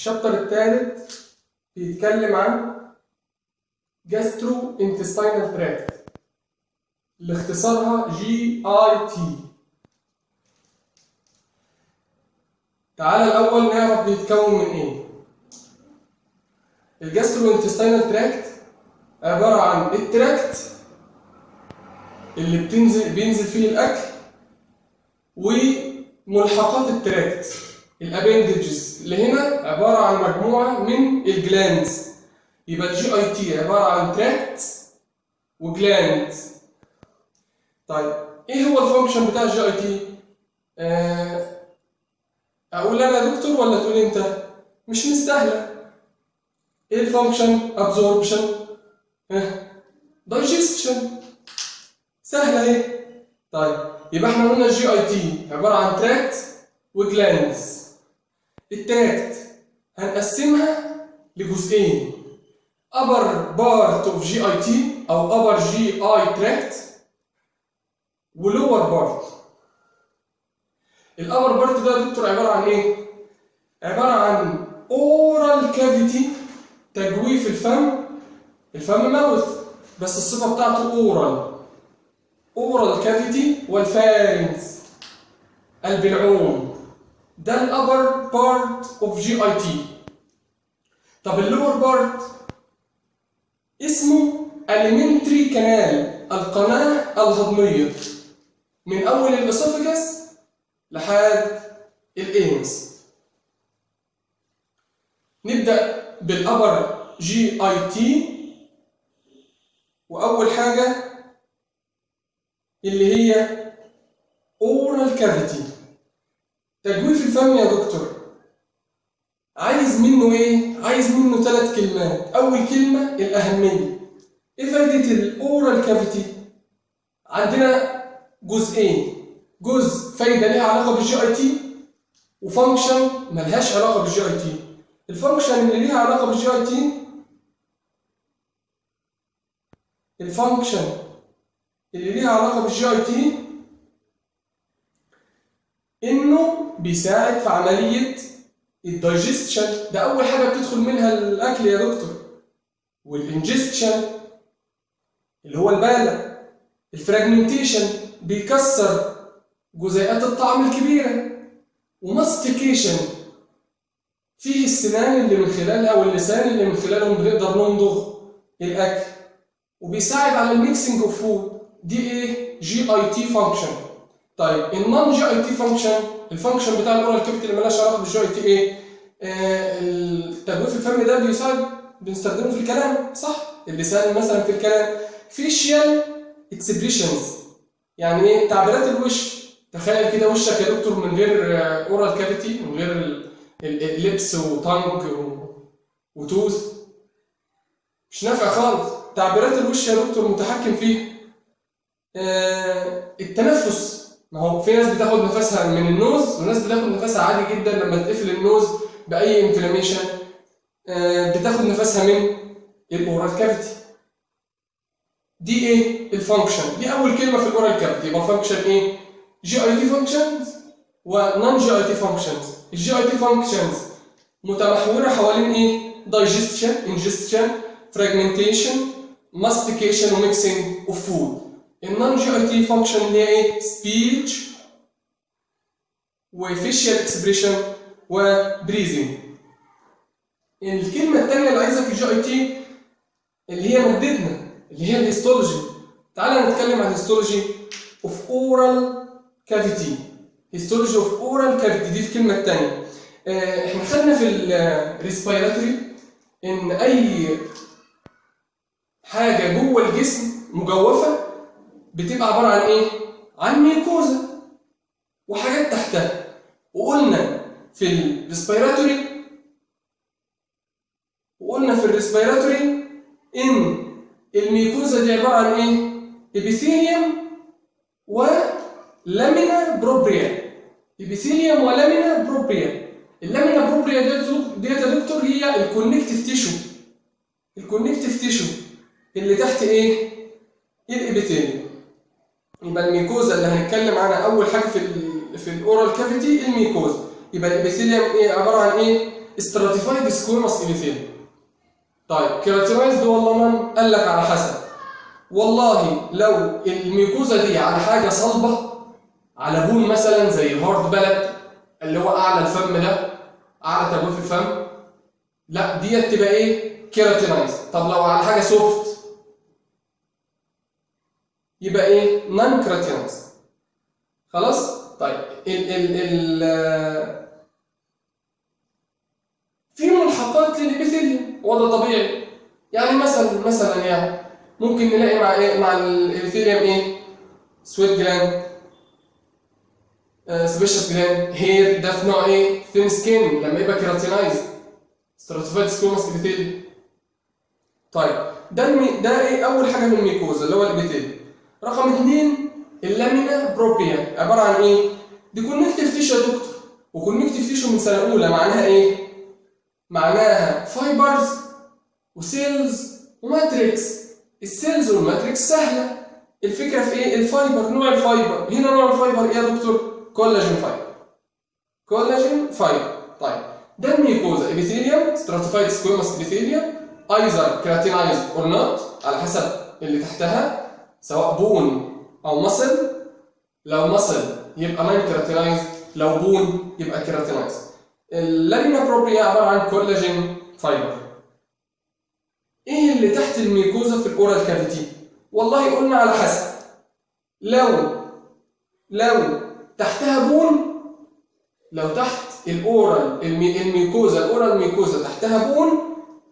الشابتر الثالث بيتكلم عن جاسترو انتستينال تراكت اللي اختصارها جي اي تي تعالى الاول نعرف بيتكون من ايه الجاسترو انتستينال تراكت عباره عن التراكت اللي بتنزل بينزل فيه الاكل وملحقات التراكت الابندجز اللي هنا عباره عن مجموعه من الجلاندز يبقى الجي اي تي عباره عن تراكت وجلاند طيب ايه هو الفانكشن بتاع الجي اي تي آه اقول انا يا دكتور ولا تقول انت مش مستاهله ايه الفانكشن ابزوربشن دايجستشن سهله اهي طيب يبقى احنا قلنا الجي اي تي عباره عن تراكت وجلاندز التراكت هنقسمها لجزئين upper part of GIT أو upper GI tract و lower part ال upper part ده يا دكتور عبارة عن إيه؟ عبارة عن oral cavity تجويف الفم الفم ماوث بس الصفة بتاعته oral oral cavity والفارنكس البلعوم ده ال upper part of GIT طب اللور بارت اسمه alimentary canal القناة الهضمية من أول الأسوفجس لحد الإيمس نبدأ بالأبر جي اي تي وأول حاجة اللي هي oral cavity تجويف الفم يا دكتور عايز منه ايه؟ عايز منه ثلاث كلمات، أول كلمة الأهمية. إيه فايدة الأورال كافيتي؟ عندنا جزئين، جزء فايدة ليها علاقة بالجي أي تي وفانكشن ملهاش علاقة بالجي أي تي. الفانكشن اللي ليها علاقة بالجي أي تي الفانكشن اللي ليها علاقة بالجي أي تي إنه بيساعد في عملية الدايجستشن ده اول حاجه بتدخل منها الاكل يا دكتور والانجستشن اللي هو البالة الفراجمنتيشن بيكسر جزيئات الطعم الكبيره وماستيكيشن فيه السنان اللي من خلالها واللسان اللي من خلالهم بنقدر نمضغ الاكل وبيساعد على الميكسنج اوف فود دي ايه جي اي تي فانكشن طيب النون جي اي تي فانكشن الفانكشن بتاع الاورال كافيتي اللي مالهاش علاقه بالجي اي تي ايه؟ آه التجويف الفم ده بيساعد بنستخدمه في الكلام صح؟ اللسان مثلا في الكلام فيشيال اكسبريشنز يعني ايه؟ تعبيرات الوش تخيل كده وشك يا دكتور من غير اورال كافيتي من غير اللبس وتانك وتوث مش نافع خالص تعبيرات الوش يا دكتور متحكم فيه آه التنفس ما هو في ناس بتاخد نفسها من النوز وناس بتاخد نفسها عادي جدا لما تقفل النوز باي انفلاميشن بتاخد نفسها من الاورال كافيتي دي ايه الفانكشن دي اول كلمه في الاورال كافيتي يبقى فانكشن ايه جي اي تي فانكشنز ونون جي اي تي فانكشنز الجي اي تي فانكشنز متمحوره حوالين ايه دايجستشن انجستشن فراجمنتيشن ماستيكيشن وميكسنج اوف فود النون جي اي تي فانكشن اللي هي ايه؟ سبيتش وفيشيال اكسبريشن وبريزنج. الكلمة الثانية اللي عايزها في الجي اي تي اللي هي مادتنا اللي هي الهيستولوجي. تعالى نتكلم عن الهيستولوجي اوف اورال كافيتي. هيستولوجي اوف اورال كافيتي دي الكلمة الثانية. احنا خدنا في الريسبيراتوري ان اي حاجة جوه الجسم مجوفة بتبقى عبارة عن إيه؟ عن ميكوزا وحاجات تحتها وقلنا في الريسبيراتوري وقلنا في الريسبيراتوري إن الميكوزا دي عبارة عن إيه؟ إبيثيليوم ولامينا بروبريا إبيثيليوم ولامينا بروبريا اللامينا بروبريا ديت يا دكتور هي الكونكتيف تيشو الكونكتيف تيشو اللي تحت إيه؟ الإبيثيليوم يبقى الميكوزا اللي هنتكلم عنها اول حاجه في ال في الاورال كافيتي الميكوزا يبقى الابيثيليوم ايه عباره عن ايه stratified squamous epithelium طيب كيراتينايزد والله من قال لك على حسب والله لو الميكوزا دي على حاجه صلبه على بون مثلا زي هارد بلد اللي هو اعلى الفم ده اعلى تجويف الفم لا ديت تبقى ايه كيراتينايز طب لو على حاجه سوفت يبقى ايه نون كيراتينايز خلاص طيب ال ال ال في ملحقات للابيثيليوم وده طبيعي يعني مثلا مثلا يعني ممكن نلاقي مع ايه مع الابيثيليوم ايه سويت جلاند سبيشال جلاند هير ده في نوع ايه ثين سكين لما يبقى كيراتينايز ستراتيفايد سكوماس ابيثيليوم طيب ده المي... ده ايه اول حاجه من الميكوزا اللي هو الابيثيليوم رقم اثنين اللامينا بروبيا عباره عن ايه دي كونكتيف تيشو يا دكتور وكونكتيف تيشو من سنه اولى معناها ايه معناها فايبرز وسيلز وماتريكس السيلز والماتريكس سهله الفكره في ايه الفايبر نوع الفايبر هنا نوع الفايبر ايه يا دكتور كولاجين فايبر كولاجين فايبر طيب ده الميكوزا ابيثيليوم ستراتيفايد سكويموس ابيثيليوم ايزر كراتينايزد اور نوت على حسب اللي تحتها سواء بون او مصل لو مصل يبقى مان كراتينايزد لو بون يبقى كراتينايزد اللامينا بروبريا عباره عن كولاجين فايبر ايه اللي تحت الميكوزا في الاورال كافيتي والله قلنا على حسب لو لو تحتها بون لو تحت الاورال المي الميكوزا الاورال ميكوزا تحتها بون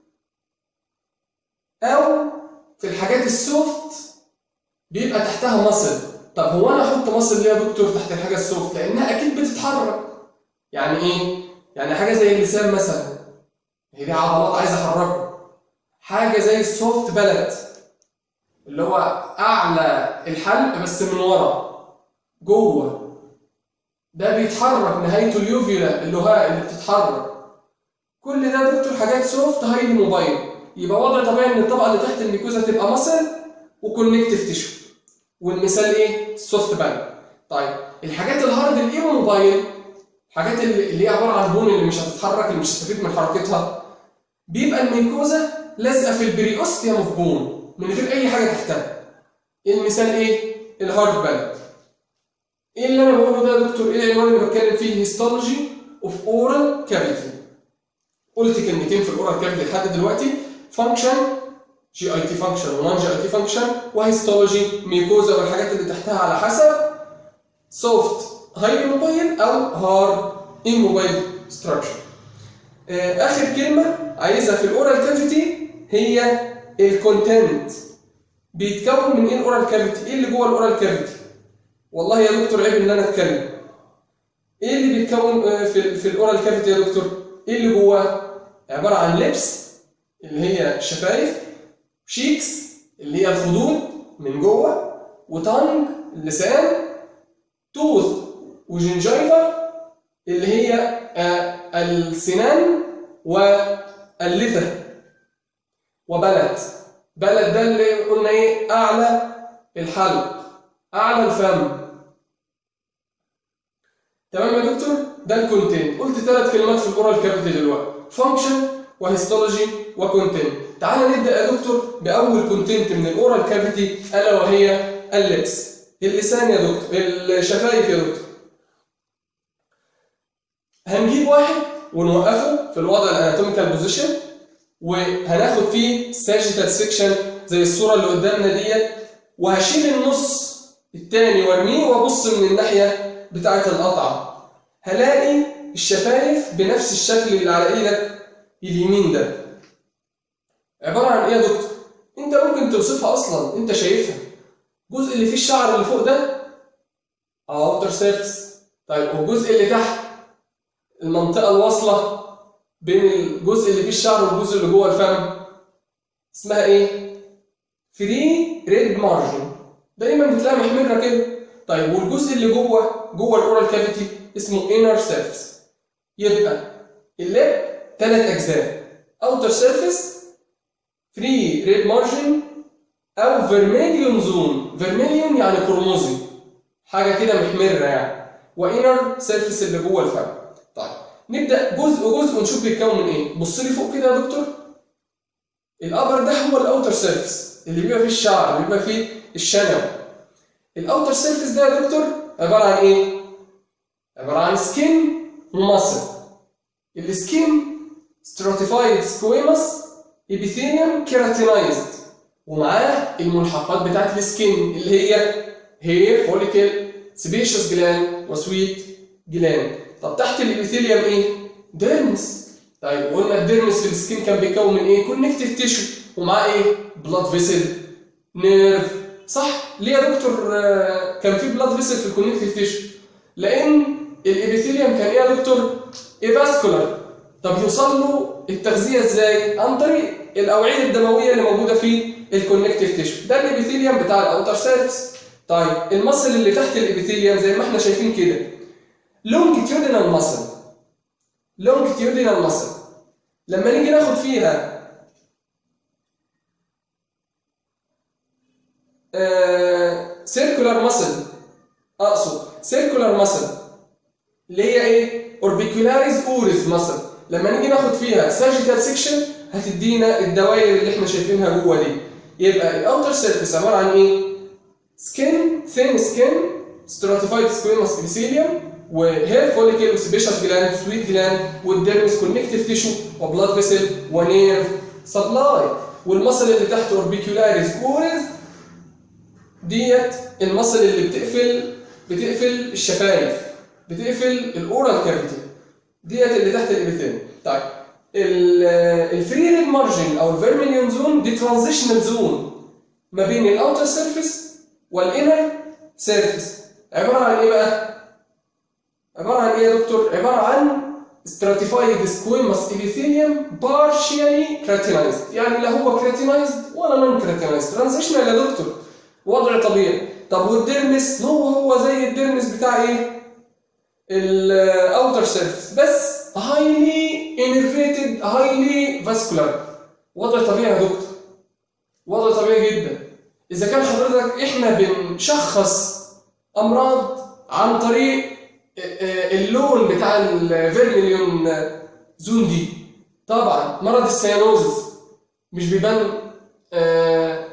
او في الحاجات السوفت بيبقى تحتها مصل طب هو انا احط مصل ليه يا دكتور تحت الحاجه السوفت لانها اكيد بتتحرك يعني ايه يعني حاجه زي اللسان مثلا هي دي عضلات عايز احركه حاجه زي السوفت بلد اللي هو اعلى الحلق بس من ورا جوه ده بيتحرك نهايته اليوفيولا اللهاء اللي بتتحرك كل ده دكتور حاجات سوفت هايلي موبايل يبقى وضع طبيعي ان الطبقه اللي تحت الميكوزا تبقى مصل وكونكتيف تيشو والمثال ايه السوفت بلد طيب الحاجات الهارد الايه موبايل الحاجات اللي هي عباره عن بون اللي مش هتتحرك اللي مش هتستفيد من حركتها بيبقى الميكوزا لازقه في البريوستيوم اوف بون من غير اي حاجه تحتها المثال ايه الهارد بلد ايه اللي انا بقوله ده يا دكتور ايه العنوان اللي بتكلم فيه هيستولوجي اوف اورال كافيتي قلت كلمتين في الاورال كافيتي لحد دلوقتي فانكشن جي اي تي فانكشن ونون جي اي تي فانكشن وهيستولوجي ميكوزا والحاجات اللي تحتها على حسب سوفت هاي موبايل او هارد موبايل ستراكشر اخر كلمه عايزها في الاورال كافيتي هي الكونتنت بيتكون من ايه الاورال كافيتي ايه اللي جوه الاورال كافيتي والله يا دكتور عيب ان انا اتكلم ايه اللي بيتكون في في الاورال كافيتي يا دكتور ايه اللي جواه عباره عن لبس اللي هي الشفايف شيكس اللي هي الخدود من جوه وتانج اللسان توث وجنجيفا اللي هي آه السنان واللثة وبلد بلد ده اللي قلنا ايه اعلى الحلق اعلى الفم تمام يا دكتور ده الكونتنت قلت ثلاث كلمات في الاورال كافيتي دلوقتي فانكشن وهيستولوجي وكونتنت تعال نبدا يا دكتور باول كونتنت من الاورال كافيتي الا وهي اللبس اللسان يا دكتور الشفايف يا دكتور هنجيب واحد ونوقفه في الوضع الاناتوميكال بوزيشن وهناخد فيه ساجيتال سيكشن زي الصوره اللي قدامنا ديت وهشيل النص التاني وارميه وابص من الناحيه بتاعه القطعه هلاقي الشفايف بنفس الشكل اللي على ايدك اليمين ده عباره عن ايه يا دكتور انت ممكن توصفها اصلا انت شايفها الجزء اللي فيه الشعر اللي فوق ده اوتر سيرفس طيب والجزء اللي تحت المنطقه الواصله بين الجزء اللي فيه الشعر والجزء اللي جوه الفم اسمها ايه فري ريد مارجن دايما بتلاقيها محمره كده طيب والجزء اللي جوه جوه الاورال كافيتي اسمه انر سيرفس يبقى اللب ثلاث اجزاء اوتر سيرفيس فري ريد مارجن او فيرميليون زون فيرميليون يعني قرمزي حاجه كده محمره يعني وانر سيرفيس اللي جوه الفم طيب نبدا جزء جزء ونشوف بيتكون من ايه بص لي فوق كده يا دكتور الابر ده هو الاوتر سيرفيس اللي بيبقى فيه الشعر اللي بيبقى فيه الشنب الاوتر سيرفيس ده يا دكتور عباره عن ايه عباره عن سكين ومصل السكين stratified squamous epithelium keratinized ومعاه الملحقات بتاعت السكين اللي هي هير فوليكل سبيشس جلان وسويت جلان طب تحت الابيثيليوم ايه ديرمس طيب قلنا الديرمس في السكين كان بيكون من ايه كونكتيف تيشو ومعاه ايه بلاد فيسل نيرف صح ليه يا دكتور آه، كان في بلاد فيسل في الكونكتيف تيشو لان الابيثيليوم كان ايه يا دكتور ايفاسكولار طب يوصل له التغذيه ازاي عن طريق الاوعيه الدمويه اللي موجوده في الكونكتيف تيشو ده الابيثيليوم بتاع الاوتر سيرفيس طيب المصل اللي تحت الابيثيليوم زي ما احنا شايفين كده لونجيتيودينال مصل لونجيتيودينال مصل لما نيجي ناخد فيها سيركولار مصل اقصد سيركولار مصل اللي هي ايه اوربيكولاريز اوريز مصل لما نيجي ناخد فيها ساجيتال سيكشن هتدينا الدوائر اللي احنا شايفينها جوه دي يبقى الاوتر سيرفيس عباره عن ايه سكين ثين سكين ستراتيفايد سكويموس ابيثيليوم وهير فوليكل وسبيشال جلاند سويت جلاند والديرمس كونكتيف تيشو وبلاد فيسل ونيرف سبلاي والمصل اللي تحت اوربيكولاريز اوريز ديت المصل اللي بتقفل بتقفل الشفايف بتقفل الاورال كافيتي ديت اللي تحت الابيثيليوم طيب الفري ريد مارجن او الفيرميليون زون دي ترانزيشنال زون ما بين الاوتر سيرفيس والانر سيرفيس عباره عن ايه بقى عباره عن ايه يا دكتور عباره عن stratified squamous epithelium partially keratinized يعني لا هو keratinized ولا non keratinized ترانزيشنال يا دكتور وضع طبيعي طب والديرمس هو هو زي الديرمس بتاع ايه الاوتر سيرفيس بس هايلي انرفيتد هايلي فاسكولار وضع طبيعي يا دكتور وضع طبيعي جدا اذا كان حضرتك احنا بنشخص امراض عن طريق اللون بتاع الفيرميليون زون دي طبعا مرض السيانوزس مش بيبان آه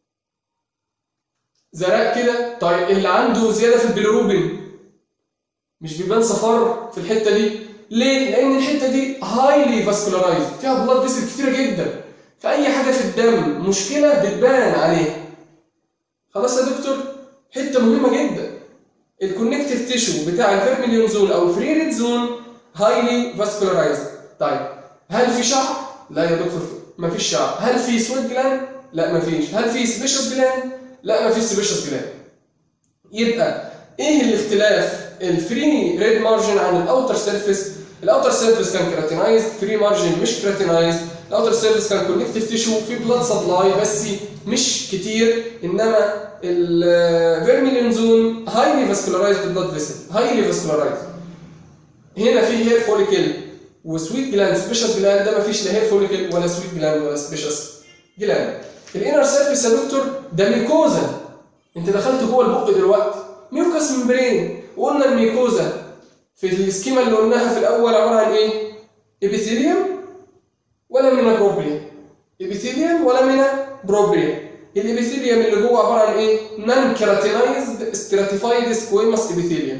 زرق كده طيب اللي عنده زياده في البيلروبين مش بيبان صفار في الحته دي ليه؟ لان الحته دي هايلي فاسكولارايزد فيها بلاد فيسل كتيره جدا فاي حاجه في الدم مشكله بتبان عليها خلاص يا دكتور حته مهمه جدا الكونكتيف تيشو بتاع الفيرميليون زون او الفري ريد زون هايلي فاسكولارايزد طيب هل في شعر؟ لا يا دكتور ما فيش شعر هل في سويت جلاند؟ لا ما فيش هل في سبيشس جلاند؟ لا ما فيش سبيشس جلاند يبقى ايه الاختلاف الفري ريد مارجن عن الاوتر سيرفيس الاوتر سيرفيس كان كراتينايزد فري مارجن مش كراتينايزد الاوتر سيرفيس كان كونكتيف تيشو في بلاد سبلاي بس مش كتير انما الفيرميليون زون هايلي فاسكولارايزد بلاد فيسل هايلي فاسكولارايزد هنا في هير فوليكل وسويت جلاند سبيشال جلاند ده مفيش لا هير فوليكل ولا سويت جلاند ولا سبيشال جلاند الانر سيرفيس يا دكتور ده ميكوزا انت دخلت جوه البق دلوقتي ميوكاس ممبرين وقلنا الميكوزا في السكيما اللي قلناها في الاول عباره عن ايه؟ ابيثيليوم ولا من بروبريا ابيثيليوم ولا من بروبريا الابيثيليوم اللي جوه عباره عن ايه؟ نان كيراتينايزد ستراتيفايد سكويماس ابيثيليوم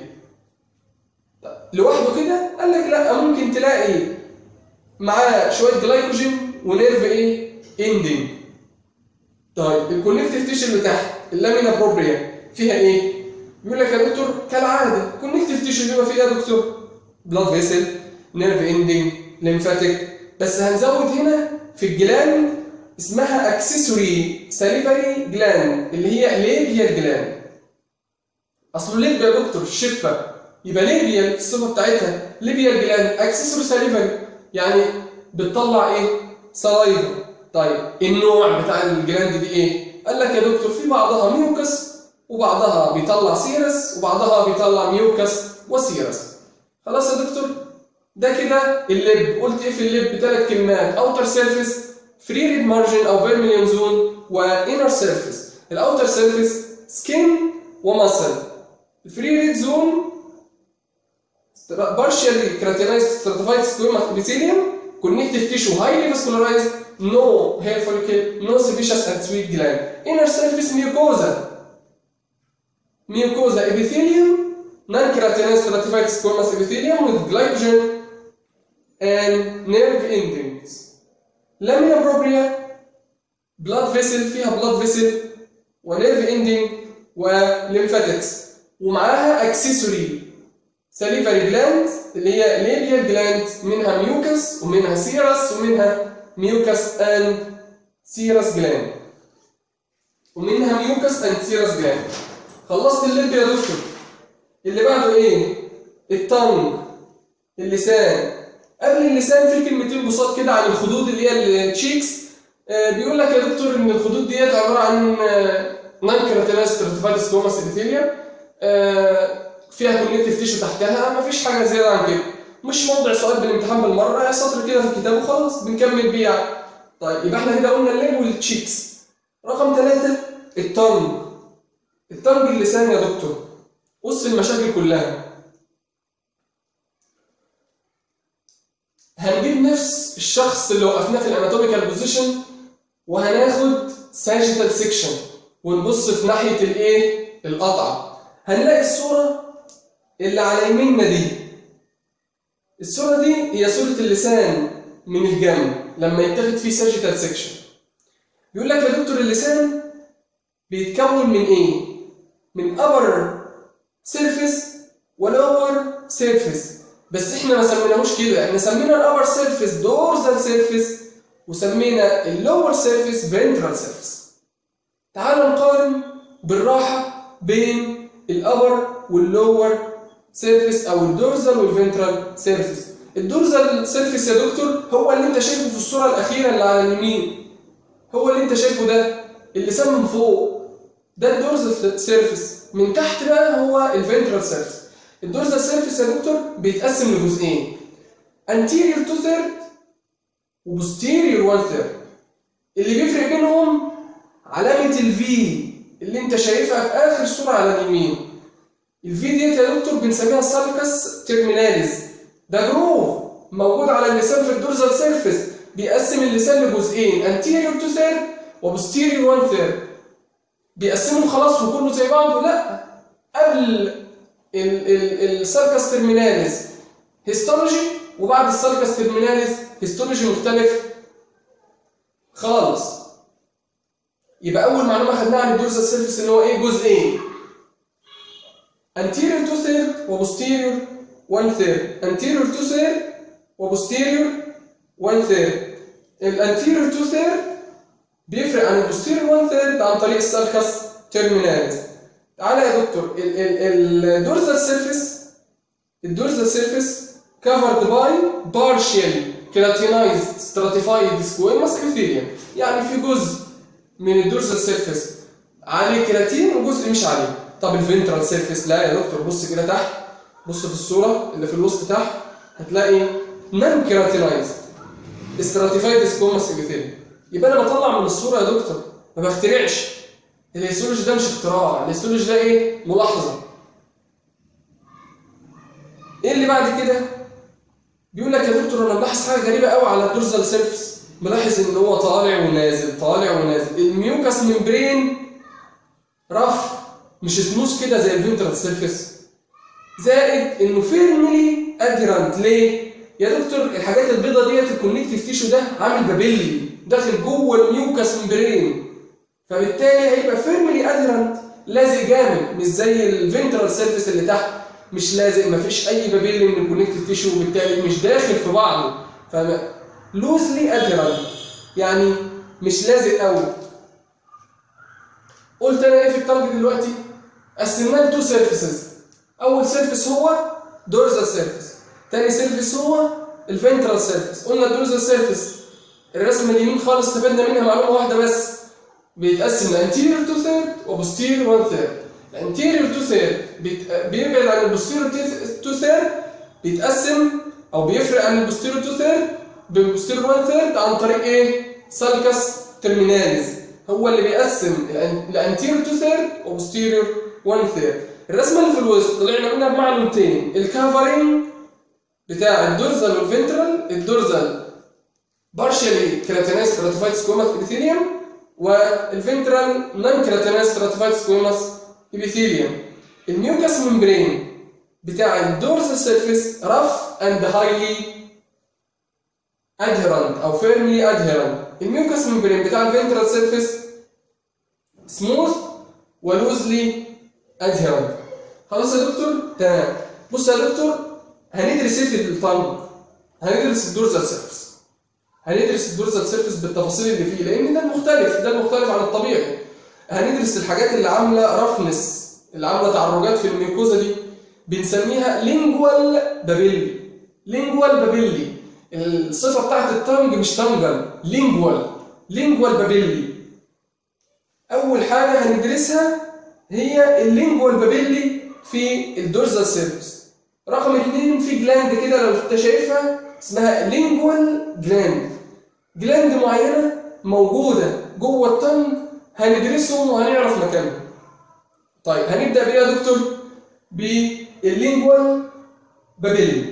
لوحده كده قال لك لا ممكن تلاقي معاه شويه جلايكوجين ونيرف ايه؟ اندنج طيب الكونكتيف تيشن اللي تحت اللامينا بروبريا فيها ايه؟ بيقول لك يا دكتور كالعاده كونكتيف تيشو بيبقى فيه يا دكتور بلاد فيسل نيرف اندنج ليمفاتيك بس هنزود هنا في الجلاند اسمها اكسسوري ساليفري جلاند اللي هي ليبيال جلاند اصله ليب يا دكتور الشفه يبقى ليبيال الصفه بتاعتها ليبيال جلاند اكسسوري ساليفري يعني بتطلع ايه؟ سلايفا طيب النوع بتاع الجلاند دي ايه؟ قال لك يا دكتور في بعضها ميوكس وبعضها بيطلع سيرس وبعضها بيطلع ميوكس وسيرس خلاص يا دكتور ده كده الليب قلت ايه في الليب ثلاث كلمات اوتر سيرفيس فري ريد مارجن او فيرميليون زون وانر سيرفيس الاوتر سيرفيس سكين ومسل الفري ريد زون partially keratinized stratified squamous epithelium connective tissue highly vascularized no hair follicle no sebaceous and sweet gland inner surface mucosa mucosa epithelium non-keratinized stratified squamous epithelium with glycogen and nerve endings lamina propria blood vessel فيها blood vessel ونيرف ending وليمفاتكس ومعاها اكسسوري ساليفري جلاند اللي هي ليبيال جلاند منها ميوكس ومنها سيرس ومنها ميوكس اند سيرس جلاند ومنها ميوكس اند سيرس جلاند خلصت الليمب يا دكتور اللي بعده ايه التانج اللسان قبل اللسان في كلمتين بساط كده عن الخدود اللي هي التشيكس آه بيقول لك يا دكتور ان الخدود ديت عباره عن نان كيراتينايز ستراتيفايد سكوماس ابيثيليا آه فيها كونكتيف تيشو تحتها مفيش حاجه زياده عن كده مش موضع سؤال بالامتحان بالمره سطر كده في الكتاب وخلاص بنكمل بيه يعني طيب يبقى احنا كده قلنا الليب والتشيكس رقم ثلاثة التنج التنج اللسان يا دكتور قص المشاكل كلها هنجيب نفس الشخص اللي وقفناه في الاناتوميكال بوزيشن وهناخد ساجيتال سيكشن ونبص في ناحيه الايه القطعه هنلاقي الصوره اللي على يميننا دي الصوره دي هي صوره اللسان من الجنب لما يتاخد فيه ساجيتال سيكشن بيقول لك يا دكتور اللسان بيتكون من ايه من upper surface ولور surface بس احنا ما سميناهوش كده احنا سمينا الابر سيرفيس دورزال سيرفيس وسمينا اللور سيرفيس فنترال سيرفيس تعالوا نقارن بالراحه بين الابر واللور سيرفيس او الدورزال والفنترال سيرفيس الدورزال سيرفيس يا دكتور هو اللي انت شايفه في الصوره الاخيره اللي على اليمين هو اللي انت شايفه ده اللسان من فوق ده الدورزال سيرفيس من تحت بقى هو الفنترال سيرفيس الدورزال سيرفيس يا دكتور بيتقسم لجزئين anterior تو ثيرد وبوستيريور 1 ثيرد اللي بيفرق بينهم علامة الفي اللي انت شايفها في اخر الصورة على اليمين الفي ديت يا دكتور بنسميها سالكس تيرميناليز ده جروف موجود على اللسان في الدورزال سيرفيس بيقسم اللسان لجزئين anterior تو ثيرد وبوستيريور 1 ثيرد بيقسمهم خلاص وكله زي بعضه لا قبل السالكس ترميناليز هيستولوجي وبعد السالكس ترميناليز هيستولوجي مختلف خالص يبقى اول معلومه خدناها عن الدورزال سيرفيس ان هو ايه جزئين anterior 2 third وبوستيريور 1 third anterior 2 third وبوستيريور 1 third الانتيريور 2 third بيفرق عن البوستيريور 1 third عن طريق السالكس ترميناليز تعالى يا دكتور الدورزال سيرفيس الدورزال سيرفيس covered by partial keratinized stratified squamous epithelium يعني في جزء من الدورزال سيرفيس عليه كيراتين وجزء مش عليه طب الفنترال سيرفيس لا يا دكتور بص كده تحت بص في الصوره اللي في الوسط تحت هتلاقي نان كيراتينايزد stratified squamous epithelium يبقى انا بطلع من الصوره يا دكتور ما بخترعش الهيستولوجي ده مش اختراع الهيستولوجي ده ايه ملاحظه ايه اللي بعد كده بيقول لك يا دكتور انا ملاحظ حاجه غريبه قوي على الدورزال سيرفيس ملاحظ ان هو طالع ونازل طالع ونازل الميوكس ممبرين رف مش سموث كده زي الفنترال سيرفيس زائد انه فيرملي اديرانت ليه يا دكتور الحاجات البيضه ديت الكونكتيف تيشو ده عامل بابيلي داخل جوه الميوكس ممبرين فبالتالي هيبقى فيرملي اديرانت لازق جامد مش زي الفنترال سيرفيس اللي تحت مش لازق مفيش اي بابيلي من الكونكتيف تيشو وبالتالي مش داخل في بعضه ف لوزلي اديرانت يعني مش لازق قوي قلت انا ايه في التارجت دلوقتي قسمناه لتو سيرفيسز اول سيرفيس هو دورزال سيرفيس تاني سيرفيس هو الفنترال سيرفيس قلنا الدورزال سيرفيس الرسمه اليمين خالص استفدنا منها معلومه واحده بس بيتقسم لانتيريور 2 ثيرد وبوستيريور 1 ثيرد الانتيريور 2 ثيرد بيبعد عن البوستيريور 2 ثيرد بيتقسم او بيفرق عن البوستيريور 2 ثيرد بالبوستيريور 1 ثيرد عن طريق ايه سالكس ترميناليز هو اللي بيقسم الانتيريور 2 ثيرد وبوستيريور 1 ثيرد الرسمه اللي في الوسط طلعنا منها بمعلومتين الكفرنج بتاع الدورزال والفنترال الدورزال partially keratinized stratified squamous epithelium والفنترال non keratinized stratified squamous epithelium الميوكس ممبرين بتاع الدورزال سيرفيس rough and highly adherent او firmly adherent الميوكس ممبرين بتاع الفنترال سيرفيس سموث ولوزلي adherent خلاص يا دكتور تمام بص يا دكتور هندرس ايه في الطنج هندرس الدورزال سيرفيس هندرس الدورزال سيرفيس بالتفاصيل اللي فيه لان ده المختلف ده المختلف عن الطبيعي هندرس الحاجات اللي عامله رفنس اللي عامله تعرجات في الميوكوزا دي بنسميها لينجوال بابيلي لينجوال بابيلي الصفه بتاعت التنج مش تنجل لينجوال لينجوال بابيلي اول حاجه هندرسها هي اللينجوال بابيلي في الدورزال سيرفيس رقم اثنين في جلاند كده لو انت شايفها اسمها لينجوال جلاند جلاند معينه موجوده جوه التنج هندرسهم وهنعرف مكانهم طيب هنبدا بايه يا دكتور باللينجوال بابيلي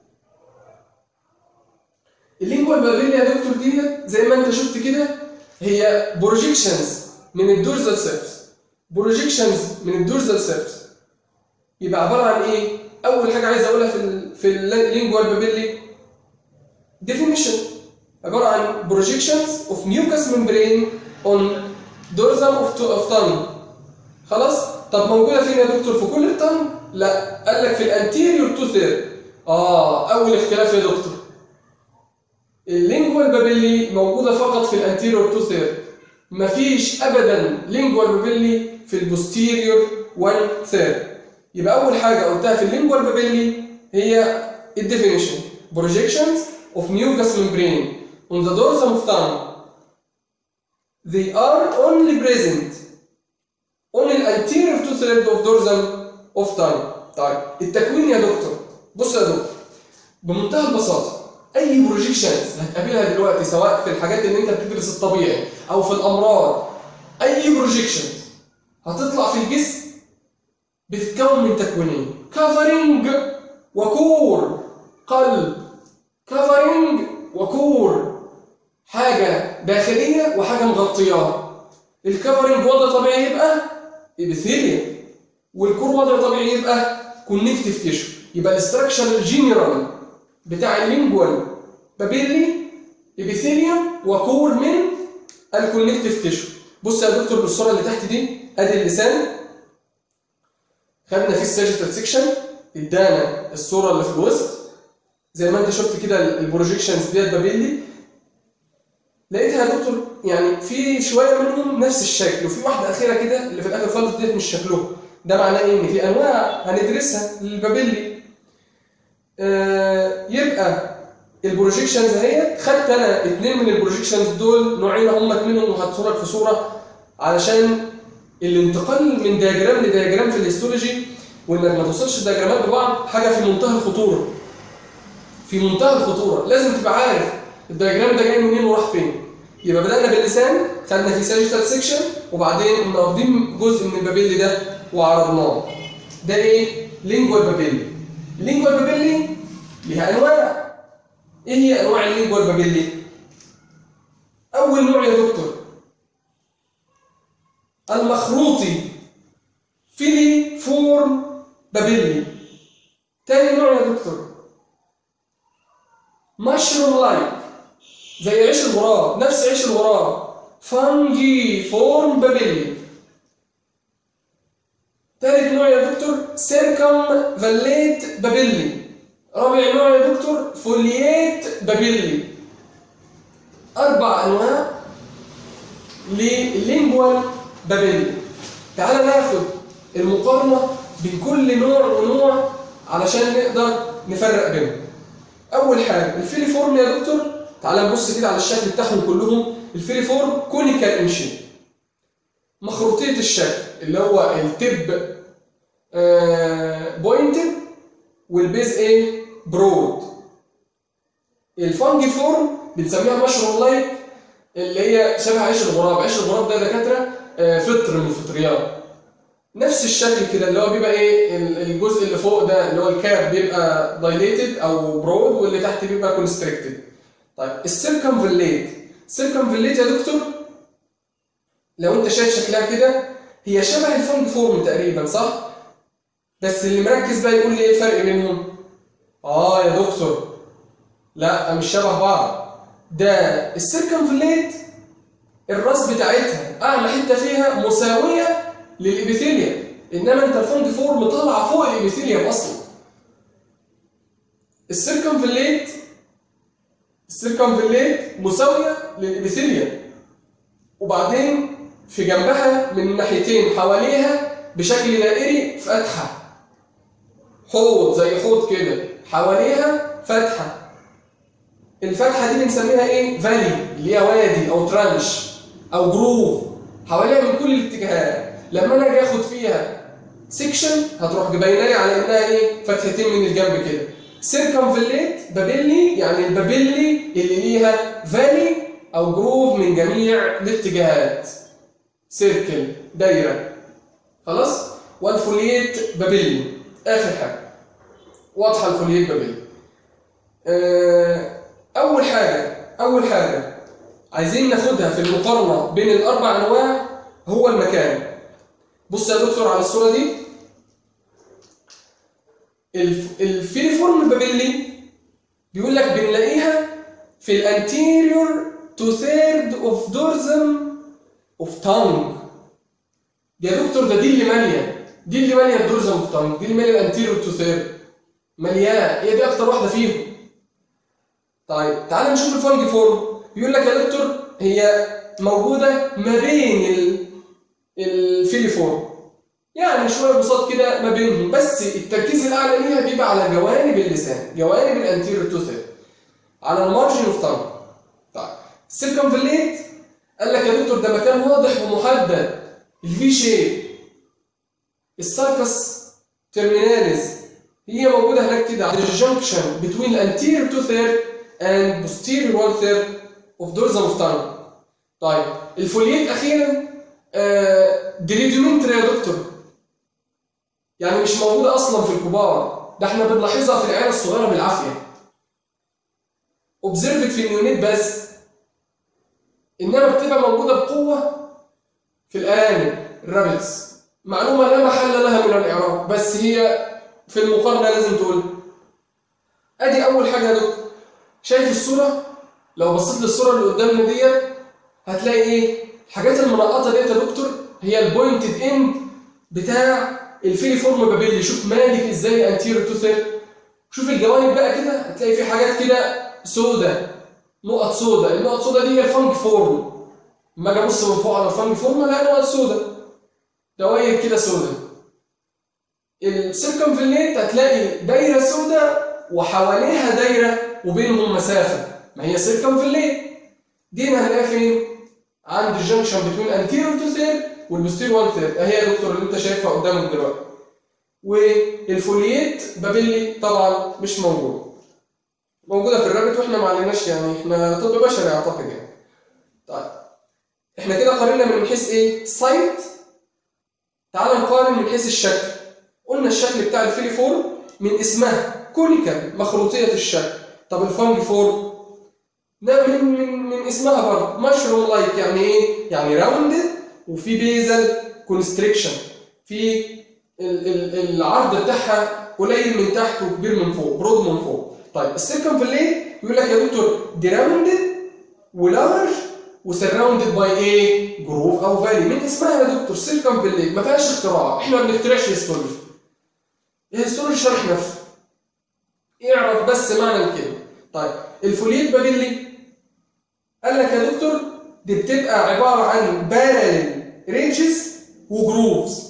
اللينجوال بابيلي يا دكتور دي زي ما انت شفت كده هي بروجيكشنز من الدورزال سيرفس بروجيكشنز من الدورزال سيرفس يبقى عباره عن ايه اول حاجه عايز اقولها في ال في اللينجوال بابيلي definition عباره عن projections of mucous membrane on dorsum of, of tongue خلاص طب موجوده فين يا دكتور في كل التنج لا قال لك في الانتيريور تو ثيرد اه اول اختلاف يا دكتور اللينجوال بابيلي موجوده فقط في الانتيريور تو ثيرد مفيش ابدا لينجوال بابيلي في البوستيريور 1 ثيرد يبقى اول حاجه قلتها في اللينجوال بابيلي هي الديفينيشن projections of mucous membrane on the dorsum of tongue they are only present on the anterior two third of dorsum of tongue طيب التكوين يا دكتور بص يا دكتور بمنتهى البساطه اي بروجيكشنز هتقابلها دلوقتي سواء في الحاجات اللي انت بتدرس الطبيعي او في الامراض اي بروجيكشنز هتطلع في الجسم بتتكون من تكوينين كفرنج وكور قلب كفرنج وكور حاجة داخلية وحاجة مغطياها الكفرنج وضع طبيعي يبقى ابيثيليوم والكور وضع طبيعي يبقى كونكتيف تيشو يبقى الاستراكشر الجنرال بتاع اللينجوال بابيلي ابيثيليوم وكور من الكونكتيف تيشو بص يا دكتور بالصوره اللي تحت دي ادي اللسان خدنا فيه الساجيتال سيكشن ادانا الصوره اللي في الوسط زي ما انت شفت كده البروجيكشنز ديت بابيلي لقيتها يا دكتور يعني في شويه منهم نفس الشكل وفي واحده اخيره كده اللي في الاخر خالص ديت مش شكلهم ده معناه ايه ان في انواع هندرسها للبابيلي آه يبقى البروجيكشنز اهي خدت انا اثنين من البروجيكشنز دول نوعين هم منهم وهدخلك في صوره علشان الانتقال من دياجرام لدياجرام في الهيستولوجي وانك ما توصلش الدياجرامات ببعض حاجه في منتهى الخطوره في منتهى الخطوره لازم تبقى عارف الدياجرام ده جاي منين وراح فين يبقى بدانا باللسان خدنا في ساجيتال سيكشن وبعدين قمنا واخدين جزء من البابيلي ده وعرضناه ده ايه لينجوال بابيلي اللينجوال بابيلي ليها انواع ايه هي انواع اللينجوال بابيلي اول نوع يا دكتور المخروطي فيلي فورم بابيلي تاني نوع يا دكتور مشروم لايك زي عيش الغراب نفس عيش الغراب فانجي فورم بابيلي تالت نوع يا دكتور سيركم فاليت بابيلي رابع نوع يا دكتور فوليات بابيلي اربع انواع للينجوال بابيلي تعال ناخد المقارنه بين كل نوع ونوع علشان نقدر نفرق بينهم اول حاجه الفيليفورم يا دكتور تعال نبص كده على الشكل بتاعهم كلهم الفيليفورم كونيكال انشين مخروطيه الشكل اللي هو التب آه بوينتد والبيز ايه برود الفانجي فورم بنسميها مشروم لايك اللي هي شبه عيش الغراب عيش الغراب ده دكاتره آه فطر من الفطريات نفس الشكل كده اللي هو بيبقى ايه ال- الجزء اللي فوق ده اللي هو الكاب بيبقى دايليتد او برود واللي تحت بيبقى كونستريكتد طيب السيركمفليت سيركمفليت يا دكتور لو انت شايف شكلها كده هي شبه الفونج فورم تقريبا صح بس اللي مركز بقى يقول لي ايه الفرق بينهم اه يا دكتور لا مش شبه بعض ده السيركمفليت الراس بتاعتها اعلى حته فيها مساويه للابيثيليوم انما انت الفونج فورم طالعه فوق الابيثيليوم اصلا السيركمفليت السيركمفليت مساويه للابيثيليوم وبعدين في جنبها من الناحيتين حواليها بشكل دائري فتحه حوض زي حوض كده حواليها فتحه الفتحه دي بنسميها ايه فالي اللي هي وادي او ترانش او جروف حواليها من كل الاتجاهات لما انا اجي اخد فيها سيكشن هتروح باينه لي على انها ايه فتحتين من الجنب كده سيركمفليت بابيلي يعني البابيلي اللي ليها فالي او جروف من جميع الاتجاهات سيركل دايره خلاص والفوليت بابيلي اخر حاجه واضحه الفوليت بابيلي آه، اول حاجه اول حاجه عايزين ناخدها في المقارنه بين الاربع انواع هو المكان بص يا دكتور على الصوره دي الف- الفيليفورم بابيلي بيقول لك بنلاقيها في الانتيريور تو ثيرد اوف دورزم اوف تانج يا دكتور ده دي اللي ماليه دي اللي ماليه الدورزم اوف تانج دي اللي ماليه الانتيريور تو ثيرد مليانه هي دي اكتر واحده فيهم طيب تعال نشوف الفانجي فورم بيقول لك يا دكتور هي موجوده ما بين ال- الفيليفورم يعني شويه بساط كده ما بينهم بس التركيز الاعلى ليها بيبقى على جوانب اللسان جوانب الانتيريور توثر على المارجن اوف تانج طيب السيركمفليت قال لك يا دكتور ده مكان واضح ومحدد الفي شيب الساركس تيرميناليز هي موجوده هناك كده على الجنكشن بين الانتيريور تو ثيرد اند posterior one third of dorsum of tongue طيب الفوليات اخيرا آه دي ريديومنتري يا دكتور يعني مش موجوده اصلا في الكبار ده احنا بنلاحظها في العيال الصغيره بالعافيه اوبزرفت في النيونيت بس انما بتبقى موجوده بقوه في الارانب الرابلز معلومه لا محل لها من الاعراب بس هي في المقارنه لازم تقول ادي اول حاجه يا دكتور شايف الصوره لو بصيت للصوره اللي قدامنا ديت هتلاقي ايه الحاجات المنقطه ديت يا دكتور هي البوينتد اند بتاع الفيليفورم بابيلي شوف مالك ازاي انتيريور تو ثيرد شوف الجوانب بقى كده هتلاقي في حاجات كده سودا نقط سودا النقط سودا دي هي الفانج فورم اما اجي ابص من فوق على الفانج فورم الاقي نقط سودا دواير كده سودا السيركمفليت هتلاقي دايره سودا وحواليها دايره وبينهم مسافه ما هي سيركمفليت دي هنلاقيها فين؟ عند الجنكشن بين انتيريور تو ثيرد والبوستير 1 ثيرد اهي يا دكتور اللي انت شايفها قدامك دلوقتي والفوليات بابيلي طبعا مش موجود موجوده في الرابط واحنا ما عليناش يعني احنا طب بشري اعتقد يعني طيب احنا كده قارنا من حيث ايه سايت تعال نقارن من حيث الشكل قلنا الشكل بتاع الفيليفورم من اسمها كونيكال مخروطيه الشكل طب الفانجي فورم ده من من من اسمها برضه مشروم لايك يعني ايه يعني راوندد وفي بيزل كونستريكشن في ال- ال- العرض بتاعها قليل من تحت وكبير من فوق برود من فوق طيب السيركمفليت يقول لك يا دكتور دي راوندد ولارج وسراوندد باي ايه جروف او فالي من اسمها يا دكتور سيركمفليت ما فيهاش اختراع احنا ما بنخترعش هيستولوجي الهيستولوجي شرح نفسه اعرف بس معنى الكلمه طيب الفوليت بابيلي قال لك يا دكتور دي بتبقى عباره عن بارل رينجز وجروفز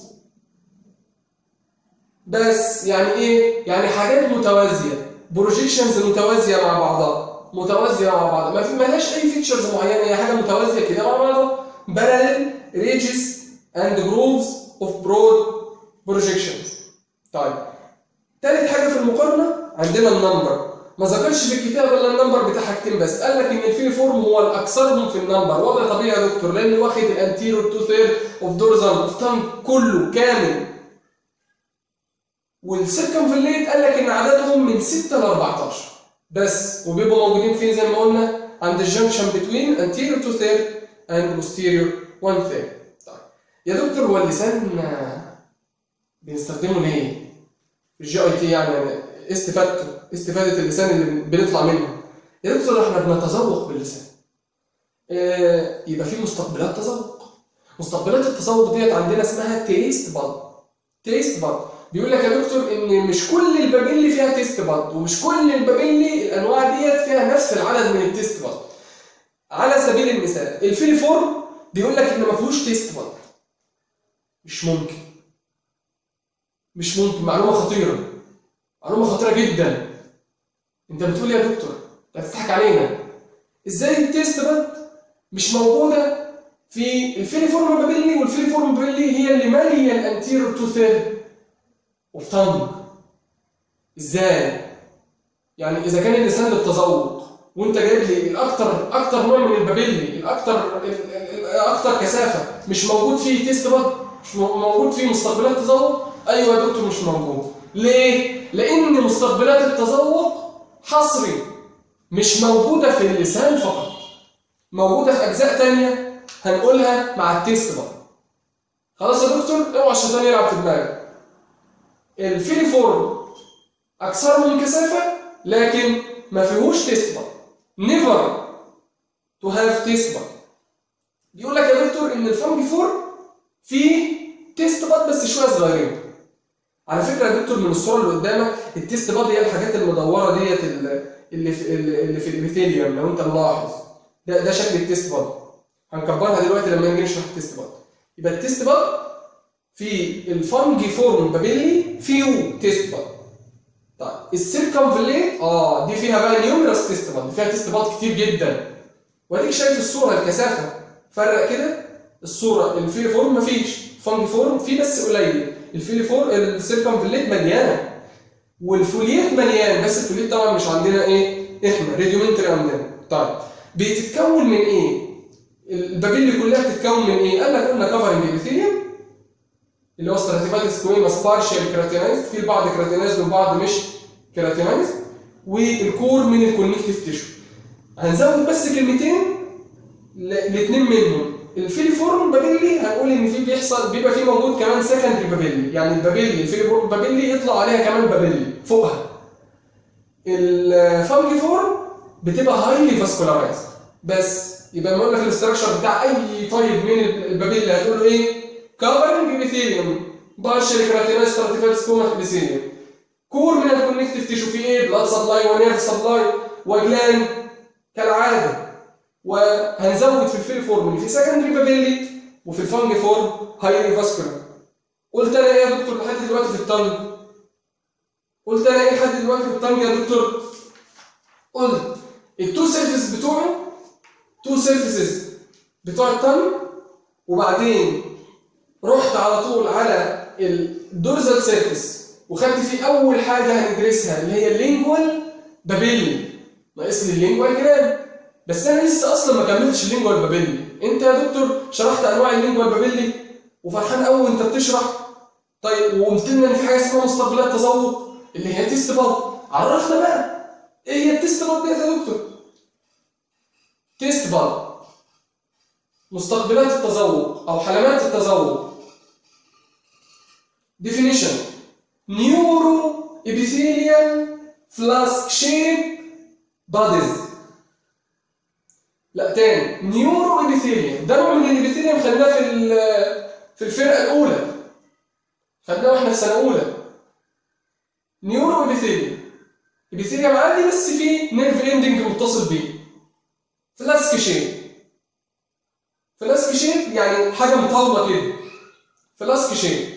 بس يعني ايه؟ يعني حاجات متوازيه بروجيكشنز متوازيه مع بعضها متوازيه مع بعضها ما في مالهاش اي فيتشرز معينه هي حاجه متوازيه كده مع بعضها بارل رينجز اند جروفز اوف برود بروجيكشنز طيب تالت حاجه في المقارنه عندنا النمبر ما ذكرش في الكتاب الا النمبر بتاع حاجتين بس قال لك ان الفيلي فورم هو الاكثرهم في النمبر وضع طبيعي يا دكتور لانه واخد الانتيريور تو ثير اوف دورزال اوف تانج كله كامل والسيركمفليت قال لك ان عددهم من 6 ل 14 بس وبيبقوا موجودين فين زي ما قلنا عند الجنكشن بتوين anterior تو ثير and posterior 1 ثير طيب يا دكتور هو اللسان آه، بنستخدمه ليه؟ في الجي اي تي يعني إيه استفادته استفاده اللسان اللي بنطلع منه يا دكتور احنا بنتذوق باللسان آه، يبقى في مستقبلات تذوق مستقبلات التذوق ديت عندنا اسمها تيست باد تيست باد بيقول لك يا دكتور ان مش كل البابيلي فيها تيست باد ومش كل البابيلي الانواع ديت فيها نفس العدد من التيست باد على سبيل المثال الفيليفورم بيقول لك ان ما فيهوش تيست باد مش ممكن مش ممكن معلومه خطيره معلومه خطيره جدا انت بتقول يا دكتور انت بتضحك علينا ازاي التيست باد مش موجوده في الفيليفورم بابيلي والفيليفورم بابيلي هي اللي ماليه الانتيريور تو ثيرد اوف تانج ازاي يعني اذا كان اللسان للتذوق وانت جايب لي الاكثر اكثر نوع من البابيلي الاكثر ال- ال- الاكثر كثافه مش موجود فيه تيست باد مش مو- موجود فيه مستقبلات تذوق ايوه يا دكتور مش موجود ليه لان مستقبلات التذوق حصري مش موجوده في اللسان فقط موجوده في اجزاء تانية هنقولها مع التيست باد خلاص يا دكتور اوعى الشيطان يلعب في دماغك الفيليفورم اكثرهم كثافه لكن ما فيهوش تيست باد نيفر تو هاف تيست باد بيقول لك يا دكتور ان الفانجي فور فيه تيست باد بس شويه صغيرين على فكره يا دكتور من الصوره اللي قدامك التيست باد هي الحاجات المدوره ديت ال- اللي في اللي في الابيثيليوم لو انت ملاحظ ده ده شكل التيست باد هنكبرها دلوقتي لما نيجي نشرح التيست باد يبقى التيست باد في الفانجي فورم بابيلي فيو تيست باد طيب السيركمفليت اه دي فيها بقى نيوميرس تيست باد فيها تيست باد كتير جدا واديك شايف الصوره الكثافه فرق كده الصوره الفيلي فورم مفيش فانجي فورم فيه بس قليل الفيلي فورم السيركمفليت مليانه والفوليات مليان بس الفوليات طبعا مش عندنا ايه احنا راديومنتري عندنا طيب بتتكون من ايه البابيلي كلها بتتكون من ايه قال لك قلنا كفرنج ابيثيليوم اللي هو ستراتيفاتيك سكويماس بارشال كراتينايز في البعض كراتينايز والبعض مش كراتينايز والكور من الكونكتيف تيشو هنزود بس كلمتين الاثنين منهم الفيليفورم بابيلي هنقول ان في بيحصل بيبقى في موجود كمان سكندري بابيلي يعني البابيلي الفيليفورم بابيلي يطلع عليها كمان بابيلي فوقها الفانجي فورم بتبقى هايلي فاسكولارايز بس يبقى لما اقول لك الاستراكشر بتاع اي طيب من البابيلي هتقول له ايه؟ كفرنج ابيثيليوم بارشل كراتينايز ستراتيفاتيك سكوما ابيثيليوم كور من الكونكتيف تيشو في ايه؟ بلاد سبلاي ونيرف سبلاي وجلان كالعاده وهنزود في الفيل فورم اللي في سكندري بابيلي وفي الفانجي فورم هايلي فاسكولار قلت انا ايه يا دكتور لحد دلوقتي في التنج قلت انا ايه لحد دلوقتي في التنج يا دكتور قلت التو سيرفيس بتوعه تو سيرفيسز بتوع التنج وبعدين رحت على طول على الدورزال سيرفيس وخدت فيه اول حاجه هندرسها اللي هي اللينجوال بابيلي ناقص لي اللينجوال جرام بس انا لسه اصلا ما كملتش اللينجوال بابيلي انت يا دكتور شرحت انواع اللينجوال بابيلي وفرحان قوي وانت بتشرح طيب وقلت لنا ان في حاجه اسمها مستقبلات تذوق اللي هي تيست باد عرفنا بقى ايه هي التيست باد ديت يا دكتور تيست باد مستقبلات التذوق او حلمات التذوق definition neuroepithelial flask shape bodies لا تاني نيورو ابيثيليوم ده نوع من الابيثيليوم خدناه في ال- في الفرقه الاولى خدناه واحنا في سنه اولى نيورو ابيثيليوم ابيثيليوم عادي بس فيه نيرف اندنج متصل بيه فلاسك شيب فلاسك شيب يعني حاجه مطاوله كده فلاسك شيب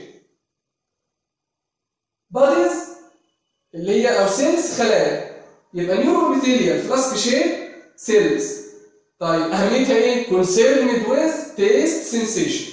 باديز اللي هي او سيلز خلايا يبقى نيورو ابيثيليوم فلاسك شيب سيلز طيب اهميتها ايه concerned with taste sensation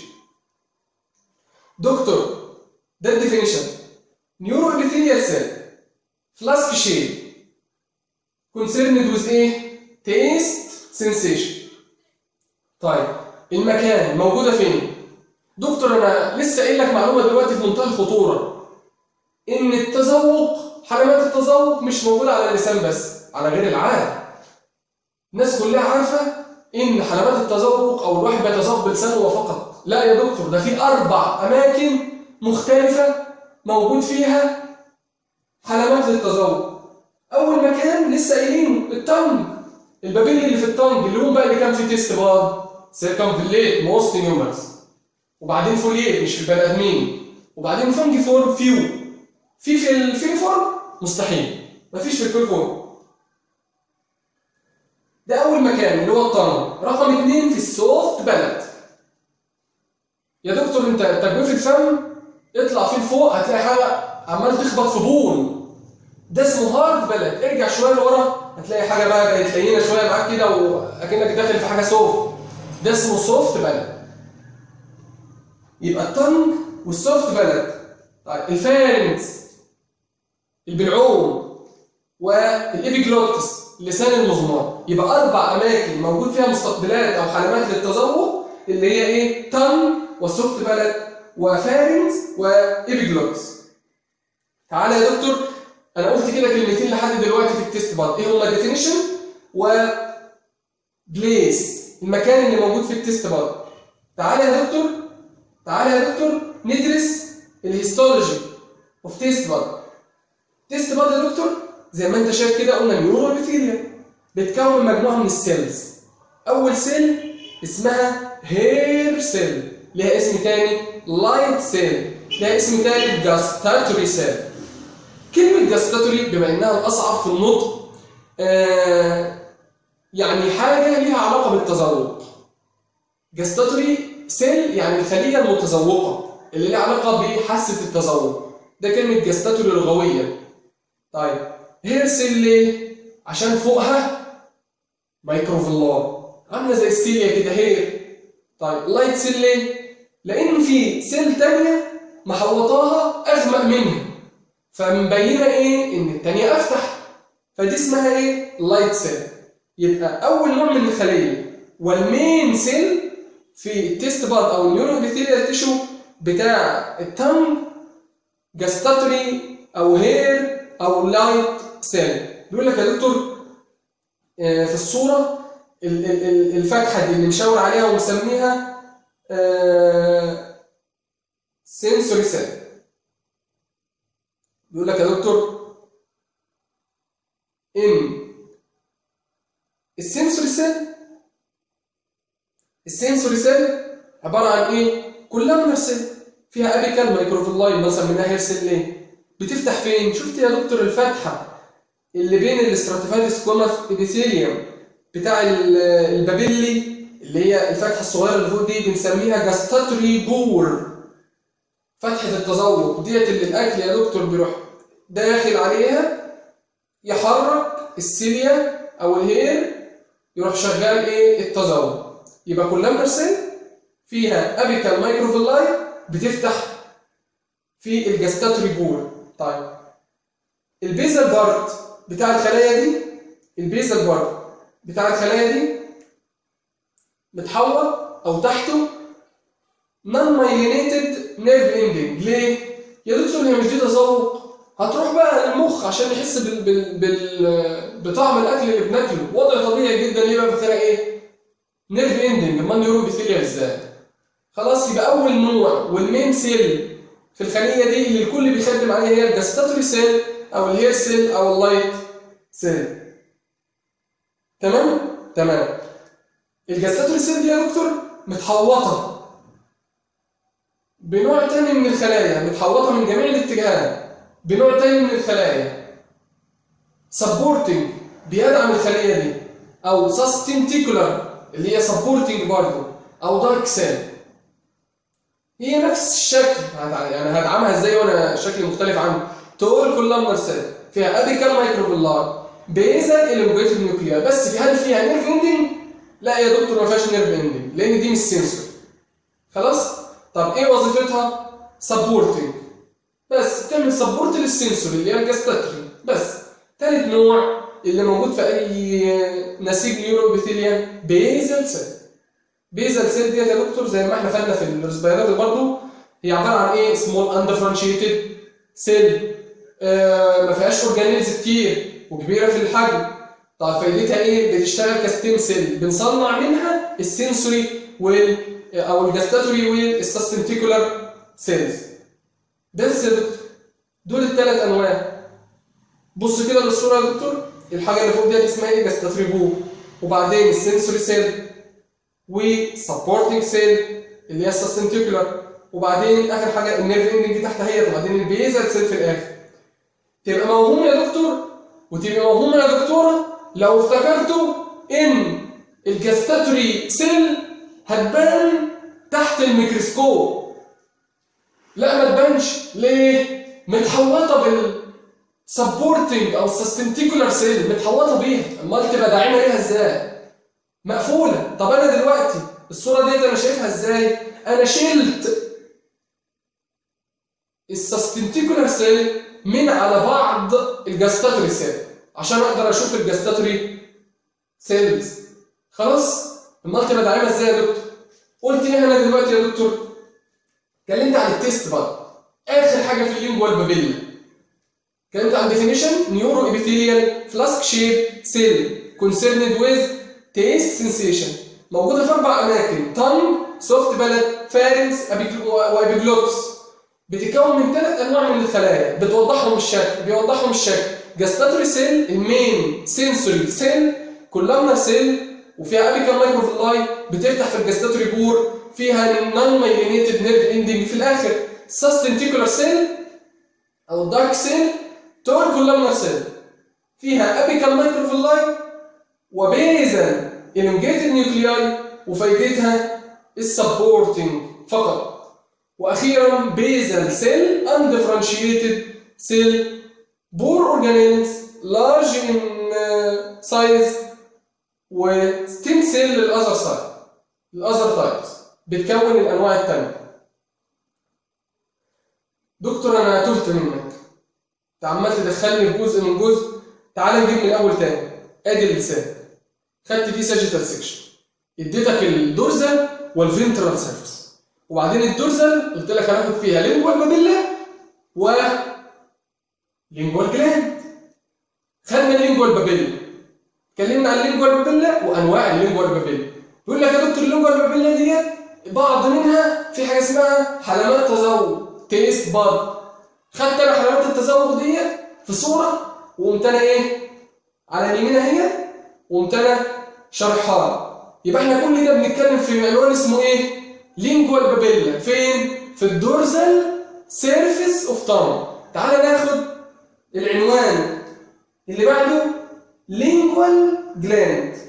دكتور ده الديفينيشن نيورو ابيثيليال سيل فلاسك شيب concerned with ايه taste sensation طيب المكان موجوده فين دكتور انا لسه قايل لك معلومه دلوقتي في منتهى الخطوره ان التذوق حلمات التذوق مش موجوده على اللسان بس على غير العاده الناس كلها عارفه ان حلمات التذوق او الواحد بيتذوق بلسانه فقط لا يا دكتور ده في اربع اماكن مختلفه موجود فيها حلمات للتذوق اول مكان لسه قايلينه التنج البابيل اللي في التنج اللي هم بقى اللي كان فيه تيست باد سيركمفليت موست نيومرز وبعدين فوليت مش في البني ادمين وبعدين فانجي فور فيو في في الفيلفورم مستحيل مفيش في الفيلفورم ده اول مكان اللي هو الطن رقم اثنين في السوفت بلد يا دكتور انت تجويف الفم اطلع فيه لفوق هتلاقي حاجه عمال تخبط في بون ده اسمه هارد بلد ارجع شويه لورا هتلاقي حاجه بقى بقت لينه شويه معاك كده واكنك داخل في حاجه سوفت ده اسمه سوفت بلد يبقى التنج والسوفت بلد طيب الفارنكس البلعوم والابيجلوتس لسان المزمار يبقى اربع اماكن موجود فيها مستقبلات او حلمات للتذوق اللي هي ايه تن وسوفت بلد وفارنكس وابيجلوتس تعالى يا دكتور انا قلت كده كلمتين لحد دلوقتي في التيست بارت ايه هما ديفينيشن و بليس المكان اللي موجود في التيست بارت تعالى يا دكتور تعالى يا دكتور ندرس الهيستولوجي اوف تيست بارت تيست بارت يا دكتور زي ما انت شايف كده قلنا نيورو بكتيريا بتكون مجموعه من السيلز اول سيل اسمها هير سيل ليها اسم تاني لايت سيل ليها اسم تاني جاستاتوري سيل كلمه جاستاتوري بما انها الاصعب في النطق آه يعني حاجه ليها علاقه بالتذوق جاستاتوري سيل يعني الخليه المتذوقه اللي ليها علاقه بحاسه التذوق ده كلمه جاستاتوري لغويه طيب هير سيل ليه عشان فوقها مايكروفيلار عامله زي السيليا كده هير طيب لايت سيل ليه لان في سيل تانية محوطاها اغمق منها فمبينه ايه ان التانية افتح فدي اسمها ايه لايت سيل يبقى اول نوع من الخليه والمين سيل في التيست بارت او النيوروبيثيريال تيشو بتاع التم جاستاتوري او هير او لايت سيل بيقول لك يا دكتور في الصوره الفتحه دي اللي مشاور عليها ومسميها سنسوري سيل بيقول لك يا دكتور ان السنسوري سيل السنسوري سيل عباره عن ايه كلها سيل فيها ابيكال مايكروفيلاي مثلا منها هير سيل ليه بتفتح فين شفت يا دكتور الفتحه اللي بين الاستراتيفايتس كوماس ابيثيليوم بتاع البابيلي اللي هي الفتحه الصغيره اللي فوق دي بنسميها جاستاتوري بور فتحه التذوق ديت اللي الاكل يا دكتور بيروح داخل عليها يحرك السيليا او الهير يروح شغال ايه التذوق يبقى كل مرسل فيها ابيكال مايكروفيلاي بتفتح في الجاستاتوري بور طيب البيزل بارت بتاع الخلايا دي البيزل بارت بتاع الخلايا دي متحوط او تحته نون مايلينيتد نيرف اندنج ليه؟ يا دكتور هي مش دي تذوق هتروح بقى للمخ عشان يحس بال... بال... بال... بطعم الاكل اللي بناكله وضع طبيعي جدا ليه بقى فاكرها ايه؟ نيرف اندنج امال نيوروبيثيليا ازاي؟ خلاص يبقى اول نوع والمين سيل في الخليه دي اللي الكل بيخدم عليها هي الجاستاتوري سيل او الهير سيل او اللايت سيل تمام؟ تمام الجاستاتوري سيل دي يا دكتور متحوطه بنوع تاني من الخلايا متحوطه من جميع الاتجاهات بنوع تاني من الخلايا سبورتنج بيدعم الخليه دي او سستنتيكولار اللي هي سبورتنج برضه او دارك سيل هي نفس الشكل يعني هدعمها ازاي وانا شكلي مختلف عنه تقول كلها سيل فيها ابيكال مايكروفيلار بيزل الونجيتد نيوكليا بس في هل فيها نيرف اندنج لا يا دكتور ما فيهاش نيرف اندنج لان دي مش سنسور خلاص طب ايه وظيفتها سبورتنج بس بتعمل سبورت للسنسور اللي هي الجاستاتري بس ثالث نوع اللي موجود في اي نسيج نيوروبيثيليوم بيزل سيل بيزل سيل ديت يا دكتور زي ما احنا خدنا في الريسبيراتوري برضه هي عباره عن ايه سمول اندفرنشيتد سيل آه ما فيهاش اورجانيلز كتير وكبيره في الحجم طب فايدتها ايه بتشتغل كستيم سيل بنصنع منها السنسوري وال او الجاستاتوري والسستنتيكولار سيلز بس يا دكتور دول الثلاث انواع بص كده للصوره يا دكتور الحاجه اللي فوق دي اسمها ايه جاستاتوري بو وبعدين السنسوري سيل وسبورتنج سيل اللي هي السستنتيكولار وبعدين اخر حاجه النيرف اندنج تحت اهي وبعدين البيزل سيل في الاخر تبقى موهوم يا دكتور وتبقى موهومه يا دكتوره لو افتكرتوا ان الجاستاتوري سيل هتبان تحت الميكروسكوب لا ما تبانش ليه متحوطه بال سبورتنج او السستنتيكولار سيل متحوطه بيها امال تبقى داعمه ليها ازاي مقفوله طب انا دلوقتي الصوره ديت انا شايفها ازاي انا شلت السستنتيكولار سيل من على بعض الجاستاتوري سيل عشان اقدر اشوف الجاستاتوري سيلز خلاص امال تبقى داعمه ازاي يا دكتور قلت ايه انا دلوقتي يا دكتور اتكلمت عن التيست بقى اخر حاجه في اللينجوال بابيلا اتكلمت عن definition نيورو epithelial flask shape cell concerned with taste sensation موجوده في اربع اماكن tongue soft palate pharynx وابيجلوتس بتتكون من ثلاث انواع من الخلايا بتوضحهم الشكل بيوضحهم الشكل جاستاتوري سيل المين سنسوري سيل كولامنر سيل وفيها ابيكال مايكروفيلاي بتفتح في الجاستاتوري بور فيها نون مايلينيتد نيرف اندنج في الاخر سستنتيكولار سيل او الدارك سيل تور كولامنر سيل فيها ابيكال مايكروفيلاي وبيزل elongated نيوكلياي وفايدتها السبورتنج فقط واخيرا بيزل سيل اندفرنشيتد سيل بور اورجانيلز لارج ان سايز وستيم سيل للاذر سايد الاذر تايبس بتكون الانواع الثانيه دكتور انا تهت منك انت عمال تدخلني في جزء من جزء تعال نجيب من الاول تاني ادي اللسان خدت فيه ساجيتال سيكشن اديتك الدورزال والفنترال سيرفيس وبعدين الدورزال قلت لك هناخد فيها لينجوال بابيلا و لينجوال جلاند خدنا اللينجوال بابيلا اتكلمنا عن اللينجوال بابيلا وانواع اللينجوال بابيلا يقول لك يا دكتور اللينجوال بابيلا ديت بعض منها في حاجه اسمها حلمات تذوق تيست باد خدت انا حلمات التذوق ديت في صوره وقمت انا ايه على اليمين اهي وقمت انا شرحها يبقى احنا كل ده بنتكلم في عنوان اسمه ايه لينجوال بابيلا فين في الدورزال سيرفيس اوف تانج تعال ناخد العنوان اللي بعده لينجوال جلاند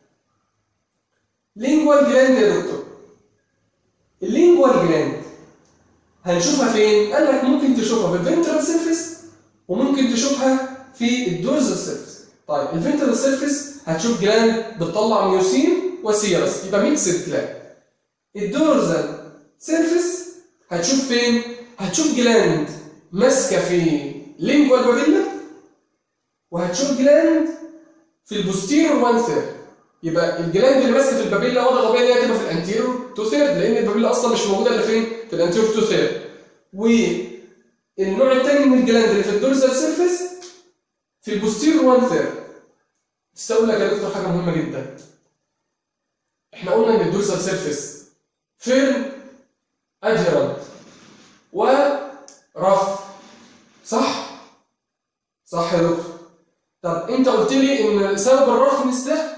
لينجوال جلاند يا دكتور اللينجوال جلاند هنشوفها فين؟ قال لك ممكن تشوفها في الفنترال سيرفيس وممكن تشوفها في الدورزال سيرفيس طيب الفنترال سيرفيس هتشوف جلاند بتطلع ميوسين وسيرس يبقى ميكسد جلاند الدورزال سيرفيس هتشوف فين؟ هتشوف جلاند ماسكه في لينجوال بابيلا وهتشوف جلاند في البوستيرور 1 ثيرد يبقى الجلاند اللي ماسكه في البابيلا وضع طبيعي ان هي تبقى في الانتيرور 2 ثيرد لان البابيلا اصلا مش موجوده الا فين؟ في الانتيرور 2 ثيرد والنوع الثاني من الجلاند اللي في الدورزال سيرفيس في البوستيرور 1 ثيرد تستقول لك يا دكتور حاجه مهمه جدا احنا قلنا ان الدورزال سيرفيس فيرم ادهيرنت ورف صح؟ صح يا دكتور طب انت قلت لي ان سبب الرفنس ده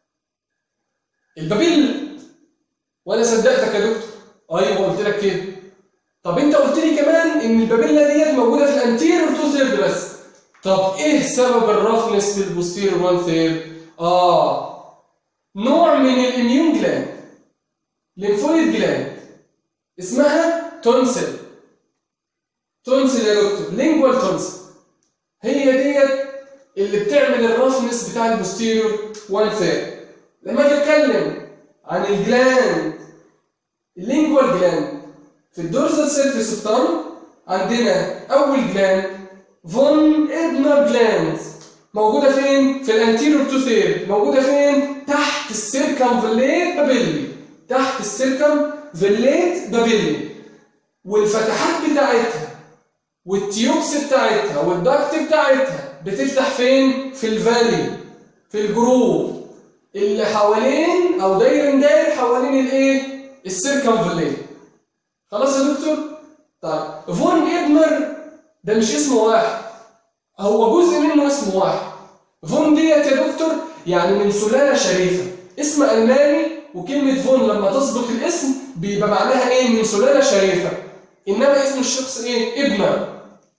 البابيلا وانا صدقتك يا دكتور ايوه قلت لك كده طب انت قلت لي كمان ان البابيلا ديت موجوده في الانتيريور 2 ثيرد بس طب ايه سبب الرفنس في البوستيريور 1 ثيرد اه نوع من الاميون جلاند ليمفويد جلاند اسمها تونسل تونسل يا دكتور لينجوال تونسل هي ديت اللي بتعمل الرفنس بتاع البوستيريور 1 ثيرد لما اجي اتكلم عن الجلاند اللينجوال جلاند في الدورزال سيرفيس اوف تانج عندنا اول جلاند فون ادنر جلاند موجوده فين في الانتيريور تو ثيرد موجوده فين تحت السيركمفليت بابيلي تحت السيركمفليت بابيلي والفتحات بتاعتها والتيوبس بتاعتها والدكت بتاعتها بتفتح فين في الفالي في الجروف اللي حوالين او داير داير حوالين الايه السيركمفليت خلاص يا دكتور طيب فون ابنر ده مش اسم واحد هو جزء منه اسم واحد فون ديت يا دكتور يعني من سلاله شريفه اسم الماني وكلمه فون لما تسبق الاسم بيبقى معناها ايه من سلاله شريفه انما اسم الشخص ايه ابنر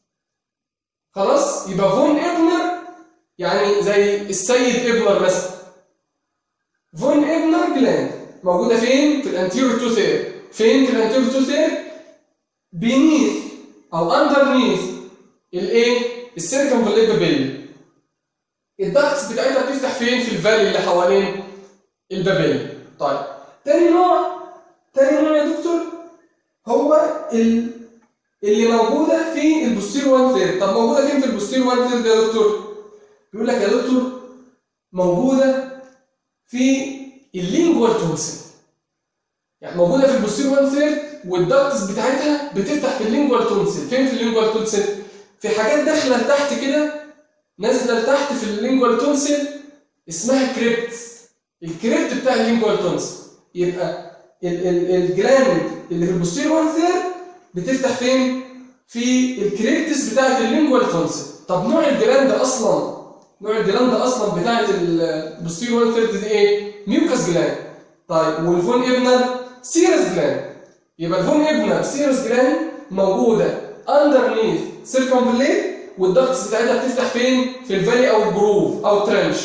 خلاص يبقى فون ابنر يعني زي السيد ابنر مثلا فون ابنر جلاند موجوده فين في الانتيريور تو ثير فين في الانتيريور تو ثير بينيث او اندرنيث الايه السيركمفليت بابيلي الدكتس بتاعتها بتفتح فين في الفالي اللي حوالين البابيلي طيب تاني نوع تاني نوع يا دكتور هو ال... اللي موجوده في البوستير 1 ثيرد طب موجوده فين في البوستير 1 ثيرد يا دكتور بيقول لك يا دكتور موجوده في اللينجوال تونسل يعني موجوده في البوستير 1 ثيرد والدكتس بتاعتها بتفتح في اللينجوال تونسل فين في اللينجوال تونسل في حاجات داخله لتحت كده نازله لتحت في اللينجوال تونسل اسمها كريبتس الكريبت بتاع اللينجوال تونسل يبقى ال ال الجلاند اللي في البوستير 1 ثيرد بتفتح فين في الكريبتس بتاعه اللينجوال تونسل طب نوع الجلاند اصلا نوع الجلاند اصلا بتاعه البوستير 1 ثيرد دي ايه ميوكاس جلاند طيب والفون ابنر سيرس جلاند يبقى الفون ابنر سيرس جلاند موجوده اندرنيث سيركمفليت والدكتس بتاعتها بتفتح فين في الفالي او الجروف او الترنش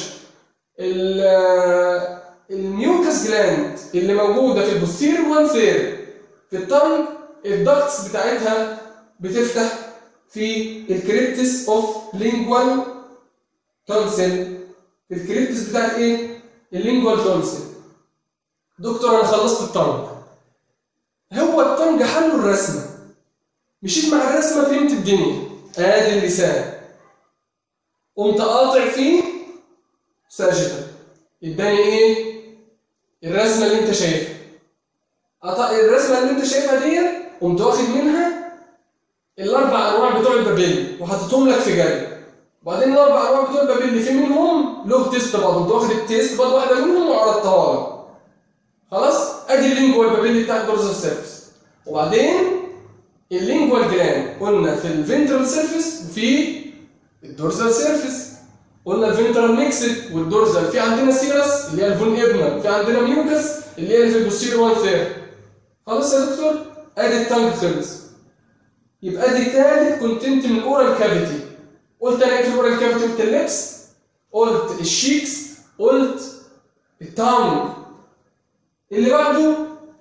الميوكاس جلاند اللي موجوده في البوستيريور 1 ثيرد في التانج الدكتس بتاعتها بتفتح في الكريبتس اوف لينجوال تونسل الكريبتس بتاعت ايه اللينجوال تونسل دكتور انا خلصت التانج هو التانج حله الرسمه مشيت مع الرسمه فهمت الدنيا ادي اللسان قمت قاطع فيه ساجدا اداني ايه الرسمه اللي انت شايفها قطع الرسمه اللي انت شايفها ديت قمت واخد منها الاربع انواع بتوع البابيل وحطيتهم لك في جري وبعدين الاربع انواع بتوع البابيل في منهم له تيست برضه قمت واخد التيست برضه واحده منهم وعرضتها لك خلاص ادي اللينجوال بابيل بتاع الدورزال سيرفيس وبعدين اللينجوال جلاند قلنا في الفنترال سيرفيس وفي الدورزال سيرفيس قلنا الفنترال ميكسد والدورزال في عندنا سيرس اللي هي الفون ابنر في عندنا ميوكس اللي هي اللي في البوستيريور 1 ثير خلاص يا دكتور ادي التانك خلص يبقى ادي تالت كونتنت من الاورال كافيتي قلت انا ايه في الاورال كافيتي قلت اللبس قلت الشيكس قلت التانج اللي بعده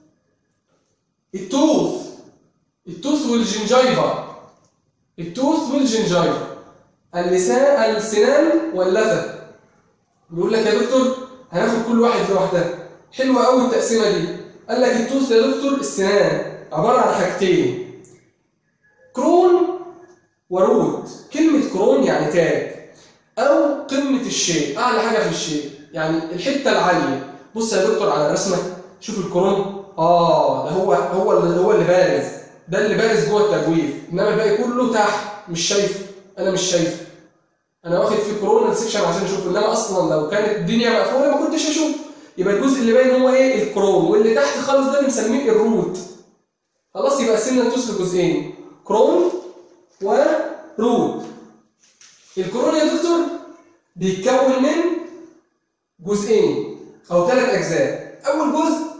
التوث التوث والجنجايفا التوث والجنجايفا اللسان السنان واللثه بيقول لك يا دكتور هناخد كل واحد لوحدها حلوه قوي التقسيمه دي قال لك التوث يا دكتور السنان عباره عن حاجتين كرون وروت كلمه كرون يعني تاج او قمه الشيء اعلى حاجه في الشيء يعني الحته العاليه بص يا دكتور على الرسمه شوف الكرون اه ده هو هو اللي هو اللي بارز ده اللي بارز جوه التجويف انما الباقي كله تحت مش شايفه انا مش شايفه انا واخد فيه كورونا سيكشن عشان اشوفه انما اصلا لو كانت الدنيا مقفوله ما كنتش اشوف يبقى الجزء اللي باين هو ايه الكرون واللي تحت خالص ده بنسميه الروت خلاص يبقى قسمنا التوس لجزئين كرون وروت الكرون يا دكتور بيتكون من جزئين او ثلاث اجزاء اول جزء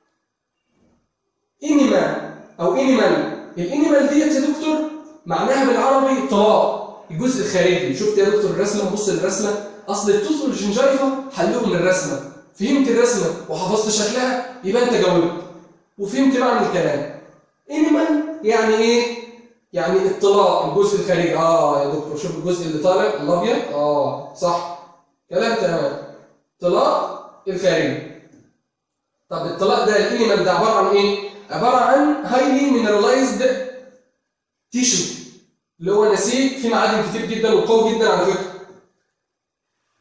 انيمال او انيمال الانيمال ديت يا دكتور معناها بالعربي طلاق الجزء الخارجي شفت يا دكتور الرسمه بص الرسمه اصل التوث والجنجايفا حلهم الرسمه فهمت الرسمه وحفظت شكلها يبقى انت جاوبت وفهمت معنى الكلام انيمال يعني ايه يعني الطلاق الجزء الخارجي اه يا دكتور شوف الجزء اللي طالع الابيض اه صح كلام تمام طلاق الخارجي طب الطلاق ده الانيمال ده عباره عن ايه عباره عن هايلي مينراليزد تيشو اللي هو نسيج فيه معادن كتير جدا وقوي جدا على فكره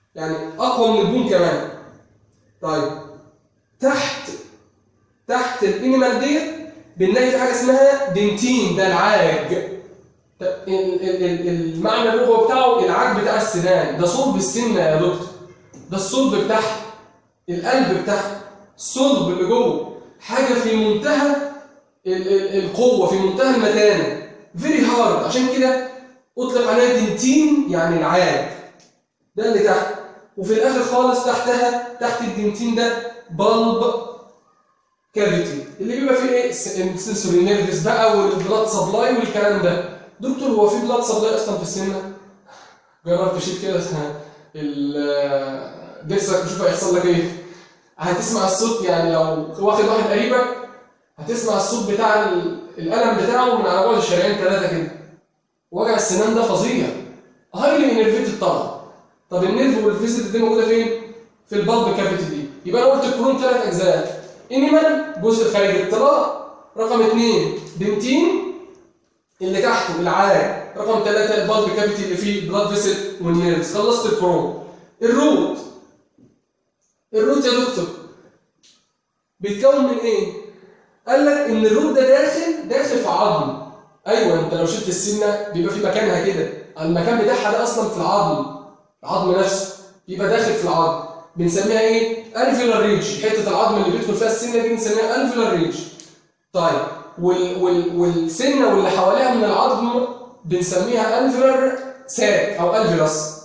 يعني اقوى من البون كمان طيب تحت تحت الانيمال ديت بنلاقي في حاجه اسمها دنتين ده العاج ال- ال- ال- المعنى اللغوي بتاعه العاج بتاع السنان ده صلب السنه يا دكتور ده الصلب بتاعها القلب بتاعها الصلب اللي جوه حاجه في منتهى ال- ال- القوه في منتهى المتانه فيري هارد عشان كده اطلق عليها دنتين يعني العاج ده اللي تحت وفي الاخر خالص تحتها تحت الدنتين ده بلب كافيتي اللي بيبقى فيه ايه السنسوري نيرفس بقى والبلاد سبلاي والكلام ده دكتور هو في بلاد سبلاي اصلا في السنه جرب تشيل كده ال- ضرسك وشوف هيحصل لك ايه هتسمع الصوت يعني لو واخد واحد قريبك هتسمع الصوت بتاع ال- القلم بتاعه من على بعد شارعين ثلاثه كده وجع السنان ده فظيع هايلي انرفيتد طبعا طب النيرف والفيزيت دي موجوده فين؟ في البلب كافيتي دي يبقى انا قلت الكرون ثلاث اجزاء انيمال جزء الخارجي الطلاء رقم اثنين دنتين اللي تحته العاج رقم ثلاثة البلب كافيتي اللي فيه البلاد فيسل والنيرفز خلصت الكرون الروت الروت يا دكتور بيتكون من ايه؟ قال لك ان الروت ده داخل داخل في عظم ايوه انت لو شلت السنه بيبقى في مكانها كده المكان بتاعها ده اصلا في العظم العظم نفسه بيبقى داخل في العظم بنسميها ايه؟ الفيولار ريج حته العظم اللي بيدخل فيها السنه دي بنسميها الفيولار ريج طيب وال وال والسنه واللي حواليها من العظم بنسميها الفيولار ساك او الفيولاس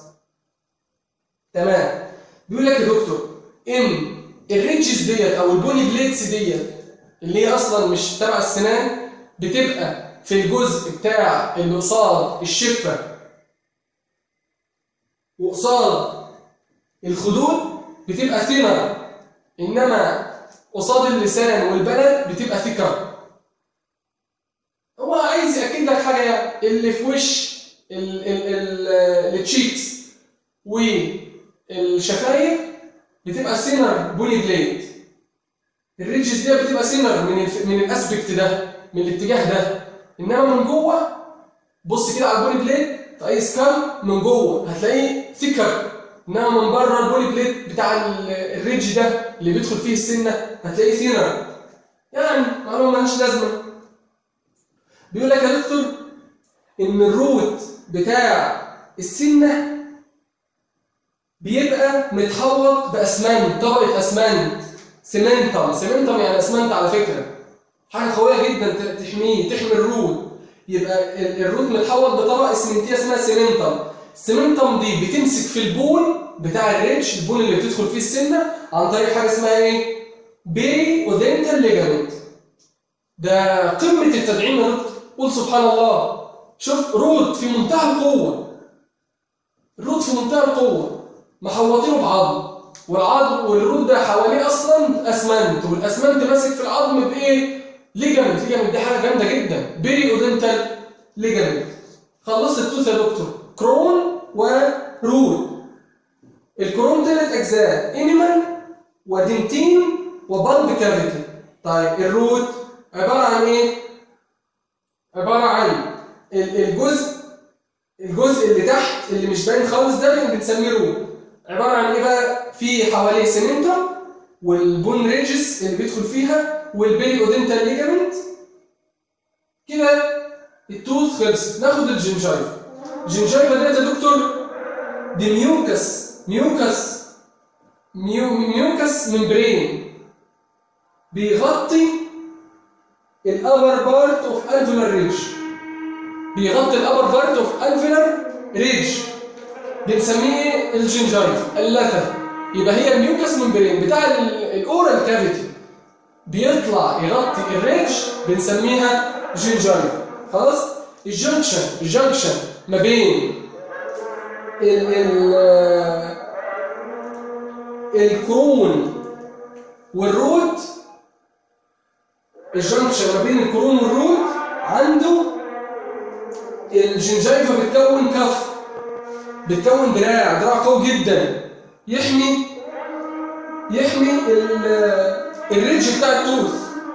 تمام بيقول لك يا دكتور ان الريدجز ديت او البوني بليتس ديت اللي هي اصلا مش تبع السنان بتبقى في الجزء بتاع اللي قصاد الشفه وقصاد الخدود بتبقى ثينر انما قصاد اللسان والبلد بتبقى ثيكر هو عايز ياكد لك حاجه اللي في وش التشيكس والشفايف بتبقى سينر بوني بليد الريدجز دي بتبقى سينر من الف... من الاسبكت ده من الاتجاه ده انما من جوه بص كده على البوني بليد في اي سكان من جوه هتلاقيه ثيكر انما من بره البولي بليت بتاع ال- الريدج ده اللي بيدخل فيه السنه هتلاقيه ثينر يعني معلومه مالهاش لازمه بيقول لك يا دكتور ان الروت بتاع السنه بيبقى متحوط باسمنت طبقه اسمنت سيمنتم سيمنتم يعني اسمنت على فكره حاجه قويه جدا ت- تحميه تحمي الروت يبقى ال- الروت متحوط بطبقه اسمنتيه اسمها سيمنتم السيمنتم دي بتمسك في البون بتاع الريدج البون اللي بتدخل فيه السنه عن طريق حاجه اسمها ايه بيري اودنتال ليجامنت ده قمه التدعيم يا دكتور قول سبحان الله شوف روت في منتهى القوه الروت في منتهى القوه محوطينه بعظم والعظم والروت ده حواليه اصلا اسمنت والاسمنت ماسك في العظم بايه ليجامنت ليجامنت دي حاجه جامده جدا بيري اودنتال ليجامنت خلصت التوث يا دكتور كرون وروت الكرون ثلاث اجزاء انيمال ودنتين وبلب كافيتي طيب الروت عباره عن ايه عباره عن ال- الجزء الجزء اللي تحت اللي مش باين خالص ده بنسميه روت عباره عن ايه بقى في حواليه سيمنتم والبون ريجز اللي بيدخل فيها والبيري اودنتال ليجامنت كده التوث خلصت ناخد الجنجايفا الجنجايفا ديت يا دكتور دي ميوكس ميوكس ميو ميوكس ممبرين بيغطي الابر بارت اوف الفيلر ريج بيغطي الابر بارت اوف الفيلر ريج بنسميه ايه الجنجايفا اللثه يبقى هي الميوكس ممبرين بتاع الاورال كافيتي بيطلع يغطي الريج بنسميها جنجايفا خلاص الجنكشن الجنكشن ما بين ال ال الكرون والروت الجنكشن ما بين الكرون والروت عنده الجنجايفا بتكون كف بتكون دراع دراع قوي جدا يحمي يحمي ال- الريدج بتاع التوث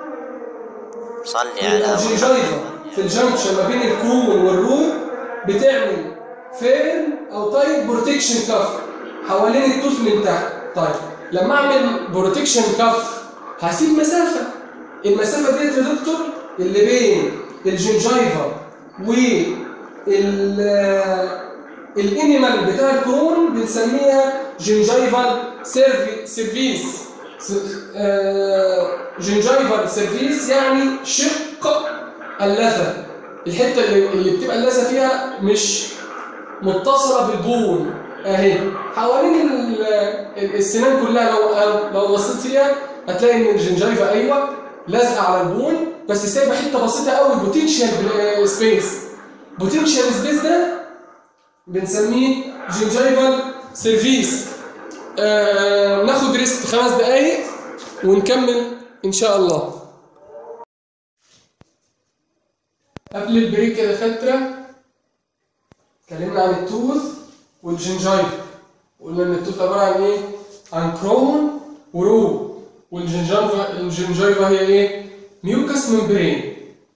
صلي على الجنجايفا في الجنكشن ما بين الكرون والروت بتعمل فيرم او تايت بروتكشن كف حوالين التوث من تحت طيب لما اعمل بروتكشن كف هسيب مسافه المسافه ديت يا دكتور اللي بين الجنجايفا وال الانيمال بتاع الكرون بنسميها جنجايفال سيرفيس جنجايفال سيرفيس يعني شق اللثه الحته اللي, اللي بتبقى اللثه فيها مش متصله بالبون اهي حوالين السنان كلها لو لو بصيت فيها هتلاقي ان الجنجايفا ايوه لازقه على البون بس سايبه حته بسيطه قوي بوتنشال سبيس بوتنشال سبيس ده بنسميه جنجايفال سيرفيس آه ناخد ريست خمس دقايق ونكمل ان شاء الله قبل البريك يا دكاتره اتكلمنا عن التوث والجنجايفا قلنا ان التوث عباره عن ايه عن كرون ورو والجنجايفا الجنجايفا هي ايه ميوكس ممبرين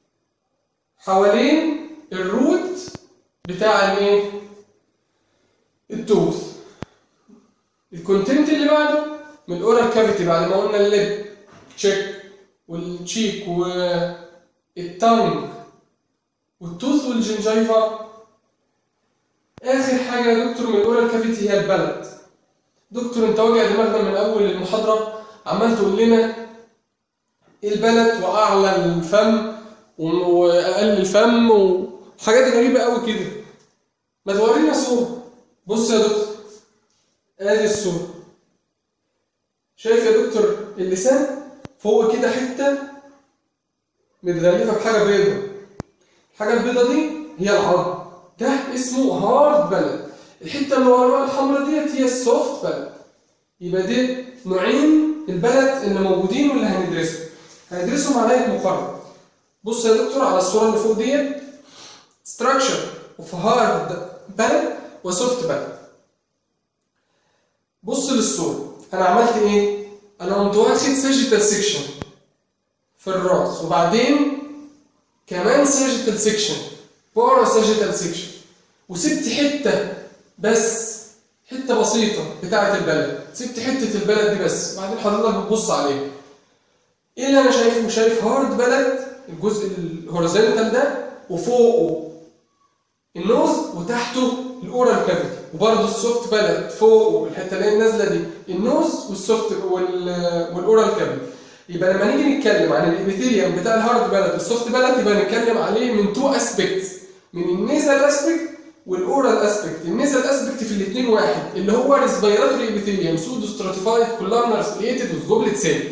حوالين الروت بتاع الايه التوث الكونتنت اللي بعده من الاورال كافيتي بعد ما قلنا اللب تشيك والتشيك والتانج والتوث والجنجايفا اخر حاجه يا دكتور من الاورال كافيتي هي البلد دكتور انت واجع دماغنا من اول المحاضره عمال تقول لنا البلد واعلى الفم واقل الفم وحاجات غريبه قوي كده ما تورينا صوره بص يا دكتور ادي الصوره شايف يا دكتور اللسان فوق كده حته متغلفه بحاجه بيضه الحاجه البيضه دي هي العظم ده اسمه هارد بلد الحته اللي وراها الحمراء ديت هي السوفت بلد يبقى دي نوعين البلد اللي موجودين واللي هندرسهم هندرسهم على هيئه مقارنه بص يا دكتور على الصوره اللي فوق ديت structure of hard بلد وسوفت بلد بص للصوره انا عملت ايه انا قمت واخد سيجيتال سيكشن في الراس وبعدين كمان سيجيتال سيكشن بارا سيجيتال سيكشن وسبت حته بس حته بسيطه بتاعه البلد سبت حته البلد دي بس وبعدين حضرتك بتبص عليها ايه اللي انا شايفه شايف هارد بلد الجزء الهوريزونتال ده وفوقه النوز وتحته الاورال كافيتي وبرده السوفت بلد فوقه الحته اللي هي النازله دي النوز والسوفت والاورال كافيتي يبقى لما نيجي نتكلم عن الابيثيليوم بتاع الهارد بلد والسوفت بلد يبقى نتكلم عليه من تو اسبيكتس من النيزل اسبيكت والاورال اسبيكت النيزل اسبيكت في الاثنين واحد اللي هو ريسبيراتوري ابيثيليوم سودو ستراتيفايد كولارنر سبليتد وجوبلت سيل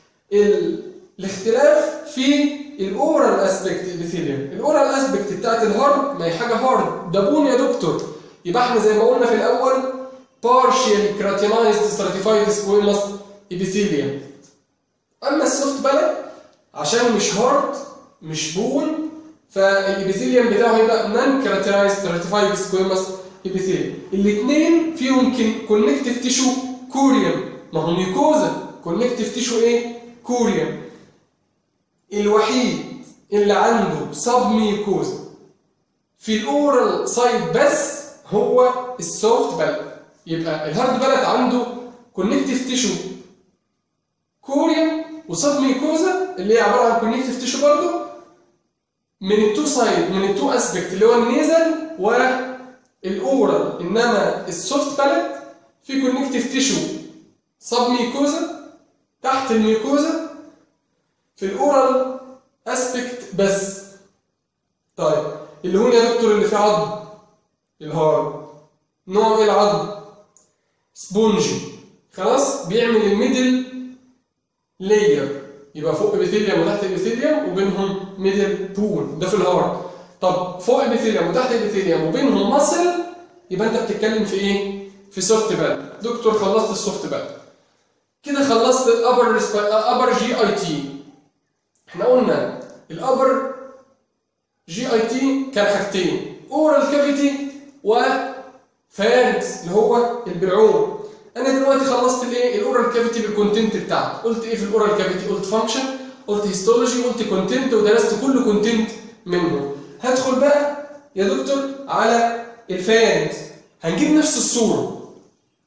الاختلاف في الاورال اسبيكت ابيثيليوم الاورال اسبيكت بتاعت الهارد ما هي حاجه هارد ده بون يا دكتور يبقى احنا زي ما قلنا في الاول partial keratinized stratified squamous epithelium اما السوفت بلد عشان مش هارد مش بون فالابيثيليوم بتاعه هيبقى نان كيراتينايز ستراتيفايد سكويموس ابيثيليوم الاثنين فيهم كونكتيف تيشو كوريوم ما هو ميكوزا كونكتيف تيشو ايه كوريوم الوحيد اللي عنده سب ميكوزا في الاورال سايد بس هو السوفت بلد يبقى الهارد بلد عنده كونكتيف تيشو كوريوم وسب ميكوزا اللي هي عباره عن كونكتيف تيشو برضه من التو سايد من التو اسبكت اللي هو النيزل والاورال انما السوفت بلد في كونكتيف تيشو سب ميكوزا تحت الميكوزا في الاورال اسبكت بس طيب اللي هون يا دكتور اللي فيه عظم الهارد نوع ايه العظم سبونجي خلاص بيعمل الميدل لاير يبقى فوق ابيثيليوم وتحت ابيثيليوم وبينهم ميدل بون ده في الهارد طب فوق ابيثيليوم وتحت ابيثيليوم وبينهم ماسل يبقى انت بتتكلم في ايه في سوفت بال دكتور خلصت السوفت بال كده خلصت الابر ابر جي اي تي احنا قلنا الابر جي اي تي كان حاجتين اورال كافيتي وفارنكس اللي هو البلعوم انا دلوقتي خلصت الايه الاورال كافيتي بالكونتنت بتاعته قلت ايه في الاورال كافيتي قلت فانكشن قلت هيستولوجي قلت كونتنت ودرست كل كونتنت منه هدخل بقى يا دكتور على الفارنكس هنجيب نفس الصوره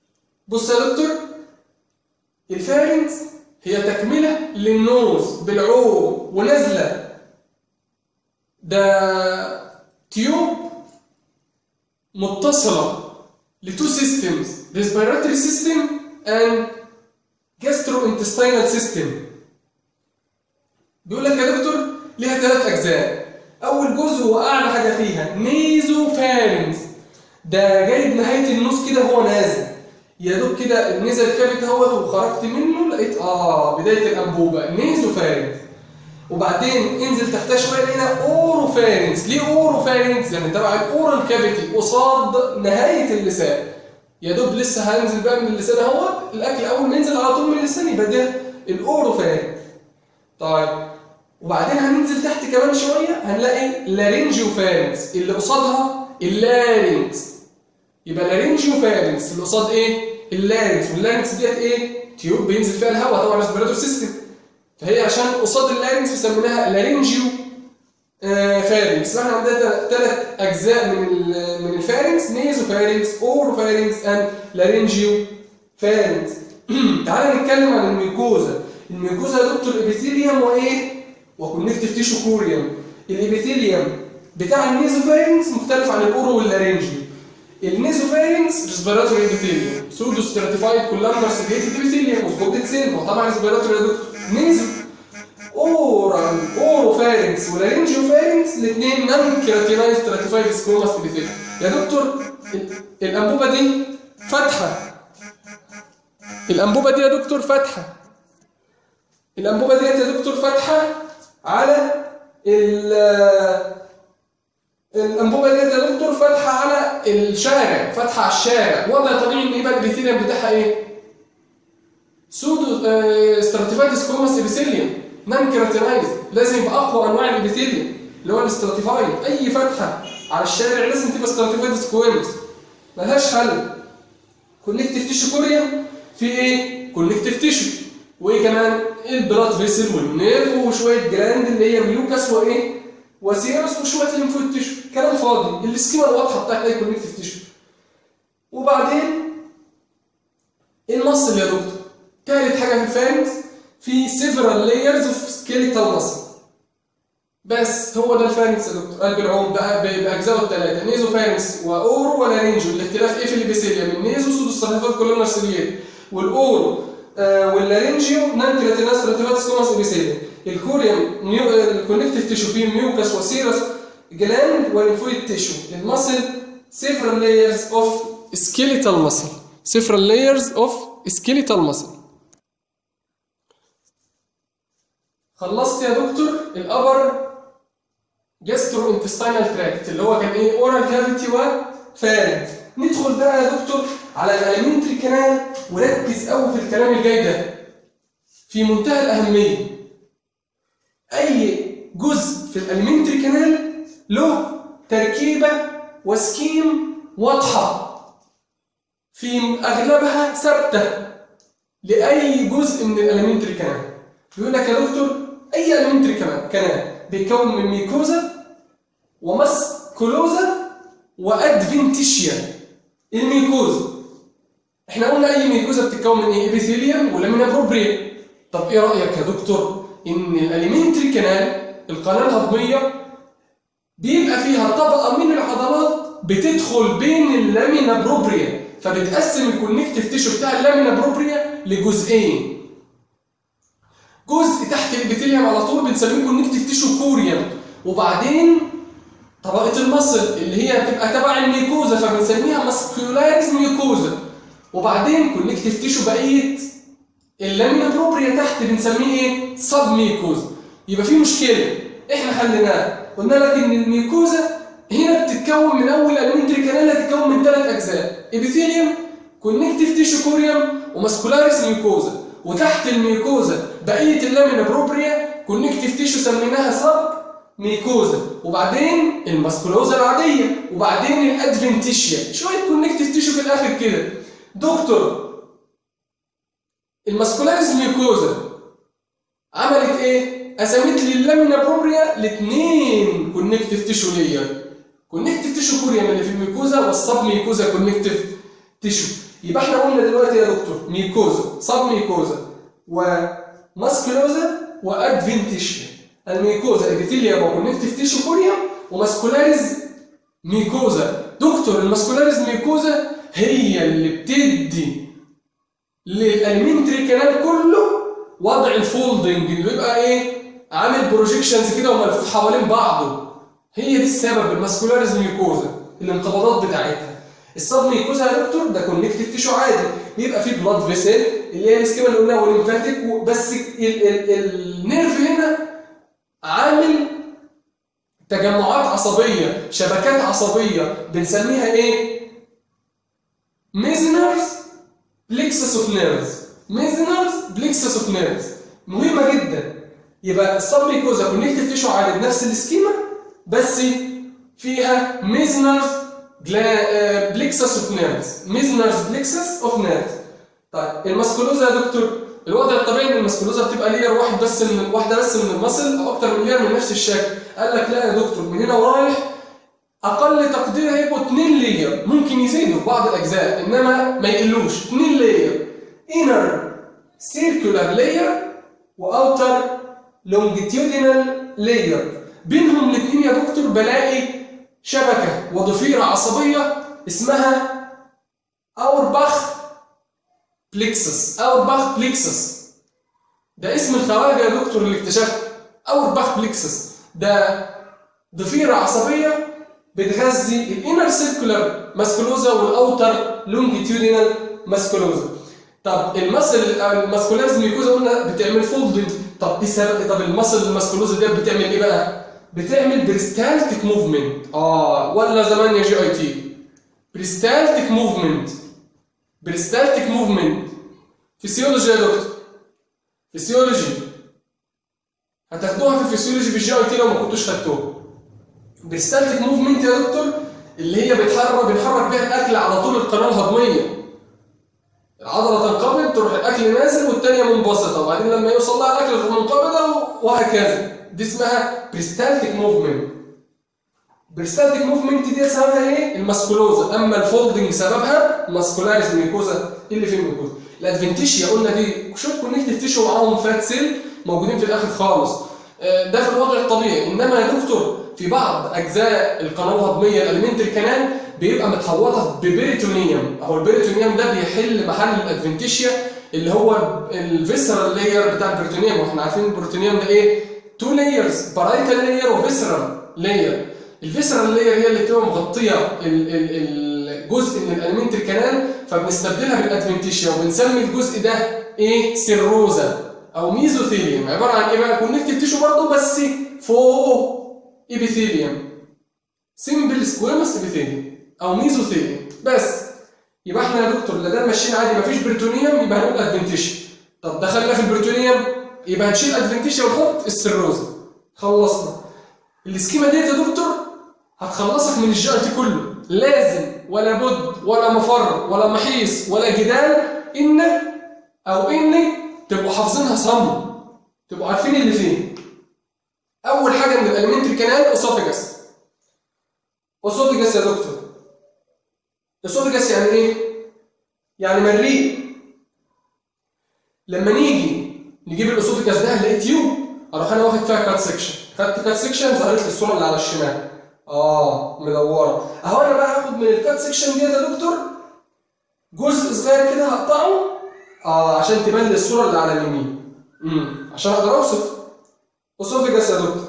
بص يا دكتور الفارنكس هي تكملة للنوز بالعور ونازلة ده تيوب متصلة لتو سيستمز respiratory system and gastrointestinal system بيقول لك يا دكتور ليها ثلاث أجزاء أول جزء هو أعلى حاجة فيها نيزو فارنكس ده جايب نهاية النص كده هو نازل يا دوب كده نزل كابت اهوت وخرجت منه لقيت اه بدايه الانبوبه نيزو فارنكس وبعدين انزل تحتها شويه لقينا اورو فارنكس ليه اورو فارنكس يعني تبع الاورال كافيتي قصاد نهايه اللسان يا دوب لسه هنزل بقى من اللسان اهوت الاكل اول ما ينزل على طول من اللسان يبقى ده الاورو فارنكس طيب وبعدين هننزل تحت كمان شويه هنلاقي لارينجيو فارنكس اللي قصادها اللارينكس يبقى لارينجيو فارنكس اللي قصاد ايه اللارنكس واللارنكس ديت ايه تيوب بينزل فيها الهواء طبعا ريسبيراتور سيستم فهي عشان قصاد اللارنكس بيسميناها لارينجيو آه فارنكس فاحنا عندنا ثلاث اجزاء من من الفارنكس نيزو فارنكس اورو فارنكس اند لارينجيو فارنكس تعالى نتكلم عن الميكوزا الميكوزا يا دكتور ابيثيليوم وايه وكونكتيف تيشو كوريوم الابيثيليوم بتاع النيزوفارنكس مختلف عن الاورو واللارينجيو النيزوفارنكس ريسبيراتوري ابيثيليوم سودو ستراتيفايد كولامبر سيجريتد ابيثيليوم وسبوتد سيل وطبعا ريسبيراتوري يا دكتور نيزو اورال اورو فارنكس ولارينجيو فارنكس الاثنين نان كيراتينايز ستراتيفايد سكوماس ابيثيليوم يا دكتور الانبوبه دي فاتحه الانبوبه دي يا دكتور فاتحه الانبوبه ديت يا دكتور فاتحه على الانبوبه ديت يا دكتور فاتحه على الشارع فاتحه على الشارع وضع طبيعي ان يبقى الابيثيليوم بتاعها ايه؟ سودو آه ستراتيفايد سكوماس ابيثيليوم نان كيراتينايز لازم يبقى اقوى انواع الابيثيليوم اللي هو الاستراتيفايد اي فتحه على الشارع لازم تبقى ستراتيفايد سكويمس ملهاش حل كونكتيف تيشو كوريا في ايه؟ كونكتيف تيشو وايه كمان البلاد فيسل والنيرف وشويه جراند اللي هي ميوكاس وايه وسيرس وشويه ليمفويد تيشو كلام فاضي السكيما الواضحه بتاعت اي كونكتيف تيشو وبعدين المصل يا دكتور ثالث حاجه في الفارنكس في سيفرال لايرز اوف سكيليتال مصل بس هو ده الفارنكس يا دكتور قلب العوم بقى باجزائه الثلاثه نيزو فارنكس واورو ولارينجو الاختلاف ايه في الابيثيليوم النيزو سودو ستراتيفات كولونر سيلير والاورو آه واللارينجيو نان كرياتيناس ستراتيفات سكوماس ابيثيليوم الكوريوم نيو الكونكتيف تيشو فيه ميوكاس وسيرس جلاند وليمفويد تيشو المصل several layers of skeletal muscle several layers of skeletal muscle خلصت يا دكتور الابر جاسترو انتستينال تراكت اللي هو كان ايه اورال كافيتي وفارنج ندخل بقى يا دكتور على الاليمنتري كانال وركز قوي في الكلام الجاي ده في منتهى الاهميه اي جزء في الاليمنتري كانال له تركيبه وسكيم واضحه في اغلبها ثابته لاي جزء من الاليمنتري كانال بيقول لك يا دكتور اي اليمنتري كمان كانال بيتكون من ميكوزا وماسكولوزا وادفنتيشيا الميكوزا احنا قلنا اي ميكوزا بتتكون من ايه ابيثيليوم ولامينا بروبريا طب ايه رايك يا دكتور ان الاليمنتري كانال القناه الهضميه بيبقى فيها طبقه من العضلات بتدخل بين اللامينا بروبريا فبتقسم الكونكتيف تيشو بتاع اللامينا بروبريا لجزئين جزء تحت الابيثيليوم على طول بنسميه كونكتيف تيشو كوريوم وبعدين طبقه المصل اللي هي بتبقى تبع الميكوزا فبنسميها ماسكيولاريز ميكوزا وبعدين كونكتيف تيشو بقيه اللامينا بروبريا تحت بنسميه ايه سب ميكوزا يبقى في مشكله احنا حليناها قلنا لك ان الميكوزا هنا بتتكون من اول الالمنتري كانال هتتكون من ثلاث اجزاء ابيثيليوم كونكتيف تيشو كوريوم وماسكولاريس ميكوزا وتحت الميكوزا بقيه اللامينا بروبريا كونكتيف تيشو سميناها سب ميكوزا وبعدين الماسكولوزا العاديه وبعدين الادفنتيشيا شويه كونكتيف تيشو في الاخر كده دكتور الماسكولاريس ميكوزا عملت ايه قسمت لي اللامينا بروبريا لاثنين كونكتيف تيشو لير كونكتيف تيشو كوريوم اللي في الميكوزا والسب ميكوزا كونكتيف تيشو يبقى احنا قلنا دلوقتي يا دكتور ميكوزا سب ميكوزا وماسكولوزا وادفنتيشيا الميكوزا ابيثيليوم وكونكتيف تيشو كوريا وماسكولاريز ميكوزا دكتور الماسكولاريز ميكوزا هي اللي بتدي للالمنتري كانال كله وضع الفولدنج اللي بيبقى ايه عامل بروجيكشنز كده وملفوف حوالين بعضه هي دي السبب الماسكولاريز ميكوزا الانقباضات بتاعتها الصب ميكوزا يا دكتور ده كونكتيف تيشو عادي بيبقى فيه بلاد فيسل اللي هي السكيما اللي قلناها والليمفاتيك بس ال- ال- النيرف هنا عامل تجمعات عصبيه شبكات عصبيه بنسميها ايه ميزنرز بليكسس اوف نيرفز ميزنرز بليكسس اوف نيرفز مهمه جدا يبقى الصب ميكوزا كونكتيف تيشو عادي بنفس السكيما بس فيها ميزنرز بليكسس اوف نيرفز ميزنرز بليكسس اوف نيرفز طيب الماسكولوزا يا دكتور الوضع الطبيعي ان الماسكولوزا بتبقى لير واحد بس من واحده بس من المصل او اكتر من لير من نفس الشكل قال لك لا يا دكتور من هنا ورايح اقل تقدير هيبقوا 2 لير ممكن يزيدوا في بعض الاجزاء انما ما يقلوش 2 لير انر سيركولار لير واوتر لونجيتيودينال لير بينهم الاثنين يا دكتور بلاقي شبكه وضفيره عصبيه اسمها اورباخ بليكسس اورباخ بليكسس ده اسم الخواجه يا دكتور اللي اكتشفه اورباخ بليكسس ده ضفيره عصبيه بتغذي الانر سيركولار ماسكولوزا والاوتر لونجيتيودينال ماسكولوزا طب المسل الماسكولارز ميكوزا قلنا بتعمل فولدنج طب ايه السبب طب المسل الماسكولوزا دي بتعمل ايه بقى بتعمل بريستالتيك موفمنت اه ولا زمان يا جي اي تي بريستالتيك موفمنت بريستالتيك موفمنت فيسيولوجي يا دكتور فيسيولوجي هتاخدوها في الفسيولوجي في الجي اي تي لو ما كنتوش خدتوها بريستالتيك موفمنت يا دكتور اللي هي بتحرك بنحرك بيها الاكل على طول القناه الهضميه العضله تنقبض تروح الاكل نازل والثانيه منبسطه وبعدين لما يوصل لها الاكل تروح منقبضه وهكذا دي اسمها بريستالتيك موفمنت بريستالتيك موفمنت دي سببها ايه؟ الماسكولوزا اما الفولدنج سببها ماسكولاريز ميكوزا اللي في الميكوزا الادفنتيشيا قلنا دي شوت كونكتيف تيشو ومعاهم فات سيل موجودين في الاخر خالص آه، ده في الوضع الطبيعي انما يا دكتور في بعض اجزاء القناه الهضميه الالمنتري كانال بيبقى متحوطه ببريتونيوم اهو البريتونيوم ده بيحل محل الادفنتيشيا اللي هو الفيسرال لاير بتاع البريتونيوم واحنا عارفين البريتونيوم ده ايه؟ تو لايرز بارايتال لاير وفيسرال لاير الفيسرال لاير هي اللي بتبقى مغطيه ال- ال- الجزء من الالمنتري كانال فبنستبدلها بالادفنتيشيا وبنسمي الجزء ده ايه؟ سيروزا او ميزوثيليوم عباره عن ايه بقى؟ كونكتيف تيشو برضه بس فوقه ايبيثيليوم سيمبل سكويمس ايبيثيليوم او ميزوثيليوم بس يبقى احنا يا دكتور لا ده ماشيين عادي مفيش بريتونيوم يبقى هنقول ادفنتيشيا طب دخلنا في البريتونيوم يبقى هنشيل ادفنتيشيا ونحط السيروزا خلصنا السكيما ديت يا دكتور هتخلصك من الجي تي كله لازم ولا بد ولا مفر ولا محيص ولا جدال ان او ان تبقوا حافظينها صم تبقوا عارفين اللي فين اول حاجه من الالمنتري كانال اسوفيجاس اسوفيجاس يا دكتور اسوفيجاس يعني ايه يعني مريء لما نيجي نجيب الاسوفيجاس ده هنلاقي تيوب اروح انا واخد فيها كات سكشن خدت كات سكشن ظهرت لي الصوره اللي على الشمال اه مدوره اهو انا بقى هاخد من الكات سكشن ديت يا دكتور جزء صغير كده هقطعه اه عشان تبان لي الصوره اللي على اليمين امم عشان اقدر اوصف اسوفيجاس يا دكتور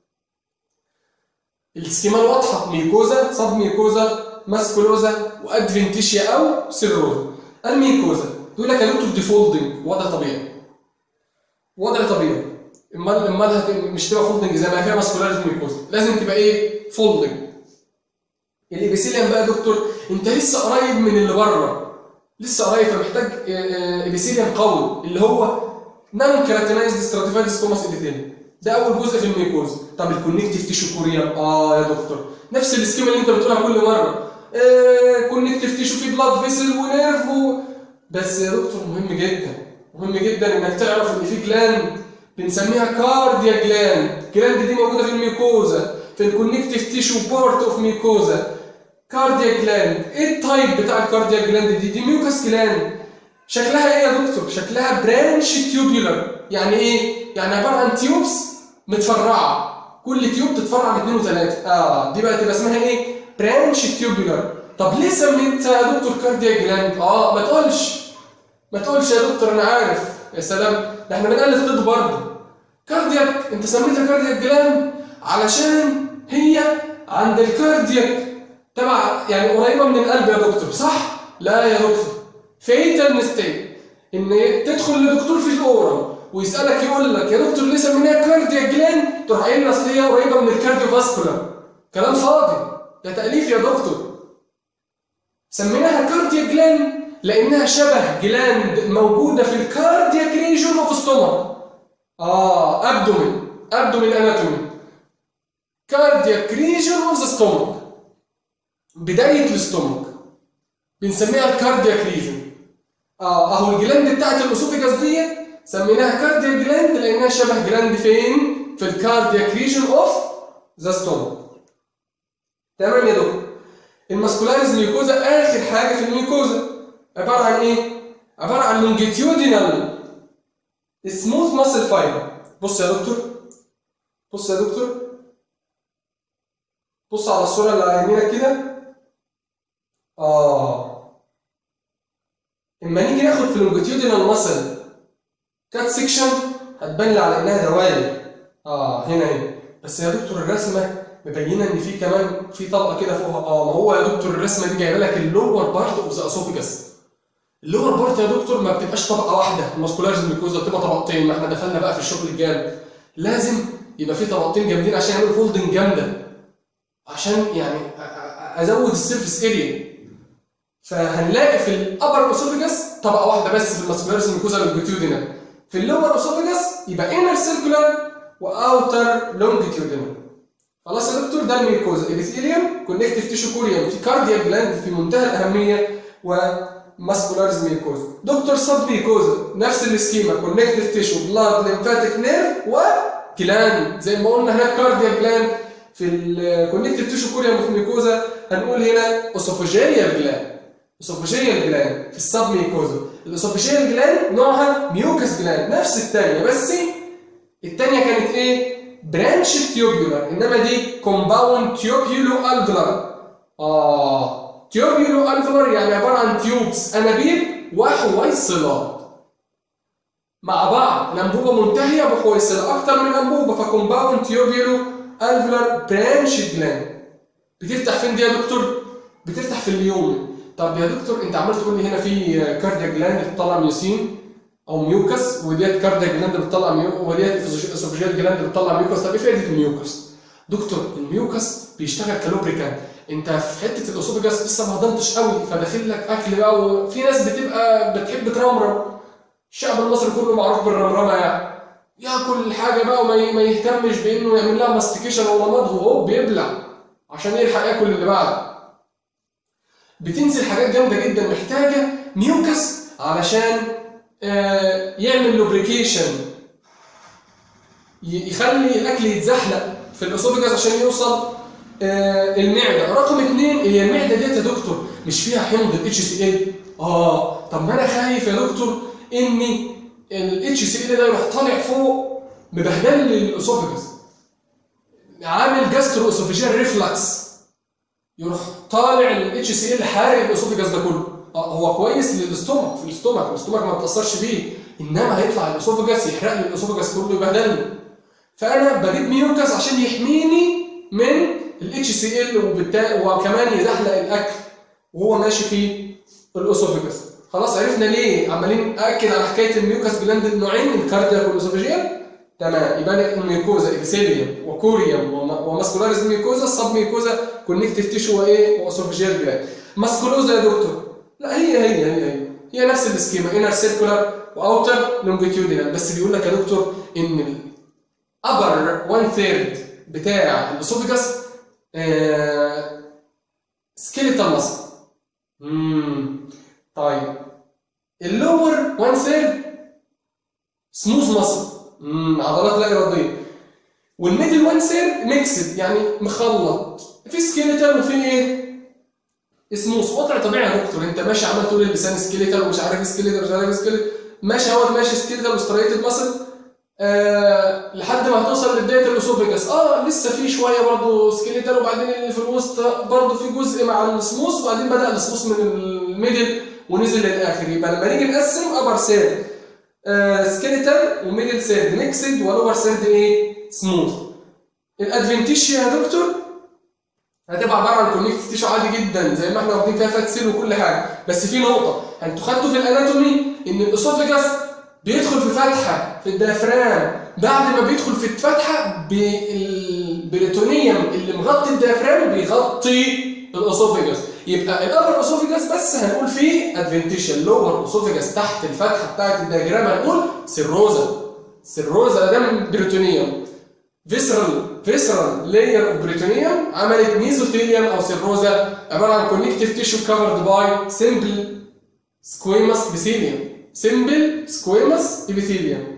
السكيما الواضحه ميكوزا سب ميكوزا ماسكولوزا وادفنتيشيا او سيروزا الميكوزا بيقول لك يا دكتور دي فولدنج وضع طبيعي وضع طبيعي امال امال هت- مش تبقى فولدنج زي ما فيها ماسكولاريز ميكوزا لازم تبقى ايه فولدنج الابيثيليوم بقى يا دكتور انت لسه قريب من اللي بره لسه قريب فمحتاج ابيثيليوم قوي اللي هو نان كراتينايزد ستراتيفايد سكوماس ابيثيليوم ده اول جزء في الميكوز طب الكونكتيف تيشو كوريا اه يا دكتور نفس السكيما اللي انت بتقولها كل مره آه كونكتيف تيشو فيه بلاد فيسل ونيرف و... بس يا دكتور مهم جدا مهم جدا انك تعرف ان في جلاند بنسميها كارديا جلاند الجلاند دي موجوده في الميكوزا في الكونكتيف تيشو بارت اوف ميكوزا كاردياك جلاند ايه التايب بتاع الكاردياك جلاند دي دي ميوكس جلاند شكلها ايه يا دكتور شكلها برانش تيوبولار يعني ايه يعني عباره عن تيوبس متفرعه كل تيوب تتفرع من اثنين وثلاثه اه دي بقى تبقى اسمها ايه برانش تيوبولار طب ليه سميتها يا دكتور كاردياك جلاند اه ما تقولش ما تقولش يا دكتور انا عارف يا سلام ده احنا بنألف طب برضه كاردياك انت سميتها كاردياك جلاند علشان هي عند الكاردياك تبع يعني قريبه من القلب يا دكتور صح؟ لا يا دكتور فيتال ميستيك ان تدخل لدكتور في الاورال ويسالك يقول لك يا دكتور ليه سميناها كاردياك جلاند تروح قايل اصل هي قريبه من الكارديو فاسكولار كلام فاضي ده تاليف يا دكتور سميناها كاردياك جلاند لانها شبه جلاند موجوده في الكاردياك ريجون اوف ستومك اه ابدومين ابدومين اناتومي كاردياك ريجون اوف ذا ستومك بدايه الاستومك بنسميها الكاردياك ريجون اه اهو الجلاند بتاعت الاسوفيجاس دي سميناها كاردياك جلاند لانها شبه جلاند فين في الكاردياك ريجون اوف ذا ستومك تمام يا دكتور الماسكولاريز ميوكوزا اخر حاجه في الميوكوزا عباره عن ايه عباره عن لونجيتيودينال سموث ماسل فايبر بص يا دكتور بص يا دكتور بص على الصوره اللي على يمينك كده اه اما نيجي ناخد في اللونجيتيودينال ماسل كات سيكشن هتبان لي على انها دواير اه هنا هنا بس يا دكتور الرسمه مبينه ان في كمان في طبقه كده فوقها اه ما هو يا دكتور الرسمه دي جايبه لك اللور بارت اوف ذا اسوفيجاس اللور بارت يا دكتور ما بتبقاش طبقه واحده الماسكولاريز ميكوزا بتبقى طبقتين ما احنا دخلنا بقى في الشغل الجامد لازم يبقى في طبقتين جامدين عشان يعملوا فولدنج جامده عشان يعني ازود السيرفيس اريا فهنلاقي في الابر اسوفيجاس طبقه واحده بس في الماسكولاريز ميكوزا لونجيتيودينال في اللور اسوفيجاس يبقى انر سيركولار واوتر لونجيتيودينال خلاص يا دكتور ده الميكوزا ابيثيليوم كونكتيف تيشو كوريوم في كاردياك جلاند في منتهى الاهميه وماسكولاريز ميكوزا دكتور سب ميكوزا نفس السكيما كونكتيف تيشو بلاد ليمفاتيك نيرف وجلاند زي ما قلنا هناك كاردياك جلاند في الكونكتيف تيشو كوريوم في الميكوزا هنقول هنا اسوفوجيال جلاند اسوفوجيال جلاند في السب ميكوزا الاسوفوجيال جلاند نوعها ميوكس جلاند نفس الثانيه بس الثانيه كانت ايه برانش تيوبيولار انما دي كومباوند تيوبيولو الفلر اه تيوبيولو الفلر يعني عباره عن تيوبس انابيب وحويصلات مع بعض الانبوبه منتهيه بحويصله اكتر من انبوبه فكومباوند تيوبيولو الفلر برانش جلاند بتفتح فين دي يا دكتور بتفتح في اليوم طب يا دكتور انت عمال تقول لي هنا في كاردياك جلاند بتطلع ميوسين او ميوكس وديت كاردياك جلاند بتطلع ميوكس وديت اسوفيجيال جلاند بتطلع ميوكس طب ايه فائده الميوكس؟ دكتور الميوكس بيشتغل كلوبريكانت انت في حته الاسوفيجاس لسه ما هضمتش قوي فداخل لك اكل بقى وفي ناس بتبقى بتحب ترمرم الشعب المصري كله معروف بالرمرمه يعني ياكل حاجه بقى وما ما يهتمش بانه يعمل لها ماستيكيشن ولا مضغ وهو بيبلع عشان يلحق ياكل اللي بعده بتنزل حاجات جامده جدا محتاجه ميوكس علشان يعمل لوبريكيشن يخلي الاكل يتزحلق في الاسوفيجاس عشان يوصل المعده رقم اثنين هي المعده ديت يا دكتور مش فيها حمض الاتش سي ال اه طب ما انا خايف يا دكتور ان الاتش سي ال ده يروح طالع فوق مبهدل لي الاسوفيجاس عامل جاسترو اسوفيجيال ريفلكس يروح طالع الاتش سي ال حارق الاسوفيجاس ده كله هو كويس للاستومك في الاستومك الاستومك ما بتاثرش بيه انما هيطلع الاسوفجاس يحرق لي الاسوفجاس كله يبهدلني فانا بجيب ميوكس عشان يحميني من الاتش سي ال وكمان يزحلق الاكل وهو ماشي في الاسوفجاس خلاص عرفنا ليه عمالين اكد على حكايه الميوكس جلاند النوعين الكاردياك والاسوفجيال تمام يبقى الميوكوزا ابيثيليوم وكوريوم وماسكولاريز ميوكوزا السب ميوكوزا كونكتيف تيشو وايه واسوفجيال جلاند ماسكولوزا يا دكتور لا هي هي هي هي هي نفس السكيما انر سيركولار واوتر لونجيتيودينال بس بيقول لك يا دكتور ان الابر 1 ثيرد بتاع الاسوفيجاس سكيليتال ماسل امم طيب اللور 1 ثيرد سموث ماسل امم عضلات لا اراديه والميدل 1 ثيرد ميكسد يعني مخلط في سكيليتال وفي ايه سموث وضع طبيعي يا دكتور انت ماشي عمال تقول اللسان سكيليتال ومش عارف سكيليتال مش عارف سكيليتال ماشي اهوت ماشي سكيليتال وستريتد ماسل آه لحد ما هتوصل لبدايه الاسوفيجاس اه لسه في شويه برضه سكيليتال وبعدين اللي في الوسط برضه في جزء مع السموث وبعدين بدا السموث من الميدل ونزل للاخر يبقى لما نيجي نقسم ابر سيرد آه سكيليتال وميدل سيرد ميكسد ولور سيرد ايه سموث الادفنتيشيا يا دكتور هتبقى عباره عن كونكتيف تيشو عادي جدا زي ما احنا واخدين فيها فات سيل وكل حاجه بس في نقطه انتوا خدتوا في الاناتومي ان الاسوفيجاس بيدخل في فتحه في الديافرام بعد ما بيدخل في الفتحه بالبريتونيوم اللي مغطي الديافرام بيغطي الاسوفيجاس يبقى الابر اسوفيجاس بس هنقول فيه ادفنتيشال لور اسوفيجاس تحت الفتحه بتاعت الدياجرام هنقول سيروزا سيروزا ده من بريتونيوم فيسرال فيسرال لاير اوف بريتونيوم عملت ميزوثيليوم او سيروزا عباره عن كونكتيف تيشو كفرد باي سمبل سكويمس ابيثيليوم سمبل سكويمس ابيثيليوم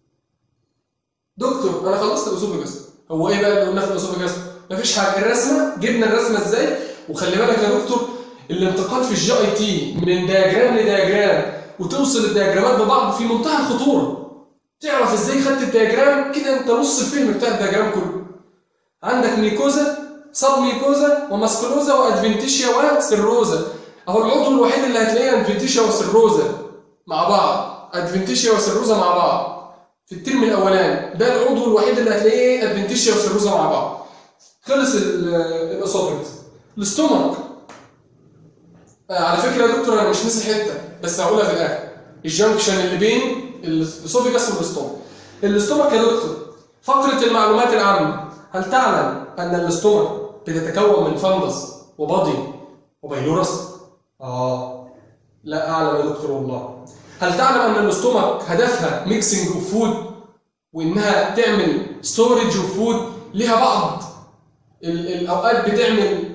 دكتور انا خلصت الاسوفيجاس هو ايه بقى اللي قلناه في الاسوفيجاس مفيش حاجه الرسمه جبنا الرسمه ازاي وخلي بالك يا دكتور الانتقال في الجي اي تي من دياجرام لدياجرام وتوصل الدياجرامات ببعض في منتهى الخطوره تعرف ازاي خدت الدياجرام كده انت نص الفهم بتاع الدياجرام كله عندك ميكوزا سب ميكوزا وماسكولوزا وادفنتيشيا وسيروزا اهو العضو الوحيد اللي هتلاقيه ادفنتيشيا وسيروزا مع بعض ادفنتيشيا وسيروزا مع بعض في الترم الاولاني ده العضو الوحيد اللي هتلاقيه ادفنتيشيا وسيروزا مع بعض خلص الاسوفيجس الاستومك آه على فكره يا دكتور انا مش ناسي حته بس هقولها في الاخر الجنكشن اللي بين الاسوفيجاس والاستومك الاستومك يا دكتور فقره المعلومات العامه هل تعلم ان الاستومك بتتكون من فندس وبادي وبيلورس اه لا اعلم يا دكتور والله هل تعلم ان الاستومك هدفها ميكسنج اوف فود وانها تعمل ستورج اوف فود ليها بعض الاوقات بتعمل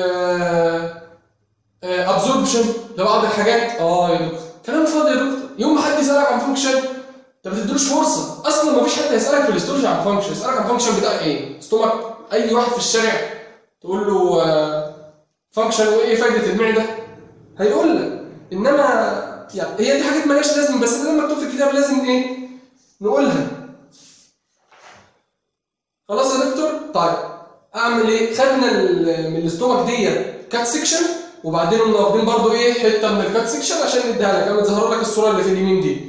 ابزوربشن لبعض الحاجات اه يا دكتور كلام فاضي يا دكتور يوم ما حد يسالك عن فانكشن انت ما تديلوش فرصه اصلا ما فيش حد هيسالك في الاستورج عن فانكشن يسالك عن فانكشن بتاع ايه ستومك اي واحد في الشارع تقول له فانكشن وايه فايده المعده هيقول لك انما يعني هي دي حاجات مالهاش لازمه بس ده مكتوب في الكتاب لازم ايه نقولها خلاص يا دكتور طيب اعمل ايه خدنا من الاستومك ديت كات سيكشن وبعدين قمنا واخدين برضو ايه حته من الكات سيكشن عشان نديها لك انا ظهر لك الصوره اللي في اليمين دي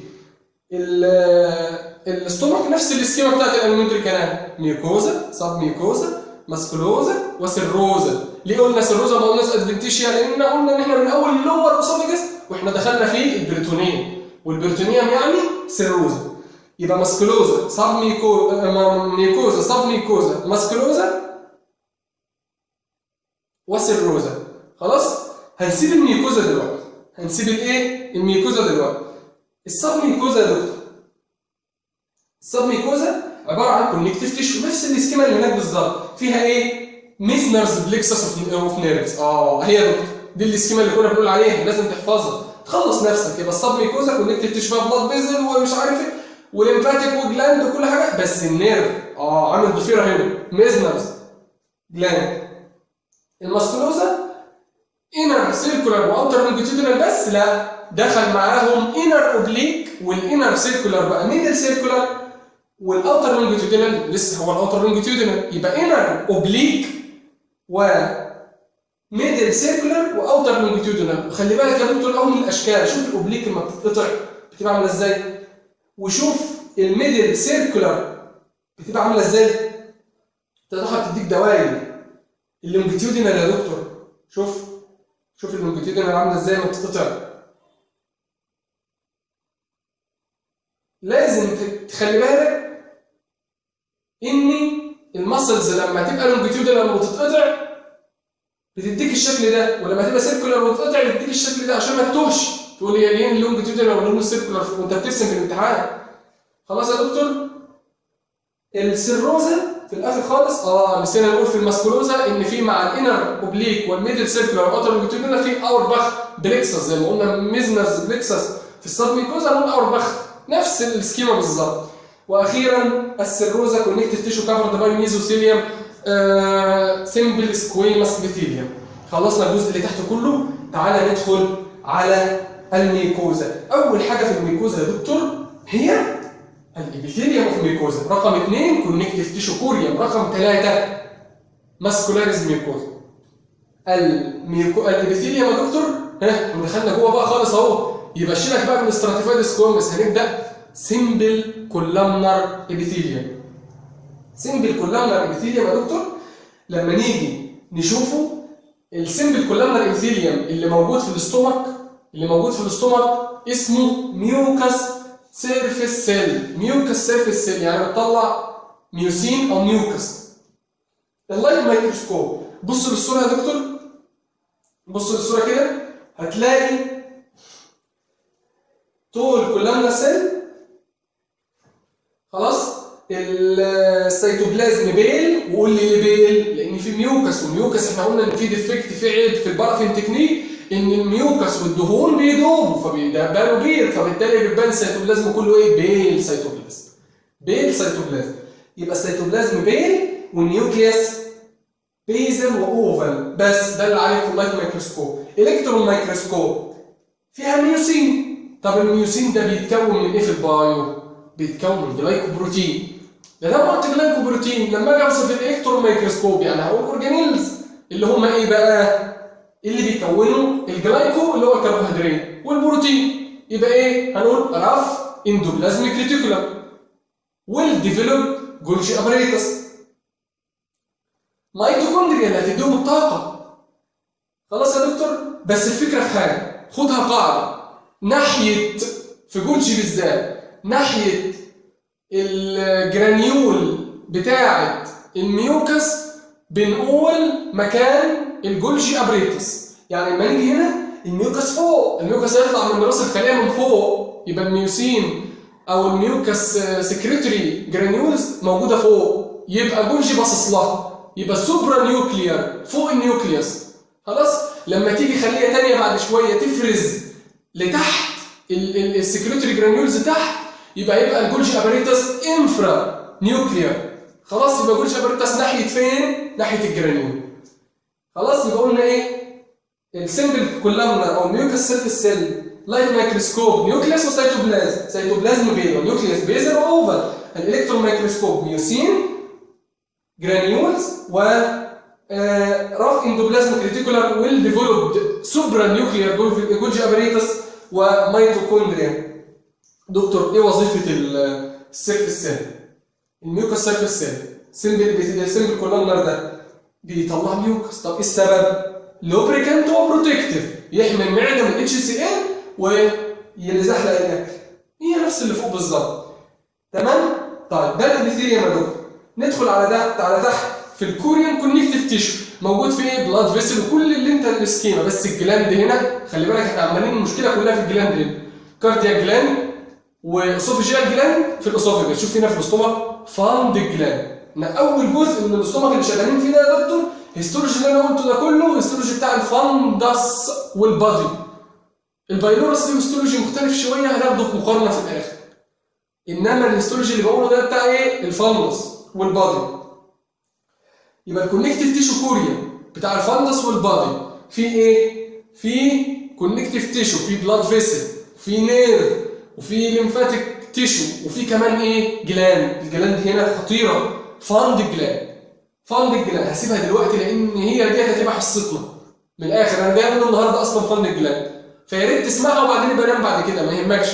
الاستومك نفس السكيما بتاعت الالمنتري كانال ميوكوزا سب ميوكوزا ماسكولوزا وسيروزا ليه قلنا سيروزا ما قلناش ادفنتيشيا لان قلنا ان احنا من اول اللور اسوفيجس واحنا دخلنا في البريتونيوم والبريتونيوم يعني سيروزا يبقى ماسكولوزا سب ميكو ميوكوزا سب ميوكوزا ماسكولوزا وسيروزا خلاص هنسيب الميوكوزا دلوقتي هنسيب الايه الميوكوزا دلوقتي السب ميوكوزا يا دكتور السب ميوكوزا عباره عن كونكتيف تيشو نفس السكيما اللي هناك بالظبط فيها ايه ميزنرز بليكسس اوف نيرفز اه هي يا دكتور دي السكيما اللي كنا بنقول عليها لازم تحفظها تخلص نفسك يبقى السب ميوكوزا كونكتيف تيشو فيها بلاد فيزل ومش عارف ايه وليمفاتيك وجلاند وكل حاجه بس النيرف اه عامل ضفيره هنا ميزنرز جلاند الماسكولوزا انر سيركولار واوتر لونجيتيودنال بس لا دخل معاهم انر اوبليك والانر سيركولار بقى ميدل سيركولار والاوتر لونجيتيودنال لسه هو الاوتر لونجيتيودنال يبقى انر اوبليك و ميدل سيركولار واوتر لونجيتيودنال وخلي بالك يا دكتور اول من الاشكال شوف الاوبليك لما بتتقطع بتبقى عامله ازاي وشوف الميدل سيركولار بتبقى عامله ازاي تروح تديك دوائر اللونجيتيودنال يا دكتور شوف شوف اللونجيتيودنال عامله ازاي ما بتتقطع لازم تخلي بالك ان المسلز لما تبقى لونجيتيودنال وتتقطع بتديك الشكل ده ولما تبقى سيركولار وتتقطع بتديك الشكل ده عشان ما تتوهش تقول لي ليه اللونجيتيودنال ولا السيركولار وانت بترسم في الامتحان خلاص يا دكتور السيروزا في الاخر خالص اه نسينا نقول في الماسكولوزا ان في مع الانر اوبليك والميدل سيركولار والاوتر لونجيتيودنال في اور بخ بليكسس زي ما قلنا ميزنرز بليكسس في السبميكوزا نقول اور بخ نفس السكيما بالظبط واخيرا السيروزا كونكتيف تيشو كفرد باي ميزوثيليوم سيمبل سكويمس بيثيليوم خلصنا الجزء اللي تحت كله تعالى ندخل على الميكوزا اول حاجه في الميكوزا يا دكتور هي الابيثيليوم اوف ميكوزا رقم اثنين كونكتيف تيشو كوريوم رقم ثلاثه ماسكولاريز ميكوزا الميكو الابيثيليوم يا دكتور ها احنا دخلنا جوه بقى خالص اهو يبشرك بقى من استراتيفايد سكومس هنبدا سيمبل كولامنر ابيثيليوم سيمبل كولامنر ابيثيليوم يا دكتور لما نيجي نشوفه السيمبل كولامنر ابيثيليوم اللي موجود في الاستومك اللي موجود في الاستومك اسمه ميوكاس سيرفيس سيل ميوكاس سيرفيس سيل يعني بتطلع ميوسين او ميوكاس اللايت مايكروسكوب بص للصوره يا دكتور بص للصوره كده هتلاقي طول كولامنا سيل خلاص السيتوبلازم بيل وقول لي ليه بيل لان في ميوكس والميوكس احنا قلنا ان في ديفكت في عيب في البارافين تكنيك ان الميوكس والدهون بيدوبوا فبيبقى بيض فبالتالي بيبان السيتوبلازم كله ايه بيل سيتوبلازم بيل سيتوبلازم يبقى السيتوبلازم بيل والنيوكليوس بيزل واوفل بس ده اللي عليه في اللايت مايكروسكوب الكترون مايكروسكوب فيها ميوسين طب الميوسين ده بيتكون من ايه في البايو بيتكون من جلايكوبروتين ده لما قلت جلايكوبروتين لما اجي اوصف الالكترون مايكروسكوب يعني هقول اورجانيلز اللي هم ايه بقى اللي بيكونوا الجلايكو اللي هو الكربوهيدرات والبروتين يبقى ايه هنقول راف اندوبلازميك ريتيكولم ويل ديفلوب جولجي ابريتس ميتوكوندريا اللي هتديهم الطاقه خلاص يا دكتور بس الفكره في حاجه خدها قاعده ناحيه في جولجي بالذات ناحيه الجرانيول بتاعه الميوكس بنقول مكان الجولجي ابريتس يعني لما نيجي هنا الميوكس فوق الميوكس هيطلع من راس الخليه من فوق يبقى الميوسين او الميوكس سكريتوري جرانيولز موجوده فوق يبقى جولجي باصص لها يبقى سوبرا نيوكليير فوق النيوكليوس خلاص لما تيجي خليه ثانيه بعد شويه تفرز لتحت السكريتوري جرانيولز تحت يبقى يبقى الجولجي ابريتس انفرا نيوكليير خلاص يبقى جولجي ابريتس ناحيه فين؟ ناحيه الجرانيول خلاص يبقى قلنا ايه؟ السنجل كولامنر او ميوكس سيرفيس سيل لايت مايكروسكوب نيوكليوس وسيتوبلازم سيتوبلازم بيضاء نيوكليوس بيزل واوفر الالكترون مايكروسكوب ميوسين جرانيولز و راف اندوبلازم ريتيكولار ويل ديفلوبد سوبرا نيوكليير جولجي ابريتس وميتوكوندريا دكتور ايه وظيفه السيرفيس سيل الميوكس سيرفيس سيل سيمبل سيمبل كولامنر ده بيطلع ميوكس طب ايه السبب لوبريكانت وبروتكتيف يحمي المعده من اتش سي ال ويزحلق الاكل هي نفس اللي فوق بالظبط تمام طيب ده الابيثيليوم يا دكتور ندخل على ده على تحت في الكوريان كونكتيف تيشو موجود في ايه بلاد فيسل وكل اللي انت السكيما بس الجلاند هنا خلي بالك احنا عمالين المشكله كلها في الجلاند هنا كاردياك جلاند واسوفيجيال جلاند في الاسوفيجيال شوف هنا في الاستومك فاند جلاند اول جزء من الاستومك اللي شغالين فيه ده يا دكتور هيستولوجي اللي انا قلته ده كله هيستولوجي بتاع الفندس والبادي البايلورس ليه هيستولوجي مختلف شويه هناخده في مقارنه في الاخر انما الهيستولوجي اللي بقوله ده بتاع ايه الفندس والبادي يبقى الكونكتيف تيشو كوريا بتاع الفندس والبادي في ايه في كونكتيف تيشو في بلاد فيسل في نيرف وفي ليمفاتيك تيشو وفي كمان ايه جلاند الجلاند هنا خطيره فاند جلاند فاند جلاند هسيبها دلوقتي لان هي دي هتبقى حصتنا من الاخر انا جاي من النهارده اصلا فاند جلاند فيا ريت تسمعها وبعدين يبقى نام بعد كده ما يهمكش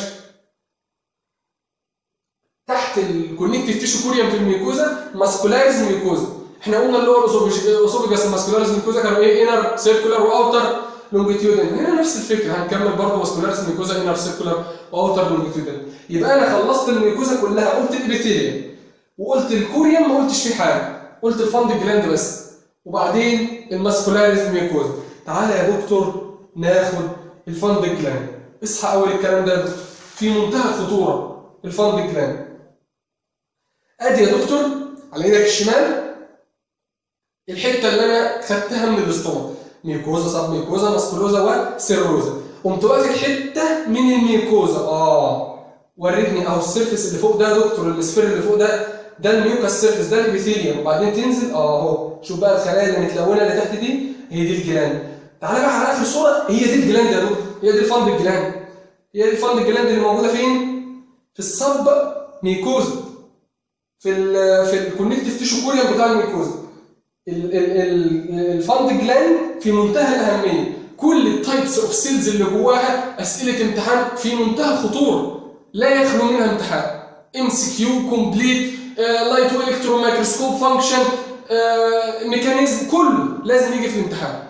تحت الكونكتيف تيشو كوريا في الميكوزا ماسكولاريز ميكوزا احنا قلنا اللي هو الاسوفيجاس الماسكولاريز ميكوزا كانوا ايه انر سيركولار واوتر لونجيتيودن هنا نفس الفكره هنكمل برضه ماسكولاريز ميكوزا انر سيركولار واوتر لونجيتيودن يبقى انا خلصت الميكوزا كلها قلت الابيثيليوم وقلت الكوريوم ما قلتش فيه حاجه قلت الفند جلاند بس وبعدين الماسكولاريز ميكوزا تعالى يا دكتور ناخد الفند جلاند اصحى اول الكلام ده في منتهى الخطوره الفند جلاند ادي يا دكتور على ايدك الشمال الحته اللي انا خدتها من الاستومك ميكوزا سب ميكوزا ماسكولوزا وسيروزا قمت واخد حته من الميكوزا اه وريتني اهو السيرفيس اللي فوق ده يا دكتور السفير اللي فوق ده ده الميوكاس سيرفيس ده الابيثيليوم وبعدين تنزل اه اهو شوف بقى الخلايا اللي متلونه اللي تحت دي هي دي الجلاند تعالى بقى على اخر صوره هي دي الجلاند يا دكتور هي دي الفند الجلاند هي دي الفند الجلاند اللي موجوده فين في الصب ميكوزا في ال في الكونكتيف تيشو كوريا بتاع الميكوزا ال- ال- ال- الفند جلاند في منتهى الاهميه كل التايبس اوف سيلز اللي جواها اسئله امتحان في منتهى الخطوره لا يخلو منها امتحان ام سي كيو كومبليت لايت والكترو مايكروسكوب فانكشن ميكانيزم كله لازم يجي في الامتحان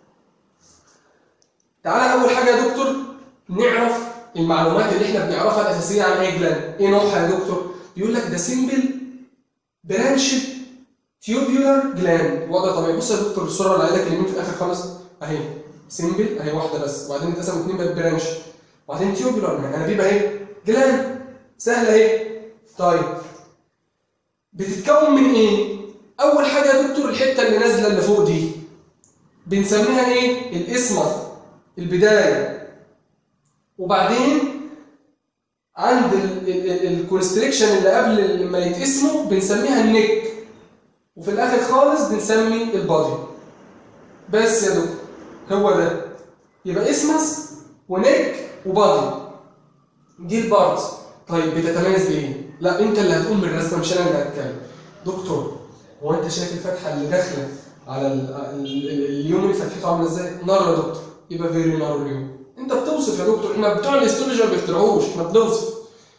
تعالى اول حاجه يا دكتور نعرف المعلومات اللي احنا بنعرفها الاساسيه عن اي جلاند ايه نوعها يا دكتور بيقول لك ده سيمبل برانشد تيوبيولار جلاند وضع طبيعي بص يا دكتور الصوره اللي عليك اليمين في الاخر خالص اهي سيمبل اهي واحده بس وبعدين اتقسموا اثنين بقت برانش وبعدين تيوبيولار يعني انابيب اهي جلاند سهله اهي طيب بتتكون من ايه اول حاجه يا دكتور الحته اللي نازله اللي فوق دي بنسميها ايه الاسمر البدايه وبعدين عند الكونستريكشن اللي قبل ما يتقسموا بنسميها النك وفي الاخر خالص بنسمي البادي بس يا دكتور هو ده يبقى اسمس ونك وبادي دي البارت طيب بتتميز بايه؟ لا انت اللي هتقوم بالرسمه مش انا اللي هتكلم دكتور هو انت شايف الفتحه اللي داخله على ال ال ال اليوم اللي فتحته عامله ازاي؟ نار يا دكتور يبقى فيري نار اليوم انت بتوصف يا دكتور احنا بتوع الاستولوجي ما بيخترعوش احنا بنوصف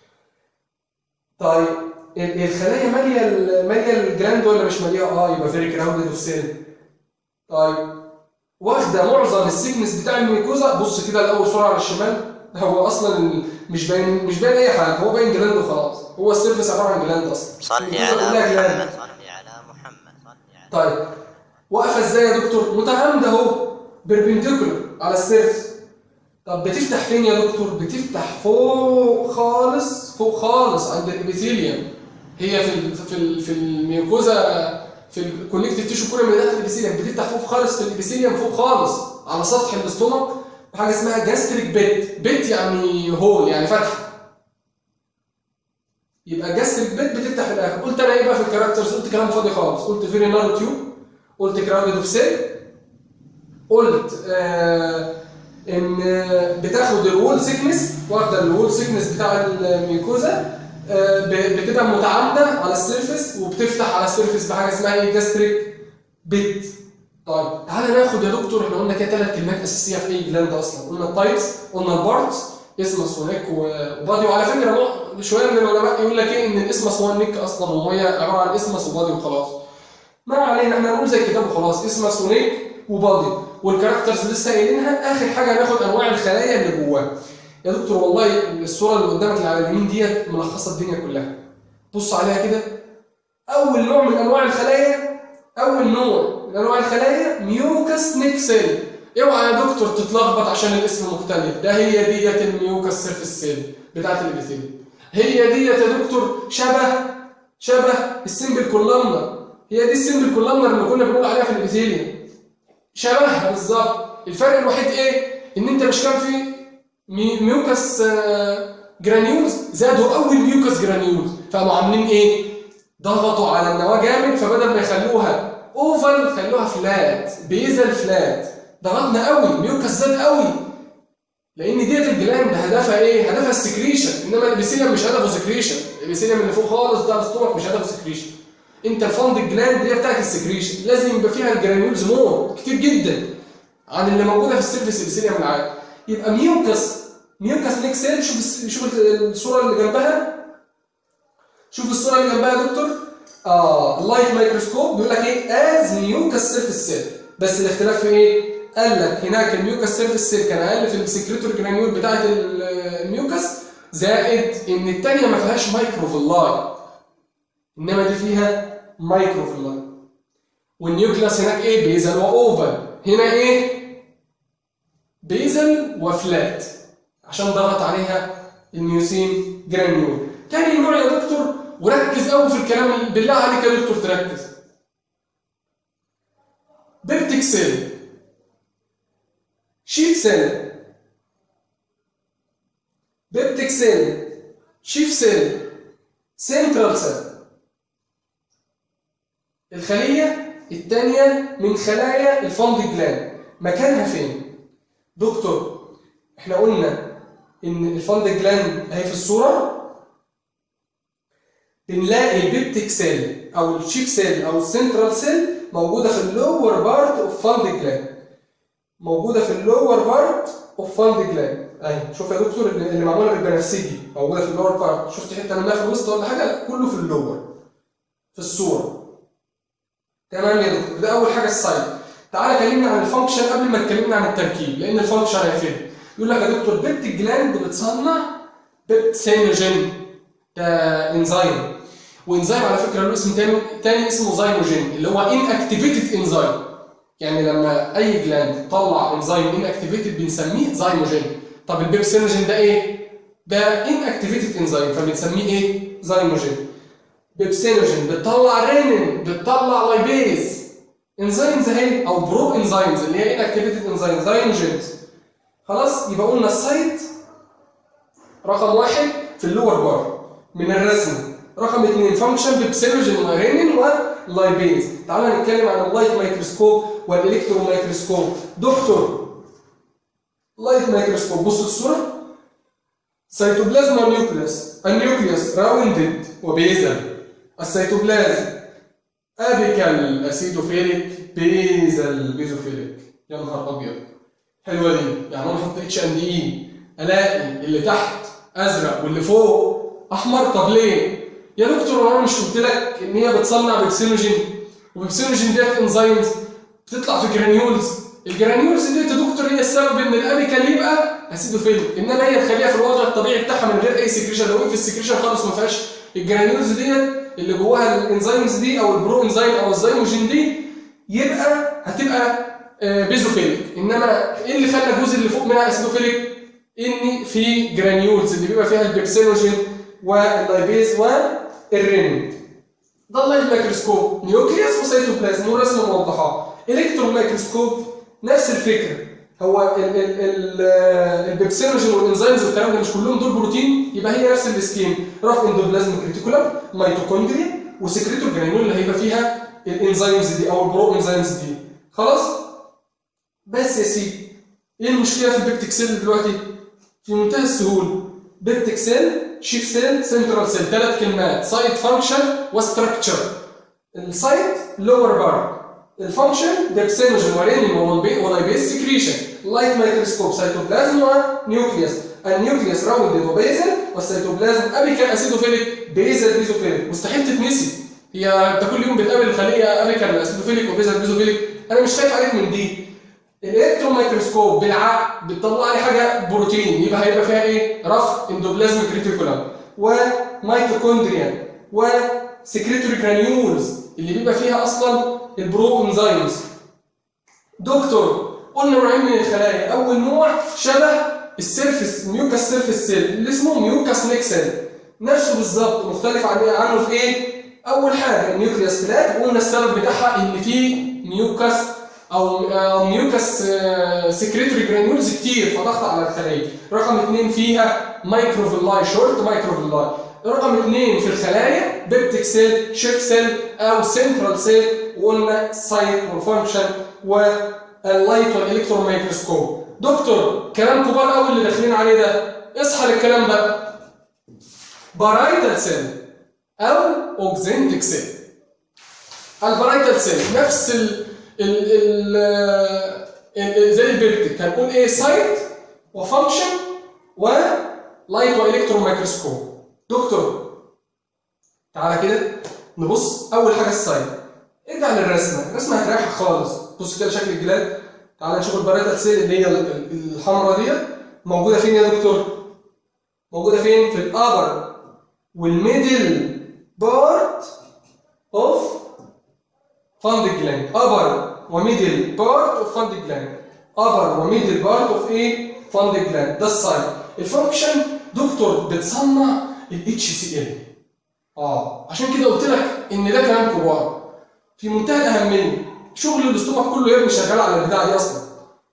طيب ال- الخلايا ماليه ال- ماليه الجراند ولا مش ماليه؟ اه يبقى فيري كراودد اوف سيل طيب واخده معظم السيكنس بتاع الميكوزا بص كده الاول صوره على الشمال هو اصلا ال- مش باين مش باين اي حاجه هو باين جلاند وخلاص هو السيرفس عباره عن جلاند اصلا صلي الميكوزا على كلها جلاند. محمد صلي على محمد صلي على طيب واقفه ازاي يا دكتور متعامده اهو بيربنديكولار على السيرفس طب بتفتح فين يا دكتور بتفتح فوق خالص فوق خالص عند الابيثيليوم هي في ال في ال في الميوكوزا في الكونكتيف تيشو كوريا من تحت الابيثيليوم بتفتح فوق خالص في الابيثيليوم فوق خالص على سطح الاستومك وحاجه اسمها جاستريك بيت بيت يعني هول يعني فتحه يبقى جاستريك بيت بتفتح في الاخر قلت انا ايه بقى في الكاركترز قلت كلام فاضي خالص قلت فيري نارو تيوب قلت كراودد اوف سيل قلت آه ان بتاخد الوول سيكنس واخده الوول سيكنس بتاع الميكوزا آه ب- بتبقى متعامده على السيرفس وبتفتح على السيرفس بحاجه اسمها ايه جاستريك بيت طيب تعالى ناخد يا دكتور احنا قلنا كده ثلاث كلمات اساسيه في اي جلاند اصلا قلنا التايبس قلنا البارتس اسمس ونيك وبادي وعلى فكره مو- شويه من العلماء يقول لك ايه ان الاسمس هو النيك اصلا وهي عباره عن اسمس وبادي وخلاص ما علينا احنا نقول زي الكتاب وخلاص اسمس ونيك وبادي والكاركترز لسه قايلينها اخر حاجه ناخد انواع الخلايا اللي جواها يا دكتور والله الصوره اللي قدامك اللي على اليمين ديت ملخصه الدنيا كلها بص عليها كده اول نوع من انواع الخلايا اول نوع من انواع الخلايا ميوكس نيك سيل اوعى يا دكتور تتلخبط عشان الاسم مختلف ده هي ديت الميوكس سيرفيس سيل بتاعت الابيثيليوم هي ديت يا دكتور شبه شبه السمبل كولامنر هي دي السمبل كولامنر اللي كنا بنقول عليها في الابيثيليوم شبهها بالظبط الفرق الوحيد ايه ان انت مش كان في مي- ميوكس آه، جرانيولز زادوا اول ميوكس جرانيولز فقاموا عاملين ايه ضغطوا على النواه جامد فبدل ما يخلوها اوفل خلوها فلات بيزل فلات ضغطنا قوي ميوكس زاد قوي لان ديت الجلاند هدفها ايه هدفها السكريشن انما الابيثيليوم مش هدفه سكريشن الابيثيليوم اللي فوق خالص ده الاستومك مش هدفه سكريشن انت الفند الجلاند دي بتاعت السكريشن لازم يبقى فيها الجرانيولز مور كتير جدا عن اللي موجوده في السيرفيس الابيثيليوم العادي يبقى ميوكس ميوكس نيك سيل شوف الس- شوف الصوره اللي جنبها شوف الصوره اللي جنبها يا دكتور اه اللايت مايكروسكوب بيقول لك ايه از ميوكس سيرفيس سيل بس الاختلاف في ايه قال لك هناك الميوكس سيرفيس سيل كان اقل في السكريتور جرانيول بتاعه ال- الميوكس زائد ان الثانيه ما فيهاش مايكروفيلاي انما دي فيها مايكروفيلاي والنيوكلاس هناك ايه بيزل واوفل هنا ايه بيزل وفلات عشان ضغط عليها الميوسين جرانيول تاني نوع يا دكتور وركز قوي في الكلام اللي- بالله عليك يا دكتور تركز بيبتيك سيل شيف سيل بيبتيك سيل شيف سيل سنترال سيل الخلية الثانيه من خلايا الفند جلاند مكانها فين دكتور احنا قلنا ان الفند جلاند اهي في الصوره بنلاقي البيبتيك سيل او الشيف سيل او السنترال سيل موجوده في اللور بارت اوف فند جلاند موجوده في اللور بارت اوف فند جلاند اهي شوف يا دكتور اللي اللي معموله بالبنفسجي موجوده في اللور بارت شفت حته منها في الوسط ولا حاجه لا كله في اللور في الصوره تمام يا دكتور ده اول حاجه السايت تعالى كلمنا عن الفانكشن قبل ما اتكلمنا عن التركيب لان الفانكشن هيفرق يقول لك يا دكتور بيبت جلاند بتصنع بيبت سينوجين ده انزيم وانزيم على فكره له اسم تاني تاني اسمه زيموجين اللي هو ان اكتيفيتد انزيم يعني لما اي جلاند تطلع انزيم ان اكتيفيتد بنسميه زيموجين طب البيبسينوجين ده ايه؟ ده ان اكتيفيتد انزيم فبنسميه ايه؟ زيموجين بيبسينوجين بتطلع رينين بتطلع لايبيز انزيمز اهي او برو انزيمز اللي هي ان اكتيفيتد انزيم زيموجينز خلاص يبقى قلنا السايت رقم واحد في اللور بار من الرسم رقم اثنين فانكشن بيبسينوجين ورينين ولايبيز تعالى نتكلم عن اللايت مايكروسكوب والالكترون مايكروسكوب دكتور لايت مايكروسكوب بص الصوره سيتوبلازم والنيوكليوس النيوكليوس راوندد وبيزل السيتوبلازم ابيكال اسيدوفيليك بيزل بيزوفيليك يا نهار ابيض حلوه دي يعني انا احط اتش اند اي الاقي اللي تحت ازرق واللي فوق احمر طب ليه؟ يا دكتور انا مش قلت لك ان هي بتصنع بيبسينوجين وبيبسينوجين ديت انزيمز بتطلع في جرانيولز الجرانيولز ديت يا دكتور هي السبب ان الابيكال يبقى اسيدوفيليك انما هي تخليها في الوضع الطبيعي بتاعها من غير اي سكريشن لو في السكريشن خالص ما فيهاش الجرانيولز ديت اللي جواها الانزيمز دي او البرو انزيم او الزيموجين دي يبقى هتبقى آه، بيزوفيليك انما ايه اللي خلى الجزء اللي فوق منها اسيدوفيليك ان في جرانيولز اللي بيبقى فيها البيبسينوجين واللايبيز والرينين ده اللايت مايكروسكوب نيوكليوس وسيتوبلازم ورسمه موضحه الكترون مايكروسكوب نفس الفكره هو ال ال ال البيبسينوجين والانزيمز والكلام ده مش كلهم دول بروتين يبقى هي نفس السكيم رف اندوبلازم كريتيكولم ميتوكوندريا وسكريتور جرانيول اللي هيبقى فيها الانزيمز دي او البرو انزيمز دي خلاص بس يا سيدي ايه المشكله في البيبتيك سيل دلوقتي في منتهى السهوله بيبتيك سيل شيف سيل سنترال سيل ثلاث كلمات سايت فانكشن وستراكشر السايت لور بار الفانكشن ديبسينوجين ورينين ولايبيز سكريشن لايت مايكروسكوب سيتوبلازم ونيوكليوس النيوكليوس راوندد وبيزل والسيتوبلازم ابيكال اسيدوفيليك بيزل بيزوفيليك مستحيل تتنسي هي انت كل يوم بتقابل الخليه ابيكال اسيدوفيليك وبيزل بيزوفيليك انا مش خايف عليك من دي الالكترون مايكروسكوب بالعقل بتطلع لي حاجه بروتين يبقى هيبقى فيها ايه؟ رف اندوبلازم كريتيكولم وميتوكوندريا وسكريتوري جرانيولز اللي بيبقى فيها اصلا البرو انزيمز دكتور قلنا نوعين من الخلايا اول نوع شبه السيرفس ميوكاس سيرفس سيل اللي اسمه ميوكاس نيك سيل نفسه بالظبط مختلف عن عنه في ايه؟ اول حاجه النيوكليوس فلات وقلنا السبب بتاعها ان في ميوكاس او أو ميوكاس سكريتوري جرانيولز كتير فضغط على الخلايا رقم اثنين فيها مايكروفيلاي شورت مايكروفيلاي رقم اثنين في الخلايا بيبتيك سيل شيف سيل او سنترال سيل وقلنا سايت وفانكشن واللايت والالكترون مايكروسكوب دكتور كلام كبار قوي اللي داخلين عليه ده اصحى للكلام بقى بارايتال سيل او اوكزنتيك سيل البارايتال سيل نفس ال ال ال ال زي البيبتيك هنقول ايه سايت وفانكشن ولايت والكترون مايكروسكوب دكتور تعالى كده نبص اول حاجه السايت ارجع للرسمه الرسمه هتريحك خالص بص كده شكل الجلاد تعالى نشوف الباريتال سيل اللي هي الحمراء ديت موجوده فين يا دكتور موجوده فين في الابر والميدل بارت اوف فاند جلاند upper وميدل بارت اوف فاند جلاند upper وميدل بارت اوف ايه فاند جلاند ده السايت الفانكشن دكتور بتصنع الاتش سي ال اه عشان كده قلت لك ان ده كلام كبار في منتهى الاهميه شغل الاستومك كله يا ابني شغال على البتاع دي اصلا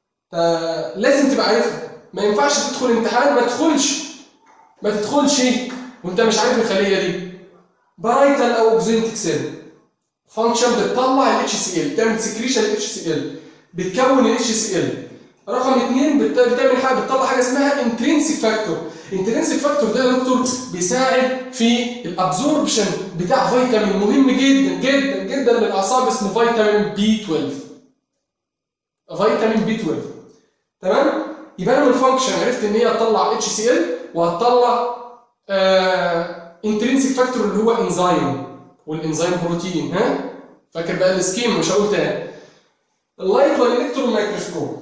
لازم تبقى عارفها ما ينفعش تدخل امتحان ما تدخلش ما تدخلش وانت مش عارف الخليه دي بارايتال او اوكزنتيك سيل فانكشن بتطلع ال HCl بتعمل سكريشن ال HCl بتكون ال HCl رقم اثنين بت- بتعمل حاجه بتطلع حاجه اسمها انترنسيك فاكتور انترنسيك فاكتور ده يا دكتور بيساعد في الابزوربشن بتاع فيتامين مهم جدا جدا جدا للاعصاب اسمه فيتامين بي 12 فيتامين بي 12 تمام يبقى انا من الفانكشن عرفت ان هي هتطلع اتش سي ال وهتطلع انترنسيك فاكتور اللي هو انزيم والانزيم بروتين ها فاكر بقى السكيم مش هقول تاني اللايت والالكترون مايكروسكوب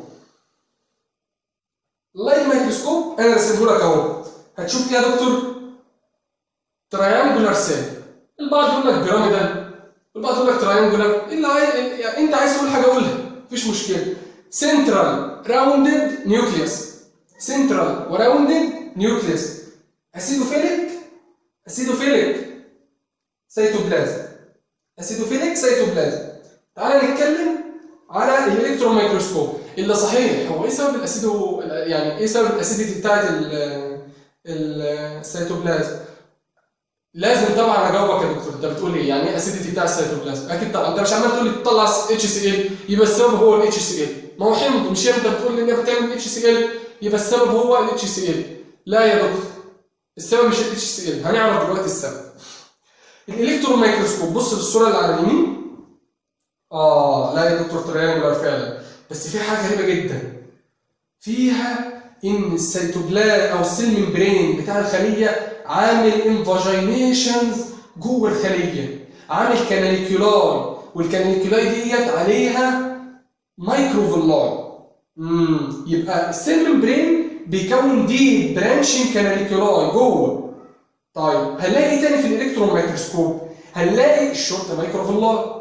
اللايت مايكروسكوب انا رسمه لك اهو هتشوف ايه يا دكتور تريانجولار سيل البعض يقول لك بيراميدال والبعض يقول لك تريانجولار اللي عايز يعني انت عايز تقول حاجه قولها مفيش مشكله سنترال راوندد نيوكليوس سنترال وراوندد نيوكليوس اسيدوفيليك اسيدوفيليك سيتوبلازم اسيدوفيليك سيتوبلازم تعالى نتكلم على الالكترون مايكروسكوب اللي صحيح هو ايه سبب الاسيدو يعني ايه سبب الاسيديتي بتاعت ال- ال- السيتوبلازم لازم طبعا اجاوبك يا دكتور انت بتقول ايه يعني ايه اسيديتي بتاع السيتوبلازم اكيد طبعا انت مش عمال تقول لي بتطلع اتش سي ال يبقى السبب هو الاتش سي ال ما هو حمض مش انت بتقول لي انها بتعمل اتش سي ال يبقى السبب هو الاتش سي ال لا يا دكتور السبب مش الاتش سي ال هنعرف دلوقتي السبب الالكترون مايكروسكوب بص للصوره اللي على اليمين اه لا يا دكتور تريانجولار فعلا بس في حاجه غريبه جدا فيها ان السيتوبلا او السيل ممبرين بتاع الخليه عامل انفاجينيشنز جوه الخليه عامل كاناليكولاي والكاناليكولاي ديت عليها مايكروفيلاي امم يبقى السيل ممبرين بيكون دي برانشنج كاناليكولاي جوه طيب هنلاقي ايه تاني في الالكترون مايكروسكوب هنلاقي الشورت مايكروفيلاي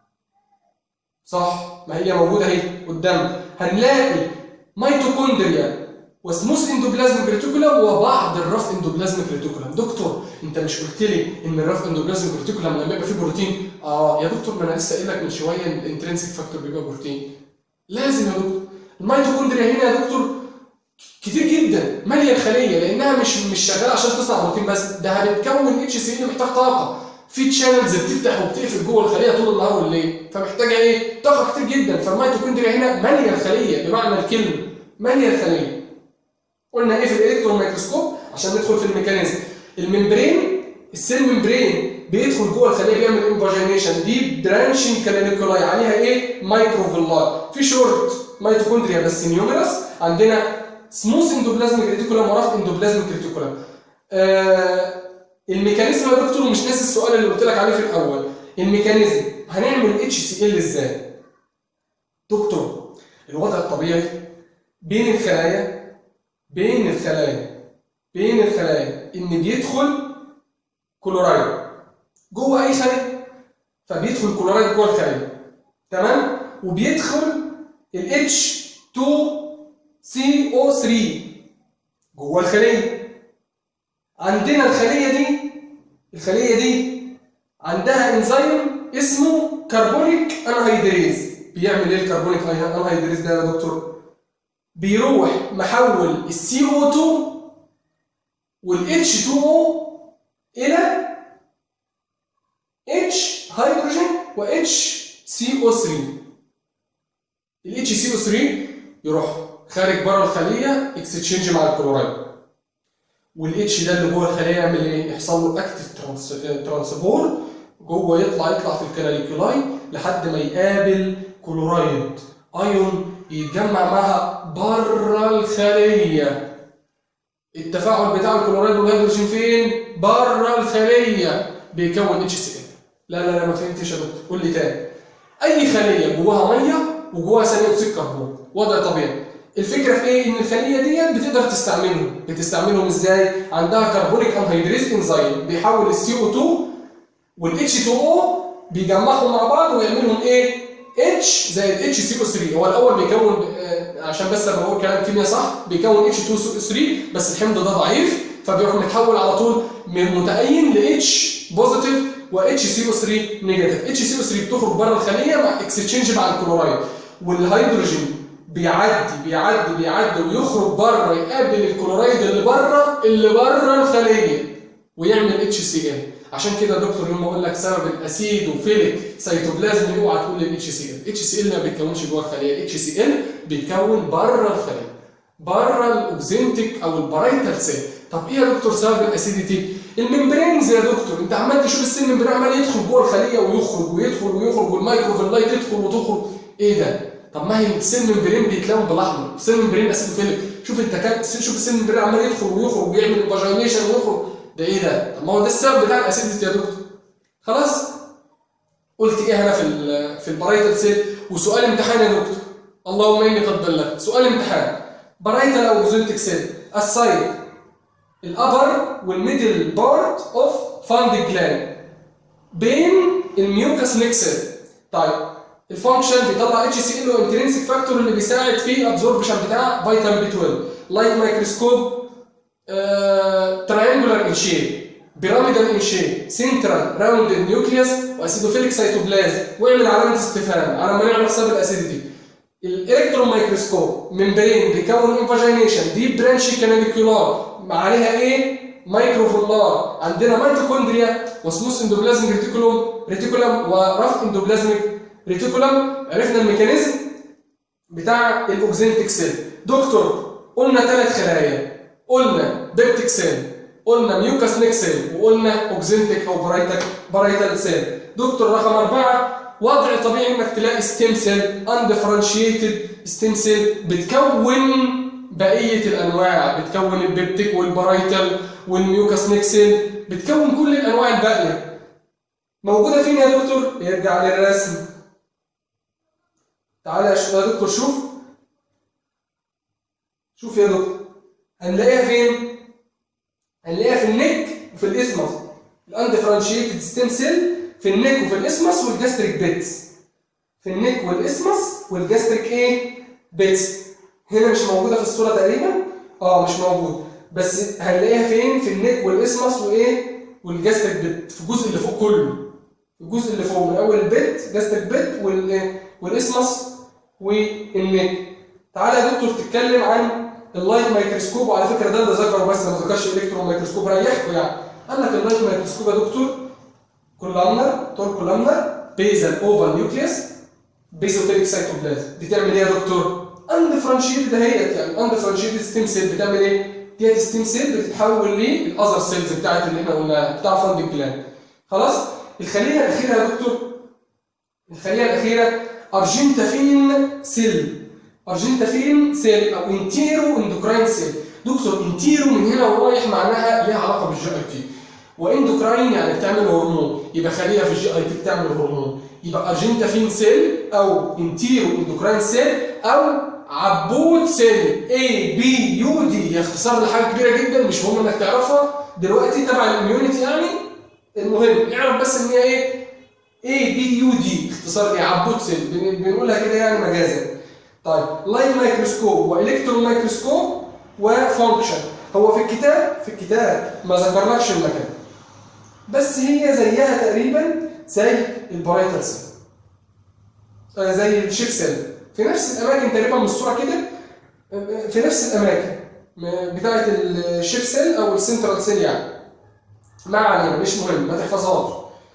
صح ما هي موجوده اهي قدامنا هنلاقي ميتوكوندريا وسموث اندوبلازم ريتيكولم وبعض الرف اندوبلازم ريتيكولم دكتور انت مش قلت لي ان الرف اندوبلازم ريتيكولم لما يبقى فيه بروتين اه يا دكتور ما انا لسه قايل لك من شويه ان الانترنسيك فاكتور بيبقى بروتين لازم يا دكتور الميتوكوندريا هنا يا دكتور كتير جدا ماليه الخليه لانها مش مش شغاله عشان تصنع بروتين بس ده بتكون اتش سي اللي محتاج طاقه في تشانلز بتفتح وبتقفل جوه الخليه طول النهار والليل فمحتاجه ايه؟ طاقه كتير جدا فالميتوكوندريا هنا ماليه الخليه بمعنى الكلمه ماليه الخليه قلنا ايه في الالكترون مايكروسكوب عشان ندخل في الميكانيزم الممبرين السيل ممبرين بيدخل جوه الخليه بيعمل انفاجينيشن دي برانشنج كاناليكولاي عليها ايه مايكروفيلاي في شورت ميتوكوندريا بس نيوميرس عندنا سموث اندوبلازميك ريتيكولم ورف اندوبلازميك ريتيكولم آه الميكانيزم يا دكتور مش ناسي السؤال اللي قلت لك عليه في الاول الميكانيزم هنعمل اتش سي ال ازاي دكتور الوضع الطبيعي بين الخلايا بين الخلايا بين الخلايا ان بيدخل كلورايد جوه اي خليه فبيدخل كلورايد جوه الخليه تمام وبيدخل ال H2CO3 جوه الخليه عندنا الخليه دي الخليه دي عندها انزيم اسمه كربونيك انهيدريز بيعمل ايه الكربونيك انهيدريز ده يا دكتور بيروح محول السي او 2 والاتش 2 او الى اتش هيدروجين واتش سي او 3 الاتش سي او 3 يروح خارج بره الخليه اكستشينج مع الكلورايد والاتش ده اللي جوه الخليه يعمل ايه؟ يحصل له اكتف ترانسبور جوه يطلع يطلع في الكناليكولاي لحد ما يقابل كلورايد ايون يتجمع معاها بره الخليه التفاعل بتاع الكلورايد والهيدروجين فين؟ بره الخليه بيكون اتش سي ال لا لا لا ما فهمتش يا دكتور قول لي تاني اي خليه جواها ميه وجواها ثاني اكسيد كربون وضع طبيعي الفكره في ايه ان الخليه ديت بتقدر تستعملهم بتستعملهم ازاي عندها كربونيك انهيدريز انزيم بيحول السي او 2 والاتش 2 او بيجمعهم مع بعض ويعملهم ايه اتش زائد اتش سي او 3 هو الاول بيكون آه، عشان بس ابقى بقول كلام كيمياء صح بيكون اتش 2 او 3 بس الحمض ده ضعيف فبيروح متحول على طول من متأين ل اتش بوزيتيف و اتش سي او 3 نيجاتيف اتش سي او 3 بتخرج بره الخليه مع اكستشينج مع الكلورايد والهيدروجين بيعدي بيعدي بيعدي ويخرج بره يقابل الكلورايد اللي بره اللي بره الخليه ويعمل اتش سي ال عشان كده يا دكتور يوم ما اقول لك سبب الاسيدوفيليك سيتوبلازم اوعى تقول لي الاتش سي ال اتش سي ال ما بيتكونش جوه الخليه الاتش سي ال بيتكون بره الخليه بره الاوكزنتيك او البرايتال سيل طب ايه يا دكتور سبب الاسيديتي الممبرينز يا دكتور انت عمال تشوف السيل ممبرين عمال يدخل جوه الخليه ويخرج ويدخل ويخرج والمايكروفيلايت تدخل وتخرج ايه ده طب ما هي السيل ممبرين بيتلون بالاحمر السيل ممبرين اسيدوفيليك شوف انت كام شوف السيل ممبرين عمال يدخل ويخرج ويعمل فاجينيشن ويخرج ده ايه ده طب ما هو ده السبب بتاع الاسيديتي يا دكتور خلاص قلت ايه هنا في ال في البرايتال سيل وسؤال امتحان يا دكتور اللهم اني قد بلغت سؤال امتحان برايتال او اوكزنتيك سيل السايد الابر والميدل بارت اوف فاند جلاند بين الميوكس نيكسل طيب الفانكشن بيطلع اتش سي ال وانترنسك فاكتور اللي بيساعد في ابزوربشن بتاع فيتامين بي 12 لايت مايكروسكوب تراينجولار ان شيب بيراميدال ان شيب سنترال راوندد نيوكليوس واسيدوفيليك سيتوبلازم واعمل علامه استفهام على ما نعرف سبب الاسيديتي الالكترون مايكروسكوب ممبرين بيكون انفاجينيشن ديب برانش كاناليكولار عليها ايه مايكروفولار عندنا ميتوكوندريا وسموث اندوبلازم ريتيكولوم ريتيكولم ورف اندوبلازميك ريتيكولم عرفنا الميكانيزم بتاع الاوكزنتيك سيل دكتور قلنا ثلاث خلايا قلنا بيبتيك سيل قلنا ميوكاس نيك سيل وقلنا اوكزنتيك او برايتال برايتال سيل دكتور رقم أربعة وضع طبيعي انك تلاقي ستيم سيل اندفرنشيتد ستيم سيل بتكون بقيه الانواع بتكون البيبتيك والبرايتال والميوكاس نيك سيل بتكون كل الانواع الباقيه موجوده فين يا دكتور يرجع للرسم تعالى يا دكتور شوف شوف يا دكتور هنلاقيها فين هنلاقيها في النك وفي الاسمس الاندفرنشيتد ستيم سيل في النك وفي الاسمس والجاستريك بيتس في النك والاسمس والجاستريك ايه بيتس هنا مش موجوده في الصوره تقريبا اه مش موجود بس هنلاقيها فين في النك والاسمس وايه والجاستريك بيت في الجزء اللي فوق كله الجزء اللي فوق من اول البيت جاستريك بيت وال والاسمس والنك تعالى يا دكتور تتكلم عن اللايت مايكروسكوب وعلى فكره ده ده ذكره بس ما ذكرش الالكترون مايكروسكوب ريحكم يعني قال لك اللايت مايكروسكوب يا دكتور كولامنر تور كولامنر بيزل اوفال نيوكليوس بيزوفيليك سايتوبلازم بتعمل ايه يا دكتور؟ اندفرنشيتد اهيت يعني اندفرنشيتد ستيم سيل بتعمل ايه؟ ديت ستيم سيل بتتحول للاذر سيلز بتاعت اللي احنا قلناها بتاع فاند جلاند خلاص؟ الخليه الاخيره يا دكتور الخليه الاخيره ارجنتافين سيل ارجنتافين سيل او انتيرو اندوكراين سيل دكتور انتيرو من هنا ورايح معناها ليها علاقه بالجي اي تي واندوكراين يعني بتعمل هرمون يبقى خليه في الجي اي تي بتعمل هرمون يبقى ارجنتافين سيل او انتيرو اندوكراين سيل او عبود سيل اي بي يو دي اختصار لحاجه كبيره جدا مش مهم انك تعرفها دلوقتي تبع الاميونيتي يعني المهم اعرف بس ان هي ايه اي بي يو دي اختصار ايه عبود سيل بنقولها كده يعني مجازا طيب لايت مايكروسكوب والكترون مايكروسكوب وفانكشن هو في الكتاب في الكتاب ما ذكرلكش المكان بس هي زيها تقريبا زي البرايتال سيل آه زي الشيف سيل في نفس الاماكن تقريبا من الصوره كده في نفس الاماكن بتاعه الشيف سيل او السنترال سيل يعني ما علينا مش مهم ما تحفظهاش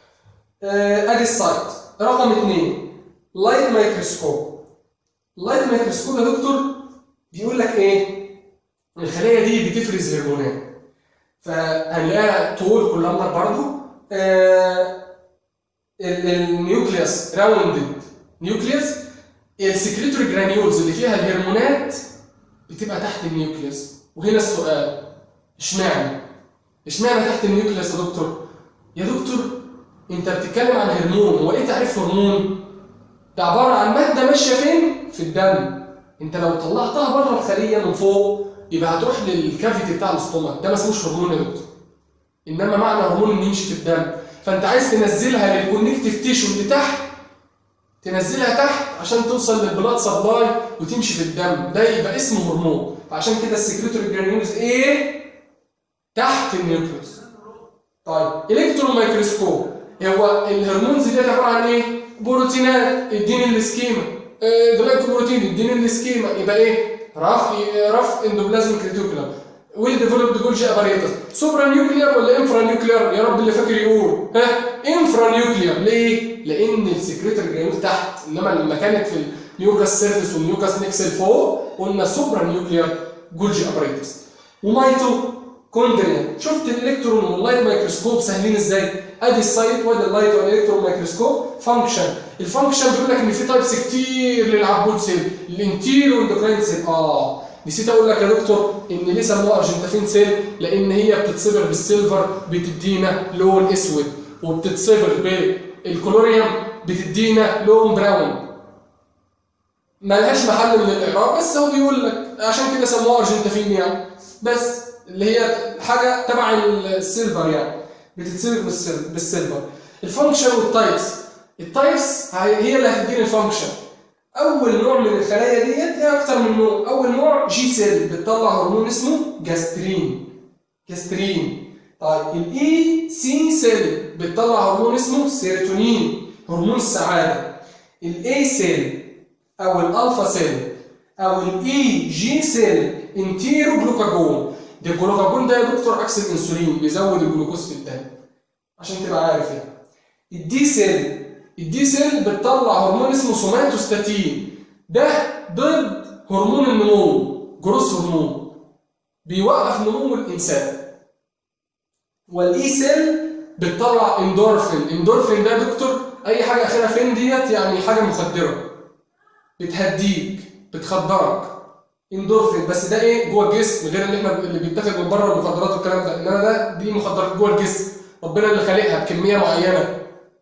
آه ادي السايت رقم اثنين لايت مايكروسكوب اللايت مايكروسكوب يا دكتور بيقول لك ايه الخليه دي بتفرز هرمونات فهنلاقيها طول كولامنر برضو آه النيوكليوس راوندد نيوكليوس السكريتوري جرانيولز اللي فيها الهرمونات بتبقى تحت النيوكليوس وهنا السؤال اشمعنى اشمعنى تحت النيوكليوس يا دكتور يا دكتور انت بتتكلم عن هرمون هو ايه تعريف هرمون ده عباره عن ماده ماشيه فين في الدم انت لو طلعتها بره الخليه من فوق يبقى هتروح للكافيتي بتاع الاستومك ده ما اسموش هرمون يا دكتور انما معنى هرمون انه يمشي في الدم فانت عايز تنزلها للكونكتيف تيشو اللي تحت تنزلها تحت عشان توصل للبلاد سبلاي وتمشي في الدم ده يبقى اسمه هرمون فعشان كده السكريتوري جرانيولز ايه تحت النيوكليوس طيب الكترون مايكروسكوب هو الهرمونز دي عباره عن ايه بروتينات اديني السكيما جلايكوبروتين اديني السكيما يبقى ايه رف رف اندوبلازميك ريتيكولم ويل ديفلوبد جولجي اباريتس سوبرا نيوكلير ولا انفرا نيوكلير يا رب اللي فاكر يقول ها انفرا نيوكلير ليه؟ لان السكريتري جرانيول تحت انما لما كانت في النيوكاس سيرفيس والنيوكاس نيكسل فوق قلنا سوبرا نيوكلير جولجي اباريتس ومايتو كوندريا شفت الالكترون واللايت مايكروسكوب سهلين ازاي؟ ادي السايت وادي اللايت والالكترون مايكروسكوب فانكشن الفانكشن بيقول لك ان في تايبس كتير للعبود سيل الانتيرو اندوكراين سيل اه نسيت اقول لك يا دكتور ان ليه سموها ارجنتافين سيل لان هي بتتصبغ بالسيلفر بتدينا لون اسود وبتتصبغ بالكلوريوم بتدينا لون براون ملهاش محل من الاعراب بس هو بيقول لك عشان كده سموها ارجنتافين يعني بس اللي هي حاجه تبع السيلفر يعني بتتصبغ بالسيلفر الفانكشن والتايبس التايبس هي اللي هتديني الفانكشن اول نوع من الخلايا ديت ليها اكتر من نوع اول نوع جي سيل بتطلع هرمون اسمه جاسترين جاسترين طيب الاي سي سيل بتطلع هرمون اسمه سيروتونين هرمون السعاده الاي سيل او الالفا سيل او الاي جي سيل انتيرو جلوكاجون ده الجلوكاجون ده يا دكتور عكس الانسولين بيزود الجلوكوز في الدم عشان تبقى عارف يعني الدي سيل الدي سيل بتطلع هرمون اسمه سوماتوستاتين ده ضد هرمون النمو جروس هرمون بيوقف نمو الانسان والاي سيل بتطلع اندورفين اندورفين ده يا دكتور اي حاجه اخرها فين ديت يعني حاجه مخدره بتهديك بتخدرك اندورفين بس ده ايه جوه الجسم غير اللي احنا اللي بيتاخد من بره المخدرات والكلام ده انما ده دي مخدرات جوه الجسم ربنا اللي خالقها بكميه معينه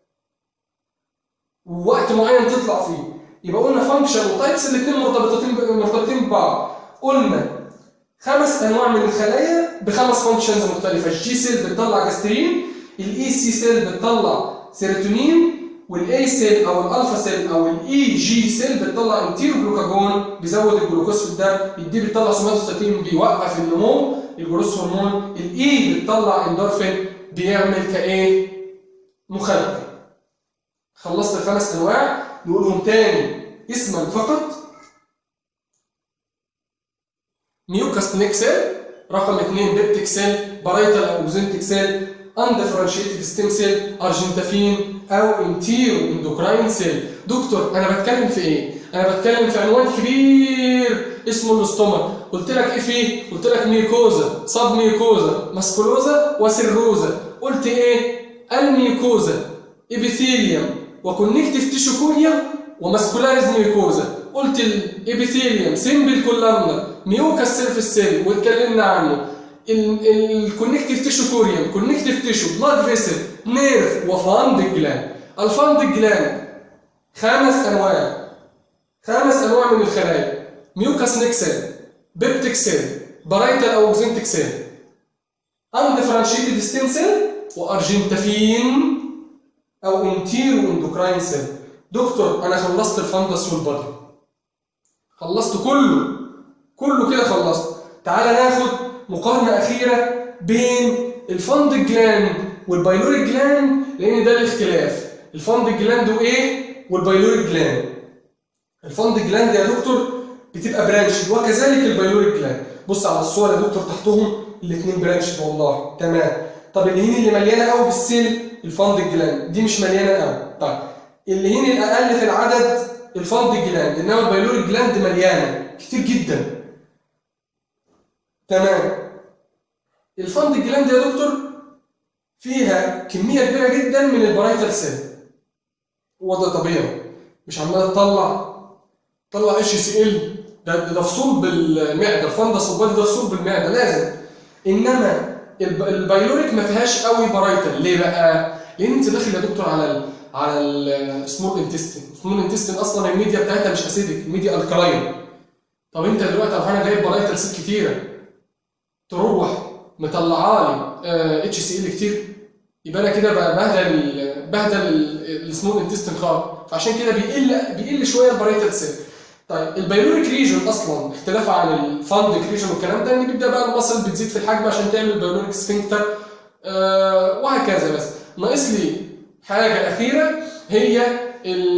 ووقت معين تطلع فيه يبقى قلنا فانكشن وتايبس الاثنين مرتبطين مرتبطين ببعض قلنا خمس انواع من الخلايا بخمس فانكشنز مختلفه الجي سيل بتطلع جاسترين الاي سي سيل بتطلع سيروتونين والاي سيل او الالفا سيل او الاي جي سيل بتطلع انتيرو جلوكاجون بيزود الجلوكوز في الدم الدي بتطلع سوماتوستاتين بيوقف النمو الجروس هرمون الاي بتطلع اندورفين بيعمل كايه مخدر خلصت الخمس انواع نقولهم تاني اسما فقط ميوكاستنيك سيل رقم اثنين بيبتيك سيل بارايتال او اوزنتيك سيل اندفرنشيتد ستيم سيل ارجنتافين او انتيرو اندوكراين سيل دكتور انا بتكلم في ايه انا بتكلم في عنوان كبير اسمه الاستومك قلت لك ايه فيه قلت لك ميوكوزا صاب ميوكوزا ماسكولوزا وسيروزا قلت ايه الميوكوزا ابيثيليوم وكونكتيف تيشو كوريا وماسكولاريز ميوكوزا قلت الابيثيليوم سيمبل كولامنا ميوكاس سيرفيس سيل واتكلمنا عنه الكونكتيف تيشو كوريوم كونكتيف تيشو بلاد فيسل نيرف وفاند جلاند الفاند جلاند خمس انواع خمس انواع من الخلايا ميوكاس نيكسل بيبتيك سيل بارايتال او اوكسنتيك سيل اندفرنشيتد ستيم سيل وارجنتافين او انتيرو اندوكراين سيل دكتور انا خلصت الفندس والبادي خلصت كله كله كده خلصت تعالى ناخد مقارنه اخيره بين الفند جلاند والبايلوريك جلاند لان ده الاختلاف الفند جلاند وايه والبايلوريك جلاند الفند جلاند يا دكتور بتبقى برانش وكذلك البايلوريك جلاند بص على الصور يا دكتور تحتهم الاثنين برانش والله تمام طب الهين اللي مليانه قوي بالسيل الفند جلاند دي مش مليانه قوي طيب الهين الاقل في العدد الفند جلاند انما البايلوريك جلاند مليانه كتير جدا تمام الفند جلاند يا دكتور فيها كميه كبيره جدا من البرايتال سيل هو ده طبيعي مش عماله تطلع تطلع اتش سي ال ده ده في صلب المعده الفندس والبادي ده في صلب المعده لازم انما البايلوريك ما فيهاش قوي برايتال ليه بقى؟ لان انت داخل يا دكتور على ال على السمول انتستين السمول انتستين اصلا الميديا بتاعتها مش اسيدك الميديا الكلاين طب انت دلوقتي لو انا جايب برايتال سيل كتيره تروح مطلعه لي اتش سي ال كتير يبقى انا كده بهدل بهدل السمول انتستين خالص فعشان كده بيقل بيقل شويه البرايتال سيل طيب البايلوريك ريجن اصلا اختلاف عن الفاندك ريجن والكلام ده ان بيبدا بقى المصل بتزيد في الحجم عشان تعمل بايلوريك سفنكتر آه وهكذا بس ناقص لي حاجه اخيره هي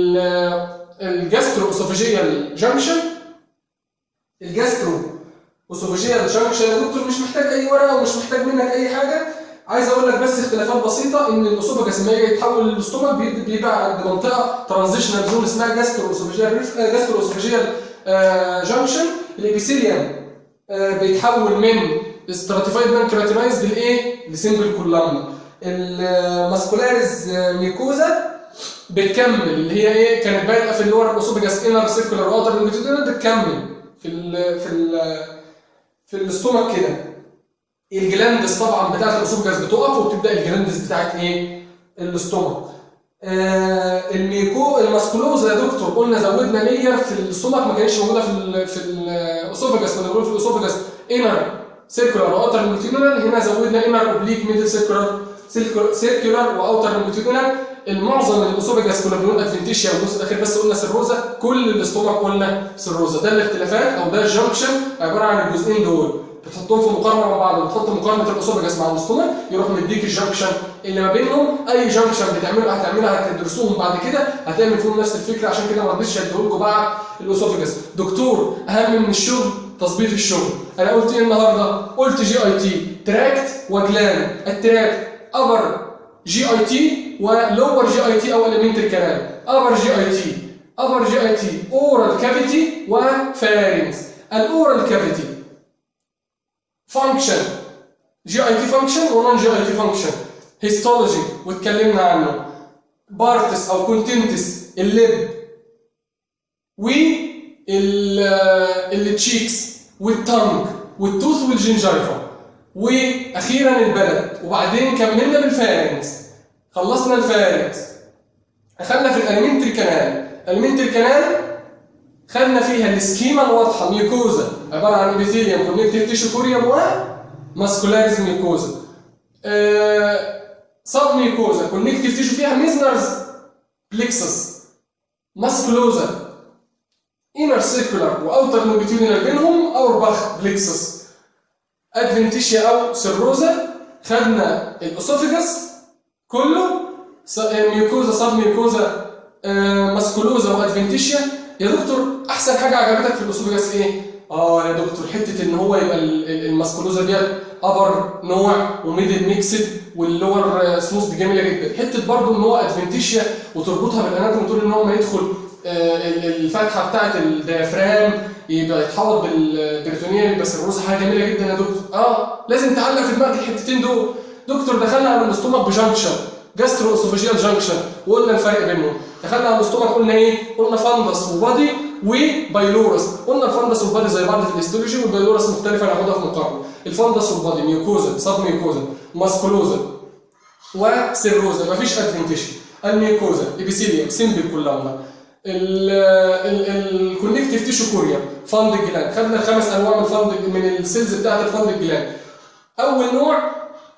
الجاسترو اسوفيجيال جانكشن الجاسترو اسوفيجيال جانكشن يا دكتور مش محتاج اي ورقه ومش محتاج منك اي حاجه عايز اقول لك بس اختلافات بسيطه ان الاسوفاجس لما يجي يتحول للاستومك بي- بيبقى عند منطقه ترانزيشنال زون اسمها جاسترو اسوفيجيال جاسترو اسوفيجيال جانكشن الابيثيليوم آه، بيتحول من استراتيفايد بانكراتينايز للايه؟ لسيمبل كولامنا الماسكولاريز ميكوزا بتكمل اللي هي ايه كانت بادئه في اللور الاسوفيجاس انر سيركولار واتر لونجيتودينال بتكمل في ال في ال في الاستومك كده الجلاندس طبعا بتاعت الاسوفجاس بتقف وبتبدا الجلاندس بتاعت ايه؟ الاستومك. آه الميكو الماسكولوزا يا دكتور قلنا زودنا لير في الاستومك ما كانتش موجوده في ال في الاسوفجاس كنا بنقول في الاسوفجاس انر سيركولار واوتر لونجيتودينال هنا زودنا انر اوبليك ميدل سيركولار سيركولار واوتر لونجيتودينال المعظم الاسوفجاس كنا بنقول ادفنتيشيا والجزء الاخير بس قلنا سيروزا كل الاستومك قلنا سيروزا ده الاختلافات او ده الجنكشن عباره عن الجزئين دول بتحطهم في مقارنه مع بعض وتحط مقارنه الاسوفجاس مع الاستومك يروح مديك الجنكشن اللي ما بينهم اي جنكشن بتعملها هتعملها هتدرسوهم بعد كده هتعمل فيهم نفس الفكره عشان كده ما رضيتش اديهولكم بعد الاسوفجاس دكتور اهم من الشغل تظبيط الشغل انا قلت ايه النهارده قلت جي اي تي تراكت وجلان التراكت ابر جي اي تي ولور جي اي تي او اليمنتري كانال ابر جي اي تي ابر جي اي تي اورال كافيتي وفارنكس الاورال كافيتي فانكشن جي اي تي فانكشن ونون جي اي تي فانكشن هيستولوجي واتكلمنا عنه بارتس او كونتنتس اللب والتشيكس والتانج والتوث والجنجايفا واخيرا البلد وبعدين كملنا بالفارنكس خلصنا الفارنكس دخلنا في الاليمنتري كانال الاليمنتري كانال خدنا فيها السكيما الواضحه ميوكوزا عباره عن ابيثيليوم كونكتيف تيشو كوريوم وماسكولاريز ميوكوزا آه سب ميوكوزا كونكتيف تيشو فيها ميزنرز بليكسس ماسكولوزا انر سيركولار واوتر لونجيتيودينال بينهم اورباخ بليكسس ادفنتيشيا او سيروزا خدنا الاسوفيجاس كله ميوكوزا سب ميوكوزا آه ماسكولوزا وادفنتيشيا يا دكتور احسن حاجه عجبتك في الاسوفيجاس ايه؟ اه يا دكتور حته ان هو يبقى الماسكولوزا ديت ابر نوع وميدل ميكسد واللور سموث دي جميله جدا حته برضو ان هو ادفنتيشيا وتربطها بالاناتوم وتقول ان هو ما يدخل الفتحه بتاعه الديافرام يبقى يتحوط بالبريتونيال يبقى سيروزا حاجه جميله جدا يا دكتور اه لازم تعلق في دماغك الحتتين دول دكتور دخلنا على الاستومك بجانكشن جاسترو اسوفيجيال جانكشن وقلنا الفرق بينهم دخلنا على الاستومك قلنا ايه قلنا فندس وبادي وبايلورس قلنا الفندس والبادي زي بعض في الاستولوجي والبايلورس مختلفه هناخدها في مقارنه الفندس والبادي ميوكوزا سب ميوكوزا ماسكولوزا وسيروزا مفيش ادفنتيشن الميوكوزا ابيثيليوم سيمبل كلها الكونكتيف تيشو كوريا فاند جلاند خدنا الخمس انواع من الفاند من السيلز بتاعت الفاند جلاند اول نوع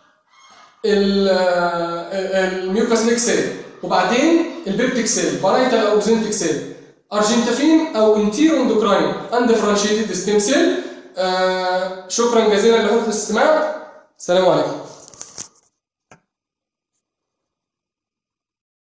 الميوكاسليك سيل وبعدين البيبتيك سيل بارايتال او اوكزنتيك سيل ارجنتافين او انتيرو اندوكراين اندفرنشيتد ستيم سيل شكرا جزيلا لحسن الاستماع السلام عليكم